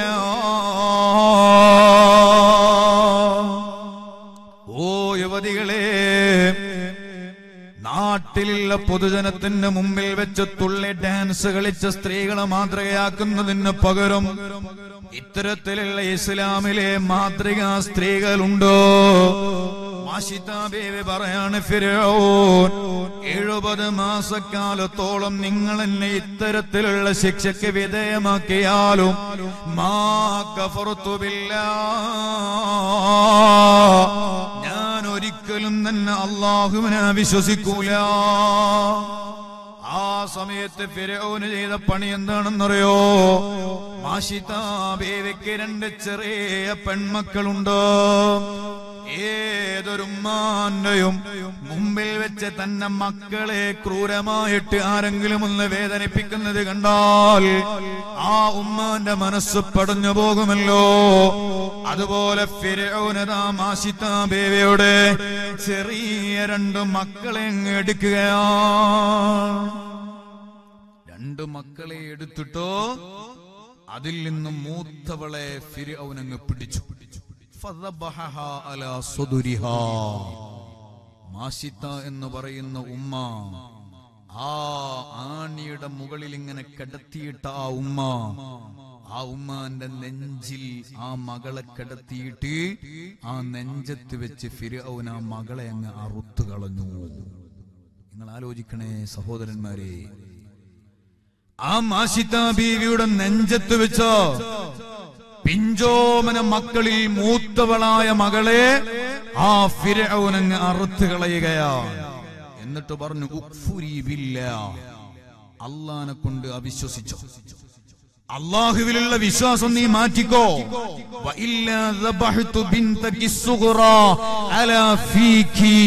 ഓ യുവതികളെ നാട്ടിലുള്ള പൊതുജനത്തിന് മുമ്പിൽ വെച്ച് തുള്ളി ഡാൻസ് കളിച്ച സ്ത്രീകളെ മാതൃകയാക്കുന്നതിന് പകരം ഇത്തരത്തിലുള്ള ഇസ്ലാമിലെ മാതൃകാ സ്ത്രീകളുണ്ടോ മാഷിതാ ബേബി പറയാണ് ഫിറോൻ എഴുപത് മാസക്കാലത്തോളം നിങ്ങൾ എന്നെ ഇത്തരത്തിലുള്ള ശിക്ഷയ്ക്ക് വിധേയമാക്കിയാലും മാ കഫറുത്തു ബില്ലാ ഞാൻ ഒരിക്കലും തന്നെ അള്ളാഹുവിനെ വിശ്വസിക്കൂല ആ സമയത്ത് ഫിരൗന് ചെയ്ത പണി എന്താണെന്നറിയോ മാഷിതാ ബേബിക്ക് രണ്ട് ചെറിയ പെൺമക്കളുണ്ട് ഏതൊരുമ്മാന്റെയും മുമ്പിൽ വെച്ച് തന്നെ മക്കളെ ക്രൂരമായിട്ട് ആരെങ്കിലും ഒന്ന് വേദനിപ്പിക്കുന്നത് കണ്ടാൽ ആ ഉമ്മാന്റെ മനസ്സ് പടഞ്ഞു പോകുമല്ലോ അതുപോലെ ഫിരൗനതാ മാഷിത്താ ബേബിയുടെ ചെറിയ രണ്ട് മക്കളെ അങ്ങ് എടുക്കുകയാണ് രണ്ട് മക്കളെ എടുത്തിട്ടോ അതിൽ നിന്നും മൂത്തവളെ ഫിരൗനങ്ങ് പിടിച്ചു ഫദബഹഹ അലാ സുദുരിഹാ. മാഷിത്ത എന്ന് പറയുന്ന ഉമ്മ ആ ആണിയുടെ മുകളിൽ ഇങ്ങനെ കിടത്തിയിട്ട ആ ഉമ്മ ആ ഉമ്മാന്റെ നെഞ്ചിൽ ആ മകളെ കിടത്തിയിട്ട് ആ നെഞ്ചത്ത് വെച്ച് ഫിരൗൻ ആ മകളെ അങ്ങ് അറുത്തു കളഞ്ഞു നിങ്ങൾ ആലോചിക്കണേ സഹോദരന്മാരെ ആ മാഷിത്ത ബീവിയുടെ നെഞ്ചത്ത് വെച്ചോ പിഞ്ചോമന മക്കളിൽ മൂത്തവളായ മകളെ ആ ഫിരൗനങ്ങ് അറുത്ത് കളയുകയാണ് എന്നിട്ട് പറഞ്ഞു ഉക്ഫുരി ബില്ല അള്ളാനെ കൊണ്ട് അവിശ്വസിച്ചോ അള്ളാഹുവിലുള്ള വിശ്വാസം നീ മാറ്റിക്കോ വഇല്ലാ ദബഹ്തു ബിൻതകി സുഗ്റാ അലാ ഫീകി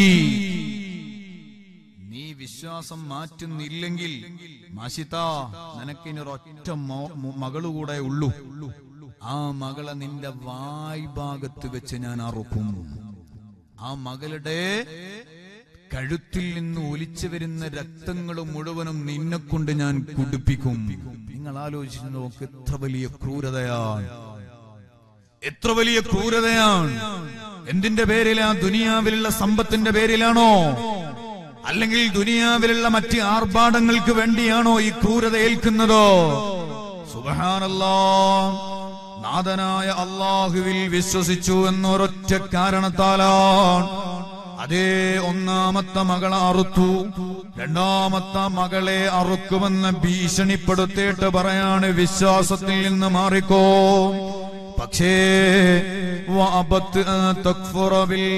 നീ വിശ്വാസം മാറ്റുന്നില്ലെങ്കിൽ മാഷിത്ത നിനക്കിനി ഒരൊറ്റ മോ- മു- മകള് കൂടെ ഉള്ളൂ ആ മകളെ നിന്റെ വായ് ഭാഗത്ത് വെച്ച് ഞാൻ അറുക്കും ആ മകളുടെ കഴുത്തിൽ നിന്ന് ഒലിച്ചു വരുന്ന രക്തങ്ങൾ മുഴുവനും നിന്നെ കൊണ്ട് ഞാൻ കുടിപ്പിക്കും നിങ്ങൾ ആലോചിച്ച് നോക്ക് എത്ര വലിയ ക്രൂരതയാണ് എത്ര വലിയ ക്രൂരതയാണ് എന്തിന്റെ പേരിലാ ദുനിയാവിലുള്ള സമ്പത്തിന്റെ പേരിലാണോ അല്ലെങ്കിൽ ദുനിയാവിലുള്ള മറ്റ് ആർഭാടങ്ങൾക്ക് വേണ്ടിയാണോ ഈ ക്രൂരത ഏൽക്കുന്നതോ സുബഹാനല്ലാ നാഥനായ അള്ളാഹുവിൽ വിശ്വസിച്ചു എന്നൊരൊറ്റ കാരണത്താലാണ് അതേ ഒന്നാമത്തെ മകളെ അറുത്തു രണ്ടാമത്തെ മകളെ അറുക്കുമെന്ന് ഭീഷണിപ്പെടുത്തിയിട്ട് പറയാണ് വിശ്വാസത്തിൽ നിന്ന് മാറിക്കോ പക്ഷേ വഅബത്ത് അൻ തക്ഫുറ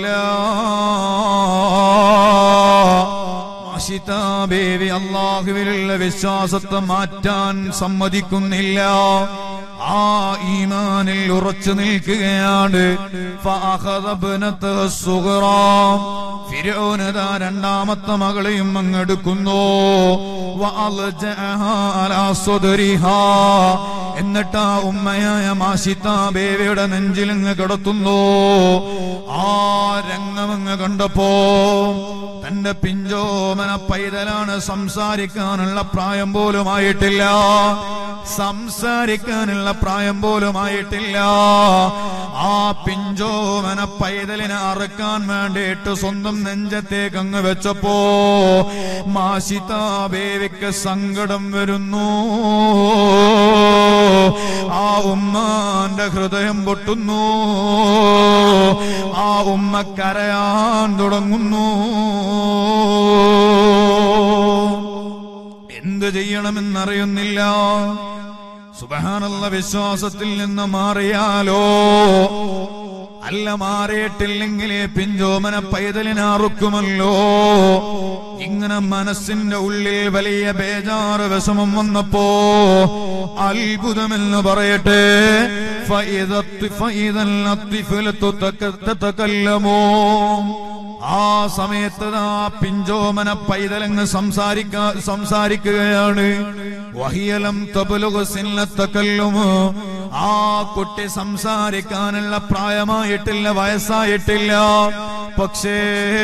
ബില്ലാഹ് ആശിത ബേബി അള്ളാഹുവിലുള്ള വിശ്വാസത്തെ മാറ്റാൻ സമ്മതിക്കുന്നില്ല ആ ഈമാനിൽ ഉറച്ചു നിൽക്കുകയാണ് ഫഅഖദ ഇബ്നതഹ സുഗ്റാ. ഫിർഔനതാ രണ്ടാമത്തെ മകളെയും അങ്ങെടുക്കുന്നു വഅൽജഅഹാ അലാ സുദ്രിഹാ.
എന്നിട്ട് ആ ഉമ്മയായ മാഷിത്ത ബേബിയുടെ നെഞ്ചിലങ്ങ് കിടത്തുന്നു ആ രംഗമങ്ങ് കണ്ടപ്പോ തന്റെ പിഞ്ചോമന പൈതലാണ് സംസാരിക്കാനുള്ള പ്രായം പോലും ആയിട്ടില്ല സംസാരിക്കാനുള്ള പ്രായം പോലും ആയിട്ടില്ല ആ പിഞ്ചോമന പൈതലിനെ അറുക്കാൻ വേണ്ടിയിട്ട് സ്വന്തം നെഞ്ചത്തേക്ക് അങ്ങ് വെച്ചപ്പോ മാഷിത ബേവിക്ക് സങ്കടം വരുന്നു ആ ഉമ്മാന്റെ ഹൃദയം പൊട്ടുന്നു ആ ഉമ്മ കരയാൻ തുടങ്ങുന്നു എന്ത് ചെയ്യണമെന്നറിയുന്നില്ല സുബഹാനുള്ള വിശ്വാസത്തിൽ നിന്ന് മാറിയാലോ അല്ല മാറിയിട്ടില്ലെങ്കിൽ പിഞ്ചോമന പൈതലിനാറുക്കുമല്ലോ ഇങ്ങനെ മനസ്സിന്റെ ഉള്ളിൽ വലിയ ബേജാറ് വിഷമം വന്നപ്പോ അത്ഭുതമെന്ന് പറയട്ടെ ഫൈദത്ത് ഫൈദൽ അത്തിഫലത്തു തക- തതകല്ലമോ ആ സമയത്ത് ആ പിഞ്ചോമന പൈതലങ്ങ് സംസാരിക്കാ സംസാരിക്കുകയാണ് വഹിയലം തബലുക സിന്നത്തക്കല്ലുമോ ആ കുട്ടി സംസാരിക്കാനുള്ള പ്രായമായിട്ടില്ല വയസ്സായിട്ടില്ല പക്ഷേ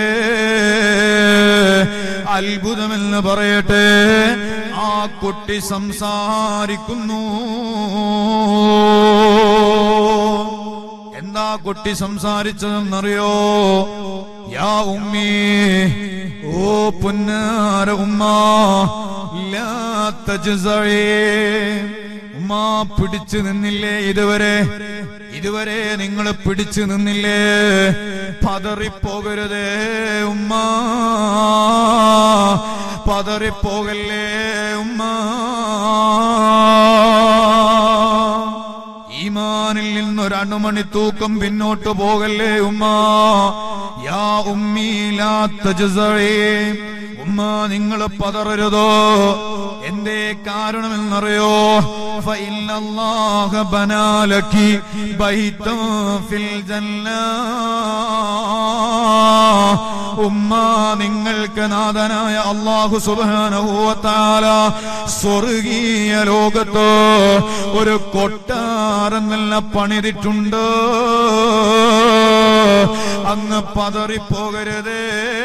അത്ഭുതമെന്ന് പറയട്ടെ ആ കുട്ടി സംസാരിക്കുന്നു എന്താ കുട്ടി സംസാരിച്ചതെന്നറിയോ യാ ഉമ്മി ഓ പുന്നാര ഉമ്മ ലാ തജ്സഈ. ഉമ്മ പിടിച്ചു നിന്നില്ലേ ഇതുവരെ ഇതുവരെ നിങ്ങൾ പിടിച്ചു നിന്നില്ലേ പതറിപ്പോകരുതേ ഉമ്മ പതറിപ്പോകല്ലേ ഉമ്മ ഈമാനിൽ നിന്നൊരണുമണി തൂക്കം പിന്നോട്ട് പോകല്ലേ ഉമ്മ യാ ഉമ്മീലാ തജ്സഈ. ഉമ്മ നിങ്ങൾ പതറരുതോ എന്തേ കാരണമെന്നറിയോ فإن الله بنى لك بيتا في الجنة ഉമ്മ നിങ്ങൾക്ക് നാഥനായ അള്ളാഹു സുബാനഹുവത്താല സ്വർഗീയ ലോകത്ത് ഒരു കൊട്ടാരം നല്ല പണിതിട്ടുണ്ട് അങ്ങ് പതറിപ്പോകരുതേ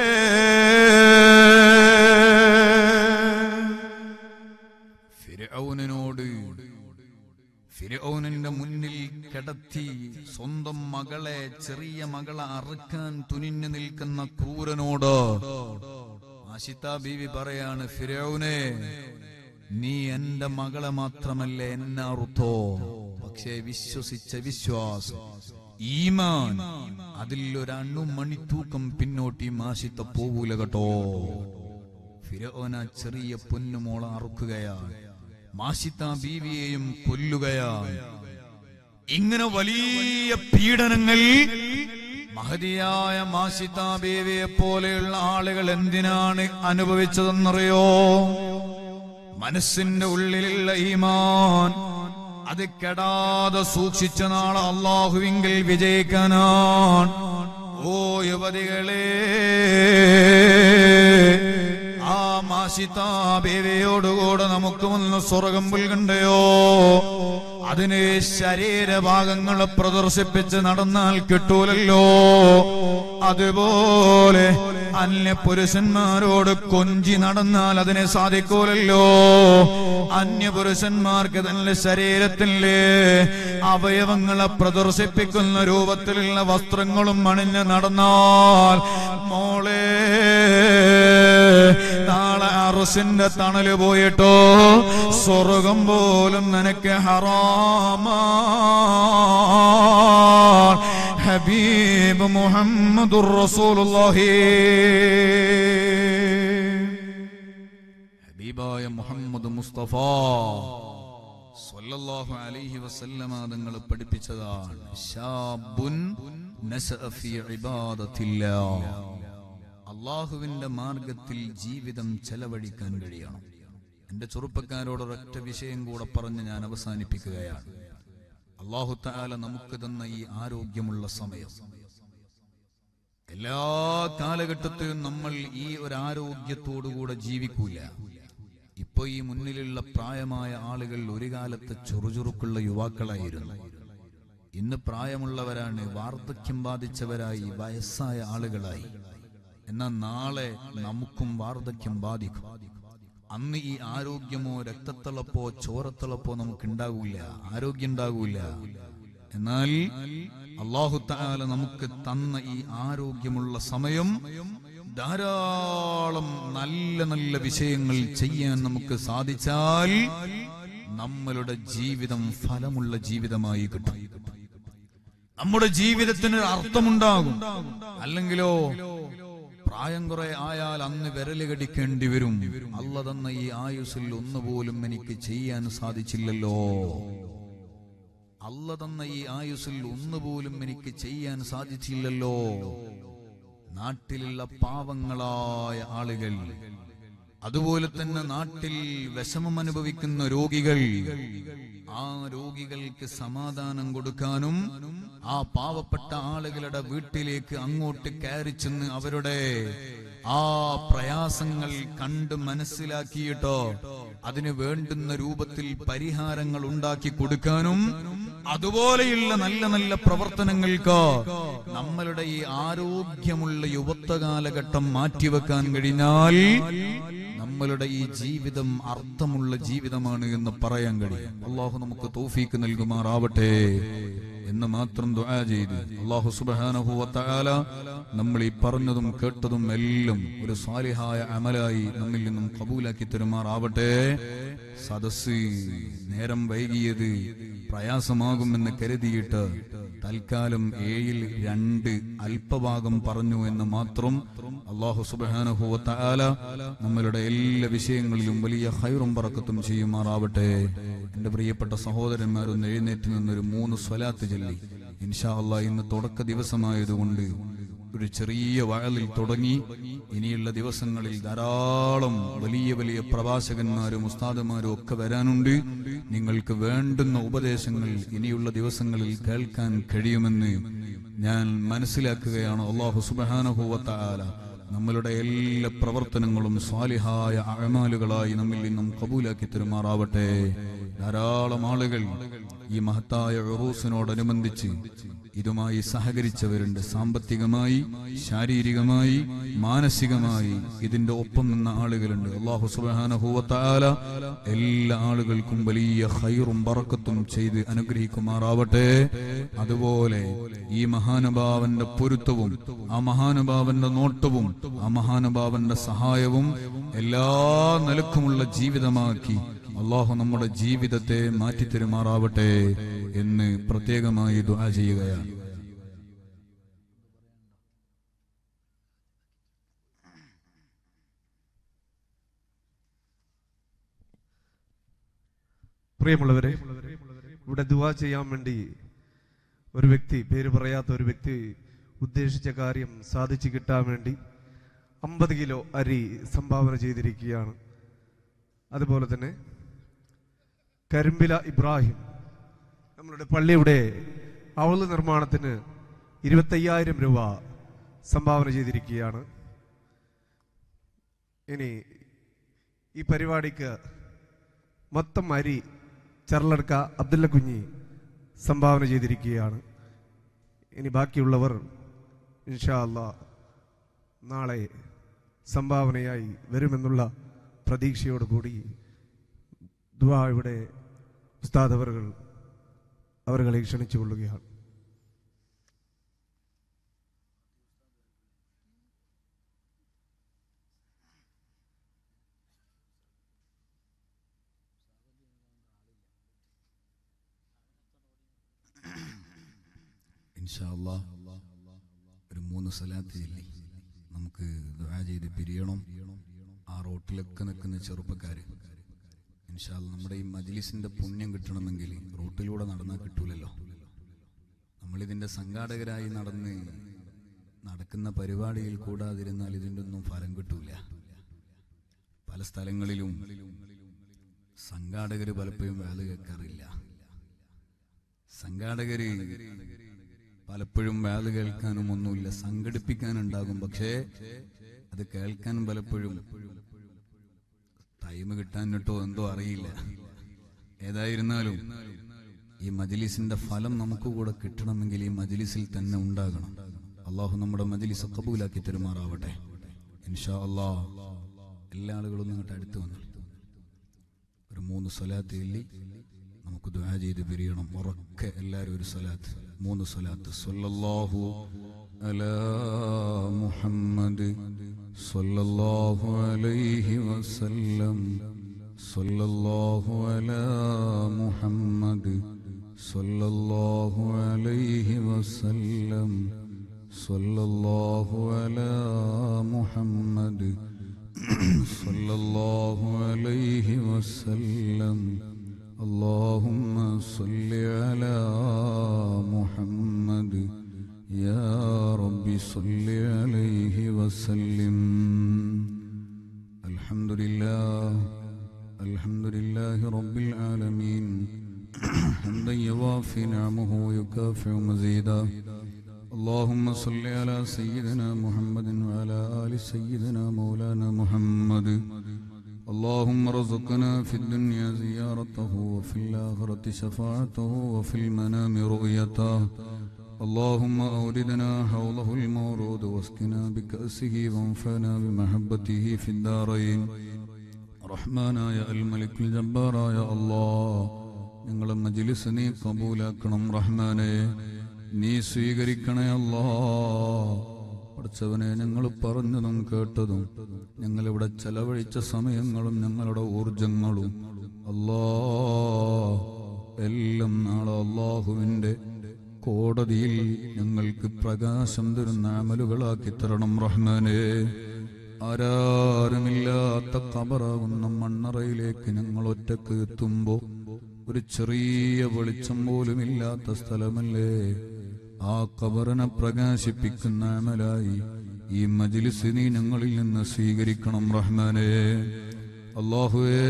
ഫിരൗനോട് ഫിരൗനിന്റെ മുന്നിൽ കിടത്തി സ്വന്തം മകളെ ചെറിയ മകളെ അറുക്കാൻ തുനിഞ്ഞു നിൽക്കുന്ന ക്രൂരനോട് ആശിത ബീവി പറയാണ് ഫിരൗനെ നീ എന്റെ മകളെ മാത്രമല്ല എന്നെ അറുത്തോ പക്ഷേ വിശ്വസിച്ച വിശ്വാസം ഈമാൻ അതിൽ ഒരു അണുമണി തൂക്കം പിന്നോട്ടി മാശിത്ത പോവൂല കേട്ടോ ഫിരോന ചെറിയ പൊന്നുമോളെ അറുക്കുകയാണ് മാഷിത്ത ബീവിയെയും കൊല്ലുകയാണ് ഇങ്ങനെ വലിയ പീഡനങ്ങൾ മഹതിയായ മാഷിത്ത ബീവിയെ പോലെയുള്ള ആളുകൾ എന്തിനാണ് അനുഭവിച്ചതെന്നറിയോ മനസ്സിന്റെ ഉള്ളിലുള്ള ഈമാൻ അത് കെടാതെ സൂക്ഷിച്ച നാളെ അള്ളാഹുവിങ്കിൽ വിജയിക്കാനാണ് ഓ യുവതികളെ ആ മാഷിത്താ ബേവയോടുകൂടെ നമുക്ക് വന്ന് സ്വർഗം പുൽകണ്ടയോ അതിന് ശരീരഭാഗങ്ങളെ പ്രദർശിപ്പിച്ച് നടന്നാൽ കിട്ടൂലല്ലോ അതുപോലെ അന്യ പുരുഷന്മാരോട് കൊഞ്ചി നടന്നാൽ അതിനെ സാധിക്കൂലല്ലോ അന്യ പുരുഷന്മാർക്ക് തന്റെ ശരീരത്തിലെ അവയവങ്ങളെ പ്രദർശിപ്പിക്കുന്ന രൂപത്തിലുള്ള വസ്ത്രങ്ങളും അണിഞ്ഞ് നടന്നാൽ മോളെ നാളെ അറുസിന്റെ തണല് പോയിട്ടോ സ്വർഗം പോലും നിനക്ക് ഹറാമാ ഹബീബ് മുഹമ്മദുർ റസൂലുള്ളാഹി ഹബീബായ മുഹമ്മദ് മുസ്തഫ സ്വല്ലല്ലാഹു അലൈഹി വസല്ലമ തങ്ങൾ പഠിപ്പിച്ചതാണ് ശാബുൻ നശഅ ഫീ ഇബാദത്തില്ലാഹ് അള്ളാഹുവിന്റെ മാർഗത്തിൽ ജീവിതം ചെലവഴിക്കാൻ കഴിയണം എന്റെ ചെറുപ്പക്കാരോട് ഒരൊറ്റ വിഷയം കൂടെ പറഞ്ഞ് ഞാൻ അവസാനിപ്പിക്കുകയാണ് അള്ളാഹു താല നമുക്ക് തന്ന ഈ ആരോഗ്യമുള്ള സമയം എല്ലാ കാലഘട്ടത്തിലും നമ്മൾ ഈ ഒരു ആരോഗ്യത്തോടുകൂടെ ജീവിക്കൂല ഇപ്പൊ ഇപ്പൊ ഈ മുന്നിലുള്ള പ്രായമായ ആളുകൾ ഒരു കാലത്ത് ചുറുചുറുക്കുള്ള യുവാക്കളായിരുന്നു ഇന്ന് പ്രായമുള്ളവരാണ് വാർദ്ധക്യം ബാധിച്ചവരായി വയസ്സായ ആളുകളായി എന്നാൽ നാളെ നമുക്കും വാർദ്ധക്യം ബാധിക്കും അന്ന് ഈ ആരോഗ്യമോ രക്തത്തിളപ്പോ ചോരത്തിളപ്പോ നമുക്ക് ഉണ്ടാകൂല ആരോഗ്യം ഉണ്ടാകൂല എന്നാൽ അള്ളാഹു താല നമുക്ക് തന്ന ഈ ആരോഗ്യമുള്ള സമയം ധാരാളം നല്ല നല്ല വിഷയങ്ങൾ ചെയ്യാൻ നമുക്ക് സാധിച്ചാൽ നമ്മളുടെ ജീവിതം ഫലമുള്ള ജീവിതമായി കിട്ടും നമ്മുടെ ജീവിതത്തിന് ഒരു അർത്ഥമുണ്ടാകും അല്ലെങ്കിലോ പ്രായം കുറെ ആയാൽ അന്ന് വിരല് കടിക്കേണ്ടി വരും അല്ല തന്ന ഈ ആയുസ്സിൽ ഒന്നുപോലും എനിക്ക് ചെയ്യാൻ സാധിച്ചില്ലല്ലോ അല്ല തന്ന ഈ ആയുസ്സിൽ ഒന്നുപോലും എനിക്ക് ചെയ്യാൻ സാധിച്ചില്ലല്ലോ നാട്ടിലുള്ള പാവങ്ങളായ ആളുകൾ അതുപോലെ തന്നെ നാട്ടിൽ വിഷമം അനുഭവിക്കുന്ന രോഗികൾ ആ രോഗികൾക്ക് സമാധാനം കൊടുക്കാനും ആ പാവപ്പെട്ട ആളുകളുടെ വീട്ടിലേക്ക് അങ്ങോട്ട് കയറി ചെന്ന് അവരുടെ ആ പ്രയാസങ്ങൾ കണ്ട് മനസ്സിലാക്കിയിട്ടോ അതിന് വേണ്ടുന്ന രൂപത്തിൽ പരിഹാരങ്ങൾ ഉണ്ടാക്കി കൊടുക്കാനും അതുപോലെയുള്ള നല്ല നല്ല പ്രവർത്തനങ്ങൾക്ക് നമ്മളുടെ ഈ ആരോഗ്യമുള്ള യുവത്വ കാലഘട്ടം മാറ്റിവെക്കാൻ കഴിഞ്ഞാൽ നമ്മളുടെ ഈ ജീവിതം അർത്ഥമുള്ള ജീവിതമാണ് എന്ന് പറയാൻ കഴിയും അള്ളാഹു നമുക്ക് തോഫീക്ക് നൽകുമാറാവട്ടെ എന്ന് മാത്രം ദുആ ചെയ്ത് അള്ളാഹു സുബ്ഹാനഹു വതആല നമ്മൾ ഈ പറഞ്ഞതും കേട്ടതും എല്ലാം ഒരു സാലിഹായ അമലായി നമ്മിൽ നിന്നും കബൂലാക്കി തരുമാറാവട്ടെ സദസ് നേരം വൈകിയത് പ്രയാസമാകുമെന്ന് കരുതിയിട്ട് തൽക്കാലം ഏഴിൽ രണ്ട് അല്പഭാഗം പറഞ്ഞു എന്ന് മാത്രം അള്ളാഹു സുബ്ഹാനഹു വതആല നമ്മളുടെ എല്ലാ വിഷയങ്ങളിലും വലിയ ഹൈറും പറക്കത്തും ചെയ്യുമാറാവട്ടെ എന്റെ പ്രിയപ്പെട്ട സഹോദരന്മാരൊന്ന് എഴുന്നേറ്റ് നിന്നൊരു മൂന്ന് സ്വലാത്ത് ചൊല്ലി ഇൻഷാ അള്ളാ ഇന്ന് തുടക്ക ദിവസമായതുകൊണ്ട് ഒരു ചെറിയ വയലിൽ തുടങ്ങി ഇനിയുള്ള ദിവസങ്ങളിൽ ധാരാളം വലിയ വലിയ പ്രഭാഷകന്മാരും ഉസ്താദുമാരും ഒക്കെ വരാനുണ്ട് നിങ്ങൾക്ക് വേണ്ടുന്ന ഉപദേശങ്ങൾ ഇനിയുള്ള ദിവസങ്ങളിൽ കേൾക്കാൻ കഴിയുമെന്ന് ഞാൻ മനസ്സിലാക്കുകയാണ് അള്ളാഹു സുബാനഹുവത്താല നമ്മളുടെ എല്ലാ പ്രവർത്തനങ്ങളും സ്വാലിഹായ അഴമാലുകളായി നമ്മിൽ നിന്നും കബൂലാക്കി തരുമാറാവട്ടെ ധാരാളം ആളുകൾ ഈ മഹത്തായ ഉറൂസിനോടനുബന്ധിച്ച് ഇതുമായി സഹകരിച്ചവരുണ്ട് സാമ്പത്തികമായി ശാരീരികമായി മാനസികമായി ഇതിന്റെ ഒപ്പം നിന്ന ആളുകളുണ്ട് അള്ളാഹു സുബാനഹുവത്താല എല്ലാ ആളുകൾക്കും വലിയ ഹൈറും ബറക്കത്തും ചെയ്ത് അനുഗ്രഹിക്കുമാറാവട്ടെ അതുപോലെ ഈ മഹാനുഭാവന്റെ പൊരുത്തവും ആ മഹാനുഭാവന്റെ നോട്ടവും ആ മഹാനുഭാവന്റെ സഹായവും എല്ലാ നിലക്കുമുള്ള ജീവിതമാക്കി അള്ളാഹു നമ്മുടെ ജീവിതത്തെ മാറ്റിത്തരുമാറാവട്ടെ എന്ന് പ്രത്യേകമായി ദുആ ചെയ്യുകയാണ്
പ്രിയമുള്ളവരെ ഇവിടെ ദുവാ ചെയ്യാൻ വേണ്ടി ഒരു വ്യക്തി പേര് പറയാത്ത ഒരു വ്യക്തി ഉദ്ദേശിച്ച കാര്യം സാധിച്ചു കിട്ടാൻ വേണ്ടി അമ്പത് കിലോ അരി സംഭാവന ചെയ്തിരിക്കുകയാണ് അതുപോലെ തന്നെ കരിമ്പില ഇബ്രാഹിം നമ്മളുടെ പള്ളിയുടെ അവള് നിർമ്മാണത്തിന് ഇരുപത്തയ്യായിരം രൂപ സംഭാവന ചെയ്തിരിക്കുകയാണ് ഇനി ഈ പരിപാടിക്ക് മൊത്തം അരി ചരളെടുക്ക അബ്ദുല്ല കുഞ്ഞി സംഭാവന ചെയ്തിരിക്കുകയാണ് ഇനി ബാക്കിയുള്ളവർ ഇൻഷാ അല്ലാ നാളെ സംഭാവനയായി വരുമെന്നുള്ള പ്രതീക്ഷയോടുകൂടി ദുവാ ഇവിടെ ഉസ്താദ് അവറുകൾ അവരുകളെ ക്ഷണിച്ചു കൊള്ളുകയാണ്
ഇൻഷാ അല്ലാ ഒരു മൂന്ന് സലാത്ത് ചൊല്ലി നമുക്ക് ദുആ ചെയ്ത് പിരിയണം ആ റോട്ടിലൊക്കെ നിൽക്കുന്ന ചെറുപ്പക്കാര് ഇൻഷാ അല്ലാ നമ്മുടെ ഈ മജ്ലിസിന്റെ പുണ്യം കിട്ടണമെങ്കിൽ റോട്ടിലൂടെ നടന്നാൽ കിട്ടൂലല്ലോ നമ്മളിതിന്റെ സംഘാടകരായി നടന്ന് നടക്കുന്ന പരിപാടിയിൽ കൂടാതിരുന്നാൽ ഇതിൻ്റെ ഒന്നും ഫലം കിട്ടൂല പല സ്ഥലങ്ങളിലും സംഘാടകര് പലപ്പോഴും വേല കേൾക്കാറില്ല സംഘാടകര് പലപ്പോഴും വേല കേൾക്കാനും ഒന്നുമില്ല സംഘടിപ്പിക്കാനുണ്ടാകും പക്ഷേ അത് കേൾക്കാൻ പലപ്പോഴും ടൈം കിട്ടാനിട്ടോ എന്തോ അറിയില്ല ഏതായിരുന്നാലും ഈ മജ്ലിസിന്റെ ഫലം നമുക്ക് കൂടെ കിട്ടണമെങ്കിൽ ഈ മജ്ലിസിൽ തന്നെ ഉണ്ടാകണം അള്ളാഹു നമ്മുടെ മജ്ലിസ് കബൂലാക്കി തെരുമാറാവട്ടെ ഇൻഷാ അള്ളാ എല്ലാ ആളുകളും നിങ്ങളുടെ അടുത്ത് വന്നു ഒരു മൂന്ന് സ്വലാത്ത് ചൊല്ലി നമുക്ക് ദുആ ചെയ്ത് പിരിയണം ഉറക്കെ എല്ലാവരും ഒരു സ്വലാത്ത് മൂന്ന് സ്വലാത്ത് സല്ലല്ലാഹു അലാ മുഹമ്മദ് സല്ലല്ലാഹു അലൈഹി വസല്ലം സല്ലല്ലാഹു അലാ മുഹമ്മദ് സല്ലല്ലാഹു അലൈഹി വസല്ലം സല്ലല്ലാഹു അലാ മുഹമ്മദ് صلى الله عليه وسلم اللهم صل على محمد يا رب صل عليه وسلم الحمد لله الحمد لله رب العالمين حمدا يوافي نعمه ويكافئ مزيدا اللهم صل على سيدنا محمد وعلى آل سيدنا مولانا محمد اللهم ارزقنا في الدنيا زيارته وفي الآخرة شفاعته وفي المنام رؤيته اللهم أوردنا حوله المورود واسقنا بكأسه وانفعنا بمحبته في الدارين റഹ്മാനായ അൽ മലിക്കുൽ ജബ്ബാറായ അല്ലാ ഞങ്ങളെ മജ്ലിസ് നീ കബൂലാക്കണം റഹ്മാനെ നീ സ്വീകരിക്കണേ അല്ലാ പഠിച്ചവനെ ഞങ്ങൾ പറഞ്ഞതും കേട്ടതും ഞങ്ങളിവിടെ ചെലവഴിച്ച സമയങ്ങളും ഞങ്ങളുടെ ഊർജങ്ങളും അല്ലാ എല്ലാം നാളെ അള്ളാഹുവിൻ്റെ കോടതിയിൽ ഞങ്ങൾക്ക് പ്രകാശം തരുന്ന അമലുകളാക്കി തരണം റഹ്മാനെ ആരാരുമില്ലാത്ത കബറാകുന്ന മണ്ണറയിലേക്ക് ഞങ്ങൾ ഒറ്റക്ക് എത്തുമ്പോ ഒരു ചെറിയ വെളിച്ചം പോലും ഇല്ലാത്ത സ്ഥലമല്ലേ ആ കബറിനെ പ്രകാശിപ്പിക്കുന്ന അമലായി ഈ മജിലിസ് നീ ഞങ്ങളിൽ നിന്ന് സ്വീകരിക്കണം റഹ്മാനെ അള്ളാഹുവേ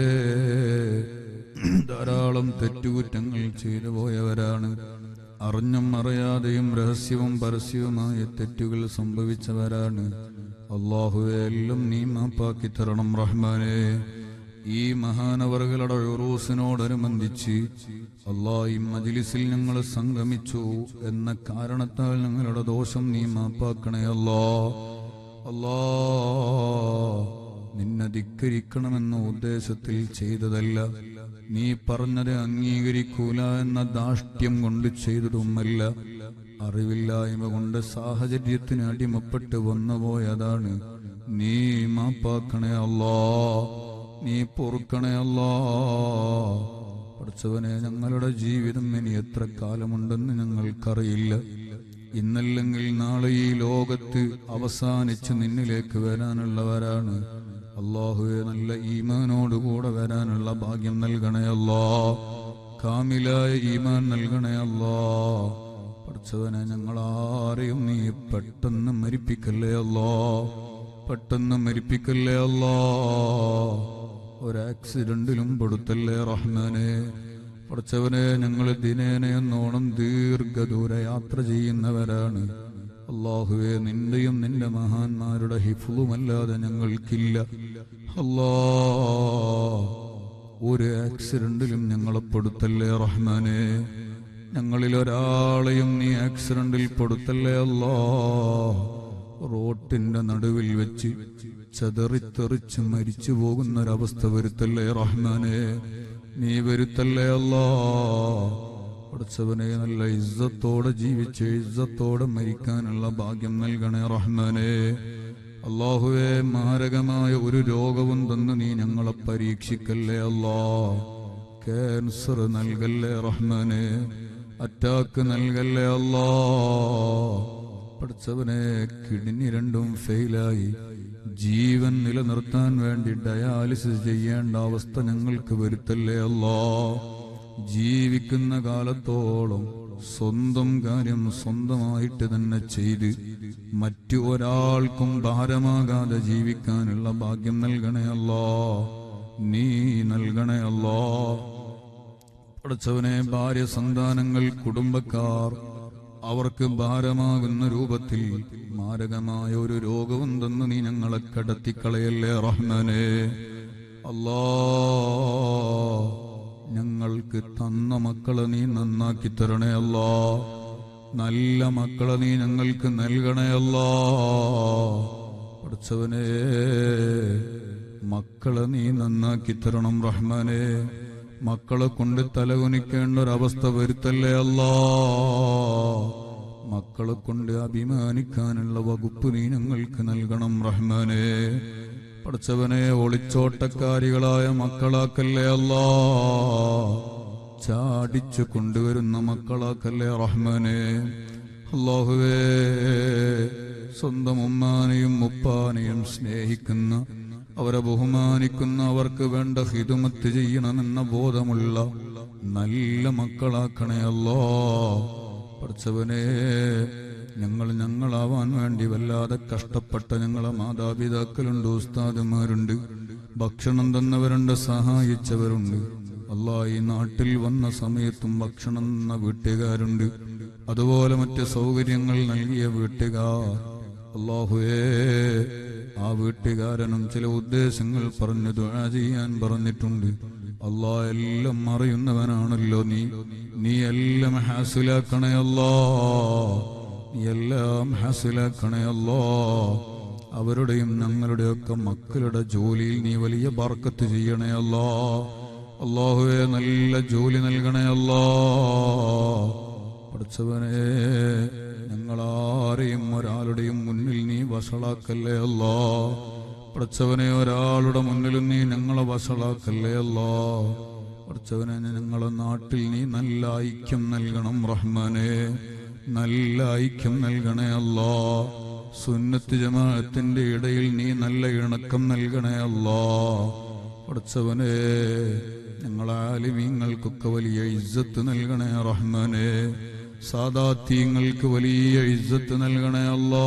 ധാരാളം തെറ്റുകുറ്റങ്ങൾ ചെയ്തു പോയവരാണ് അറിഞ്ഞും അറിയാതെയും രഹസ്യവും പരസ്യവുമായ തെറ്റുകൾ സംഭവിച്ചവരാണ് അള്ളാഹുവെ എല്ലാം നീ മാപ്പാക്കി തരണം റഹ്മാനെ ഈ മഹാനവറുകളുടെ ഉറൂസിനോടനുബന്ധിച്ച് അള്ളാ ഈ മജിലിസിൽ ഞങ്ങൾ സംഗമിച്ചു എന്ന കാരണത്താൽ ഞങ്ങളുടെ ദോഷം നീ മാപ്പാക്കണേ അല്ലാ അല്ലാ നിന്നെ ധിക്കരിക്കണമെന്ന ഉദ്ദേശത്തിൽ ചെയ്തതല്ല നീ പറഞ്ഞത് അംഗീകരിക്കൂല എന്ന ദാഷ്ട്യം കൊണ്ട് ചെയ്തതുമല്ല അറിവില്ലായ്മ കൊണ്ട് സാഹചര്യത്തിന് അടിമപ്പെട്ട് വന്നുപോയതാണ് നീ മാപ്പാക്കണേ അല്ലാ നീ പൊറുക്കണേ അല്ലാ പഠിച്ചവനെ ഞങ്ങളുടെ ജീവിതം ഇനി എത്ര കാലമുണ്ടെന്ന് ഞങ്ങൾക്കറിയില്ല ഇന്നല്ലെങ്കിൽ നാളെ ഈ ലോകത്ത് അവസാനിച്ച് നിന്നിലേക്ക് വരാനുള്ളവരാണ് അള്ളാഹുവെ നല്ല ഈമാനോടുകൂടെ വരാനുള്ള ഭാഗ്യം നൽകണേ അല്ലാ കാമിലായ ഈമാൻ നൽകണേ അല്ലാ പഠിച്ചവനെ ഞങ്ങളാരെയും നീ പെട്ടെന്ന് മരിപ്പിക്കല്ലേ അല്ലാ പെട്ടെന്ന് മരിപ്പിക്കല്ലേ അല്ലാ ഒരാക്സിഡന്റിലും പെടുത്തല്ലേ റഹ്മാനെ പഠിച്ചവനെ ഞങ്ങൾ ദിനേന എന്നോണം ദീർഘദൂര യാത്ര ചെയ്യുന്നവരാണ് അള്ളാഹുവെ നിന്റെയും നിന്റെ മഹാന്മാരുടെ ഹിഫുലുമല്ലാതെ ഞങ്ങൾക്കില്ല അല്ലാ ഒരു ആക്സിഡന്റിലും ഞങ്ങളെ പെടുത്തല്ലേ റഹ്മാനെ ഞങ്ങളിൽ ഒരാളെയും നീ ആക്സിഡന്റിൽ പെടുത്തല്ലേ അല്ലാ റോട്ടിന്റെ നടുവിൽ വെച്ച് ചതറിത്തെറിച്ച് മരിച്ചു പോകുന്നൊരവസ്ഥ വരുത്തല്ലേ റഹ്മാനെ നീ വരുത്തല്ലേ അല്ലാ പഠിച്ചവനെ നല്ല ഇസ്സത്തോടെ ജീവിച്ച് ഇസ്സത്തോടെ മരിക്കാനുള്ള ഭാഗ്യം നൽകണേ റഹ്മാനെ അള്ളാഹുവെ മാരകമായ ഒരു രോഗവും തന്ന് നീ ഞങ്ങളെ പരീക്ഷിക്കല്ലേ അല്ലാ ക്യാൻസർ നൽകല്ലേ റഹ്മാനെ അറ്റാക്ക് നൽകല്ലേ അല്ലാ പഠിച്ചവനെ കിഡ്നി രണ്ടും ഫെയിലായി ജീവൻ നിലനിർത്താൻ വേണ്ടി ഡയാലിസിസ് ചെയ്യേണ്ട അവസ്ഥ ഞങ്ങൾക്ക് വരുത്തല്ലേ അല്ലാ ജീവിക്കുന്ന കാലത്തോളം സ്വന്തം കാര്യം സ്വന്തമായിട്ട് തന്നെ ചെയ്ത് മറ്റു ഒരാൾക്കും ഭാരമാകാതെ ജീവിക്കാനുള്ള ഭാഗ്യം നൽകണേ അല്ലാ നീ നൽകണേ അല്ലാ പഠിച്ചവനെ ഭാര്യ സന്താനങ്ങൾ കുടുംബക്കാർ അവർക്ക് ഭാരമാകുന്ന രൂപത്തിൽ മാരകമായ ഒരു രോഗവും തന്ന് നീ ഞങ്ങളെ കടത്തിക്കളയല്ലേ റഹ്മാനെ അല്ലാ ഞങ്ങൾക്ക് തന്ന മക്കളെ നീ നന്നാക്കി തരണേ അല്ലാ നല്ല മക്കളെ നീ ഞങ്ങൾക്ക് നൽകണേ അല്ലാ പഠിച്ചവനെ മക്കളെ നീ നന്നാക്കി തരണം റഹ്മാനെ മക്കളെ കൊണ്ട് തലകുനിക്കേണ്ട ഒരവസ്ഥ വരുത്തല്ലേ അല്ലാ മക്കളെ കൊണ്ട് അഭിമാനിക്കാനുള്ള വകുപ്പ് നീ ഞങ്ങൾക്ക് നൽകണം റഹ്മാനെ പഠിച്ചവനെ ഒളിച്ചോട്ടക്കാരികളായ മക്കളാക്കല്ലേ അല്ലാ ചാടിച്ചു കൊണ്ടുവരുന്ന മക്കളാക്കല്ലേ റഹ്മാനെ അള്ളാഹുവേ സ്വന്തം ഉമ്മാനെയും ഉപ്പാനെയും സ്നേഹിക്കുന്ന അവരെ ബഹുമാനിക്കുന്ന അവർക്ക് വേണ്ട ഹിതുമത്ത് ചെയ്യണമെന്ന ബോധമുള്ള നല്ല മക്കളാക്കണേ അല്ലോ പഠിച്ചവനെ ഞങ്ങൾ ഞങ്ങളാവാൻ വേണ്ടി വല്ലാതെ കഷ്ടപ്പെട്ട ഞങ്ങളെ മാതാപിതാക്കളുണ്ട് ഉസ്താദുമാരുണ്ട് ഭക്ഷണം തന്നവരുണ്ട് സഹായിച്ചവരുണ്ട് അല്ലാ ഈ നാട്ടിൽ വന്ന സമയത്തും ഭക്ഷണം തന്ന വീട്ടുകാരുണ്ട് അതുപോലെ മറ്റ് സൗകര്യങ്ങൾ നൽകിയ വീട്ടുകാർ അള്ളാഹുവേ ആ വീട്ടുകാരനും ചില ഉദ്ദേശങ്ങൾ പറഞ്ഞു ദുആ ചെയ്യാൻ പറഞ്ഞിട്ടുണ്ട് അള്ളാ എല്ലാം അറിയുന്നവനാണല്ലോ നീ നീ എല്ലാം ഹാസിലാക്കണേ അല്ലാ നീ എല്ലാം ഹാസിലാക്കണേ അല്ലാ അവരുടെയും ഞങ്ങളുടെയൊക്കെ മക്കളുടെ ജോലിയിൽ നീ വലിയ ബർക്കത്ത് ചെയ്യണേ അല്ലാ അള്ളാഹുവെ നല്ല ജോലി നൽകണേ അല്ലാ പഠിച്ചവനെ ഞങ്ങളാരെയും ഒരാളുടെയും മുന്നിൽ നീ വഷളാക്കല്ലേ അല്ലാ പഠിച്ചവനെ ഒരാളുടെ മുന്നിലും നീ ഞങ്ങളെ വഷളാക്കല്ലേ അല്ലാ പഠിച്ചവനെ ഞങ്ങളെ നാട്ടിൽ നീ നല്ല ഐക്യം നൽകണം റഹ്മാനെ നല്ല ഐക്യം നൽകണേ അല്ലാ സുന്നത്ത് ജമാഅത്തിന്റെ ഇടയിൽ നീ നല്ല ഇണക്കം നൽകണേ അല്ലാ പഠിച്ചവനെ ഞങ്ങളെ ആലിമീങ്ങൾക്കൊക്കെ വലിയ ഇജ്ജത്ത് നൽകണേ റഹ്മാനെ സാദാത്യങ്ങൾക്ക് വലിയ ഇജ്ജത്ത് നൽകണേ അല്ലാ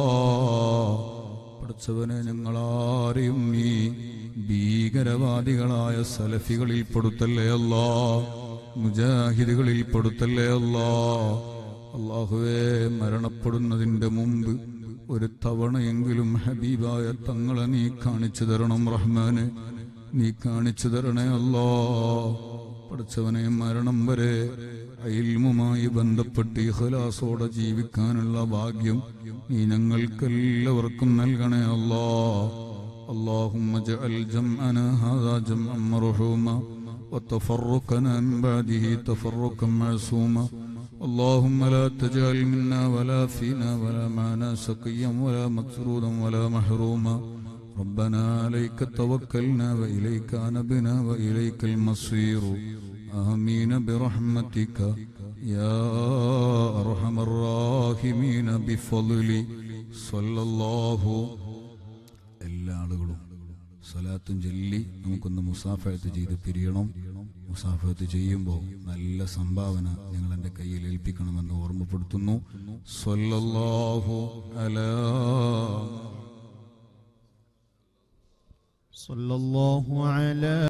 പഠിച്ചവനെ ഞങ്ങളാരെയും നീ ഭീകരവാദികളായ സലഫികളിൽ പെടുത്തല്ലേ അല്ലാ മുജാഹിദുകളിൽ പെടുത്തല്ലേ അല്ലാ അള്ളാഹുവേ മരണപ്പെടുന്നതിന്റെ മുമ്പ് ഒരു തവണയെങ്കിലും ഹബീബായ തങ്ങളെ നീ കാണിച്ചു തരണം റഹ്മാന് നീ കാണിച്ചു തരണേ അല്ലോ പഠിച്ചവനെ മരണം വരെ അയിൽമുമായി ബന്ധപ്പെട്ട് ഇഖലാസോടെ ജീവിക്കാനുള്ള ഭാഗ്യം നീ ഞങ്ങൾക്കെല്ലാവർക്കും നൽകണേ അല്ലോ اللهم اجعل جمعنا هذا جمعا مرحوما وتفرقنا من بعده تفرقا معصوما اللهم لا تجعل منا ولا فينا ولا معنا سقيا ولا مكسرودا ولا محروما ربنا عليك توكلنا وإليك أنبنا وإليك المصير آمين برحمتك يا أرحم الراحمين بفضل صلى الله എല്ലാ ആളുകളും സ്വലാത്തും ചൊല്ലി നമുക്കൊന്ന് മുസാഫയത്ത് ചെയ്ത് പിരിയണം മുസാഫയത്ത് ചെയ്യുമ്പോൾ നല്ല സംഭാവന ഞങ്ങൾ എൻ്റെ കയ്യിൽ ഏൽപ്പിക്കണമെന്ന് ഓർമ്മപ്പെടുത്തുന്നു സ്വല്ലല്ലാഹു അലാ
صلى الله على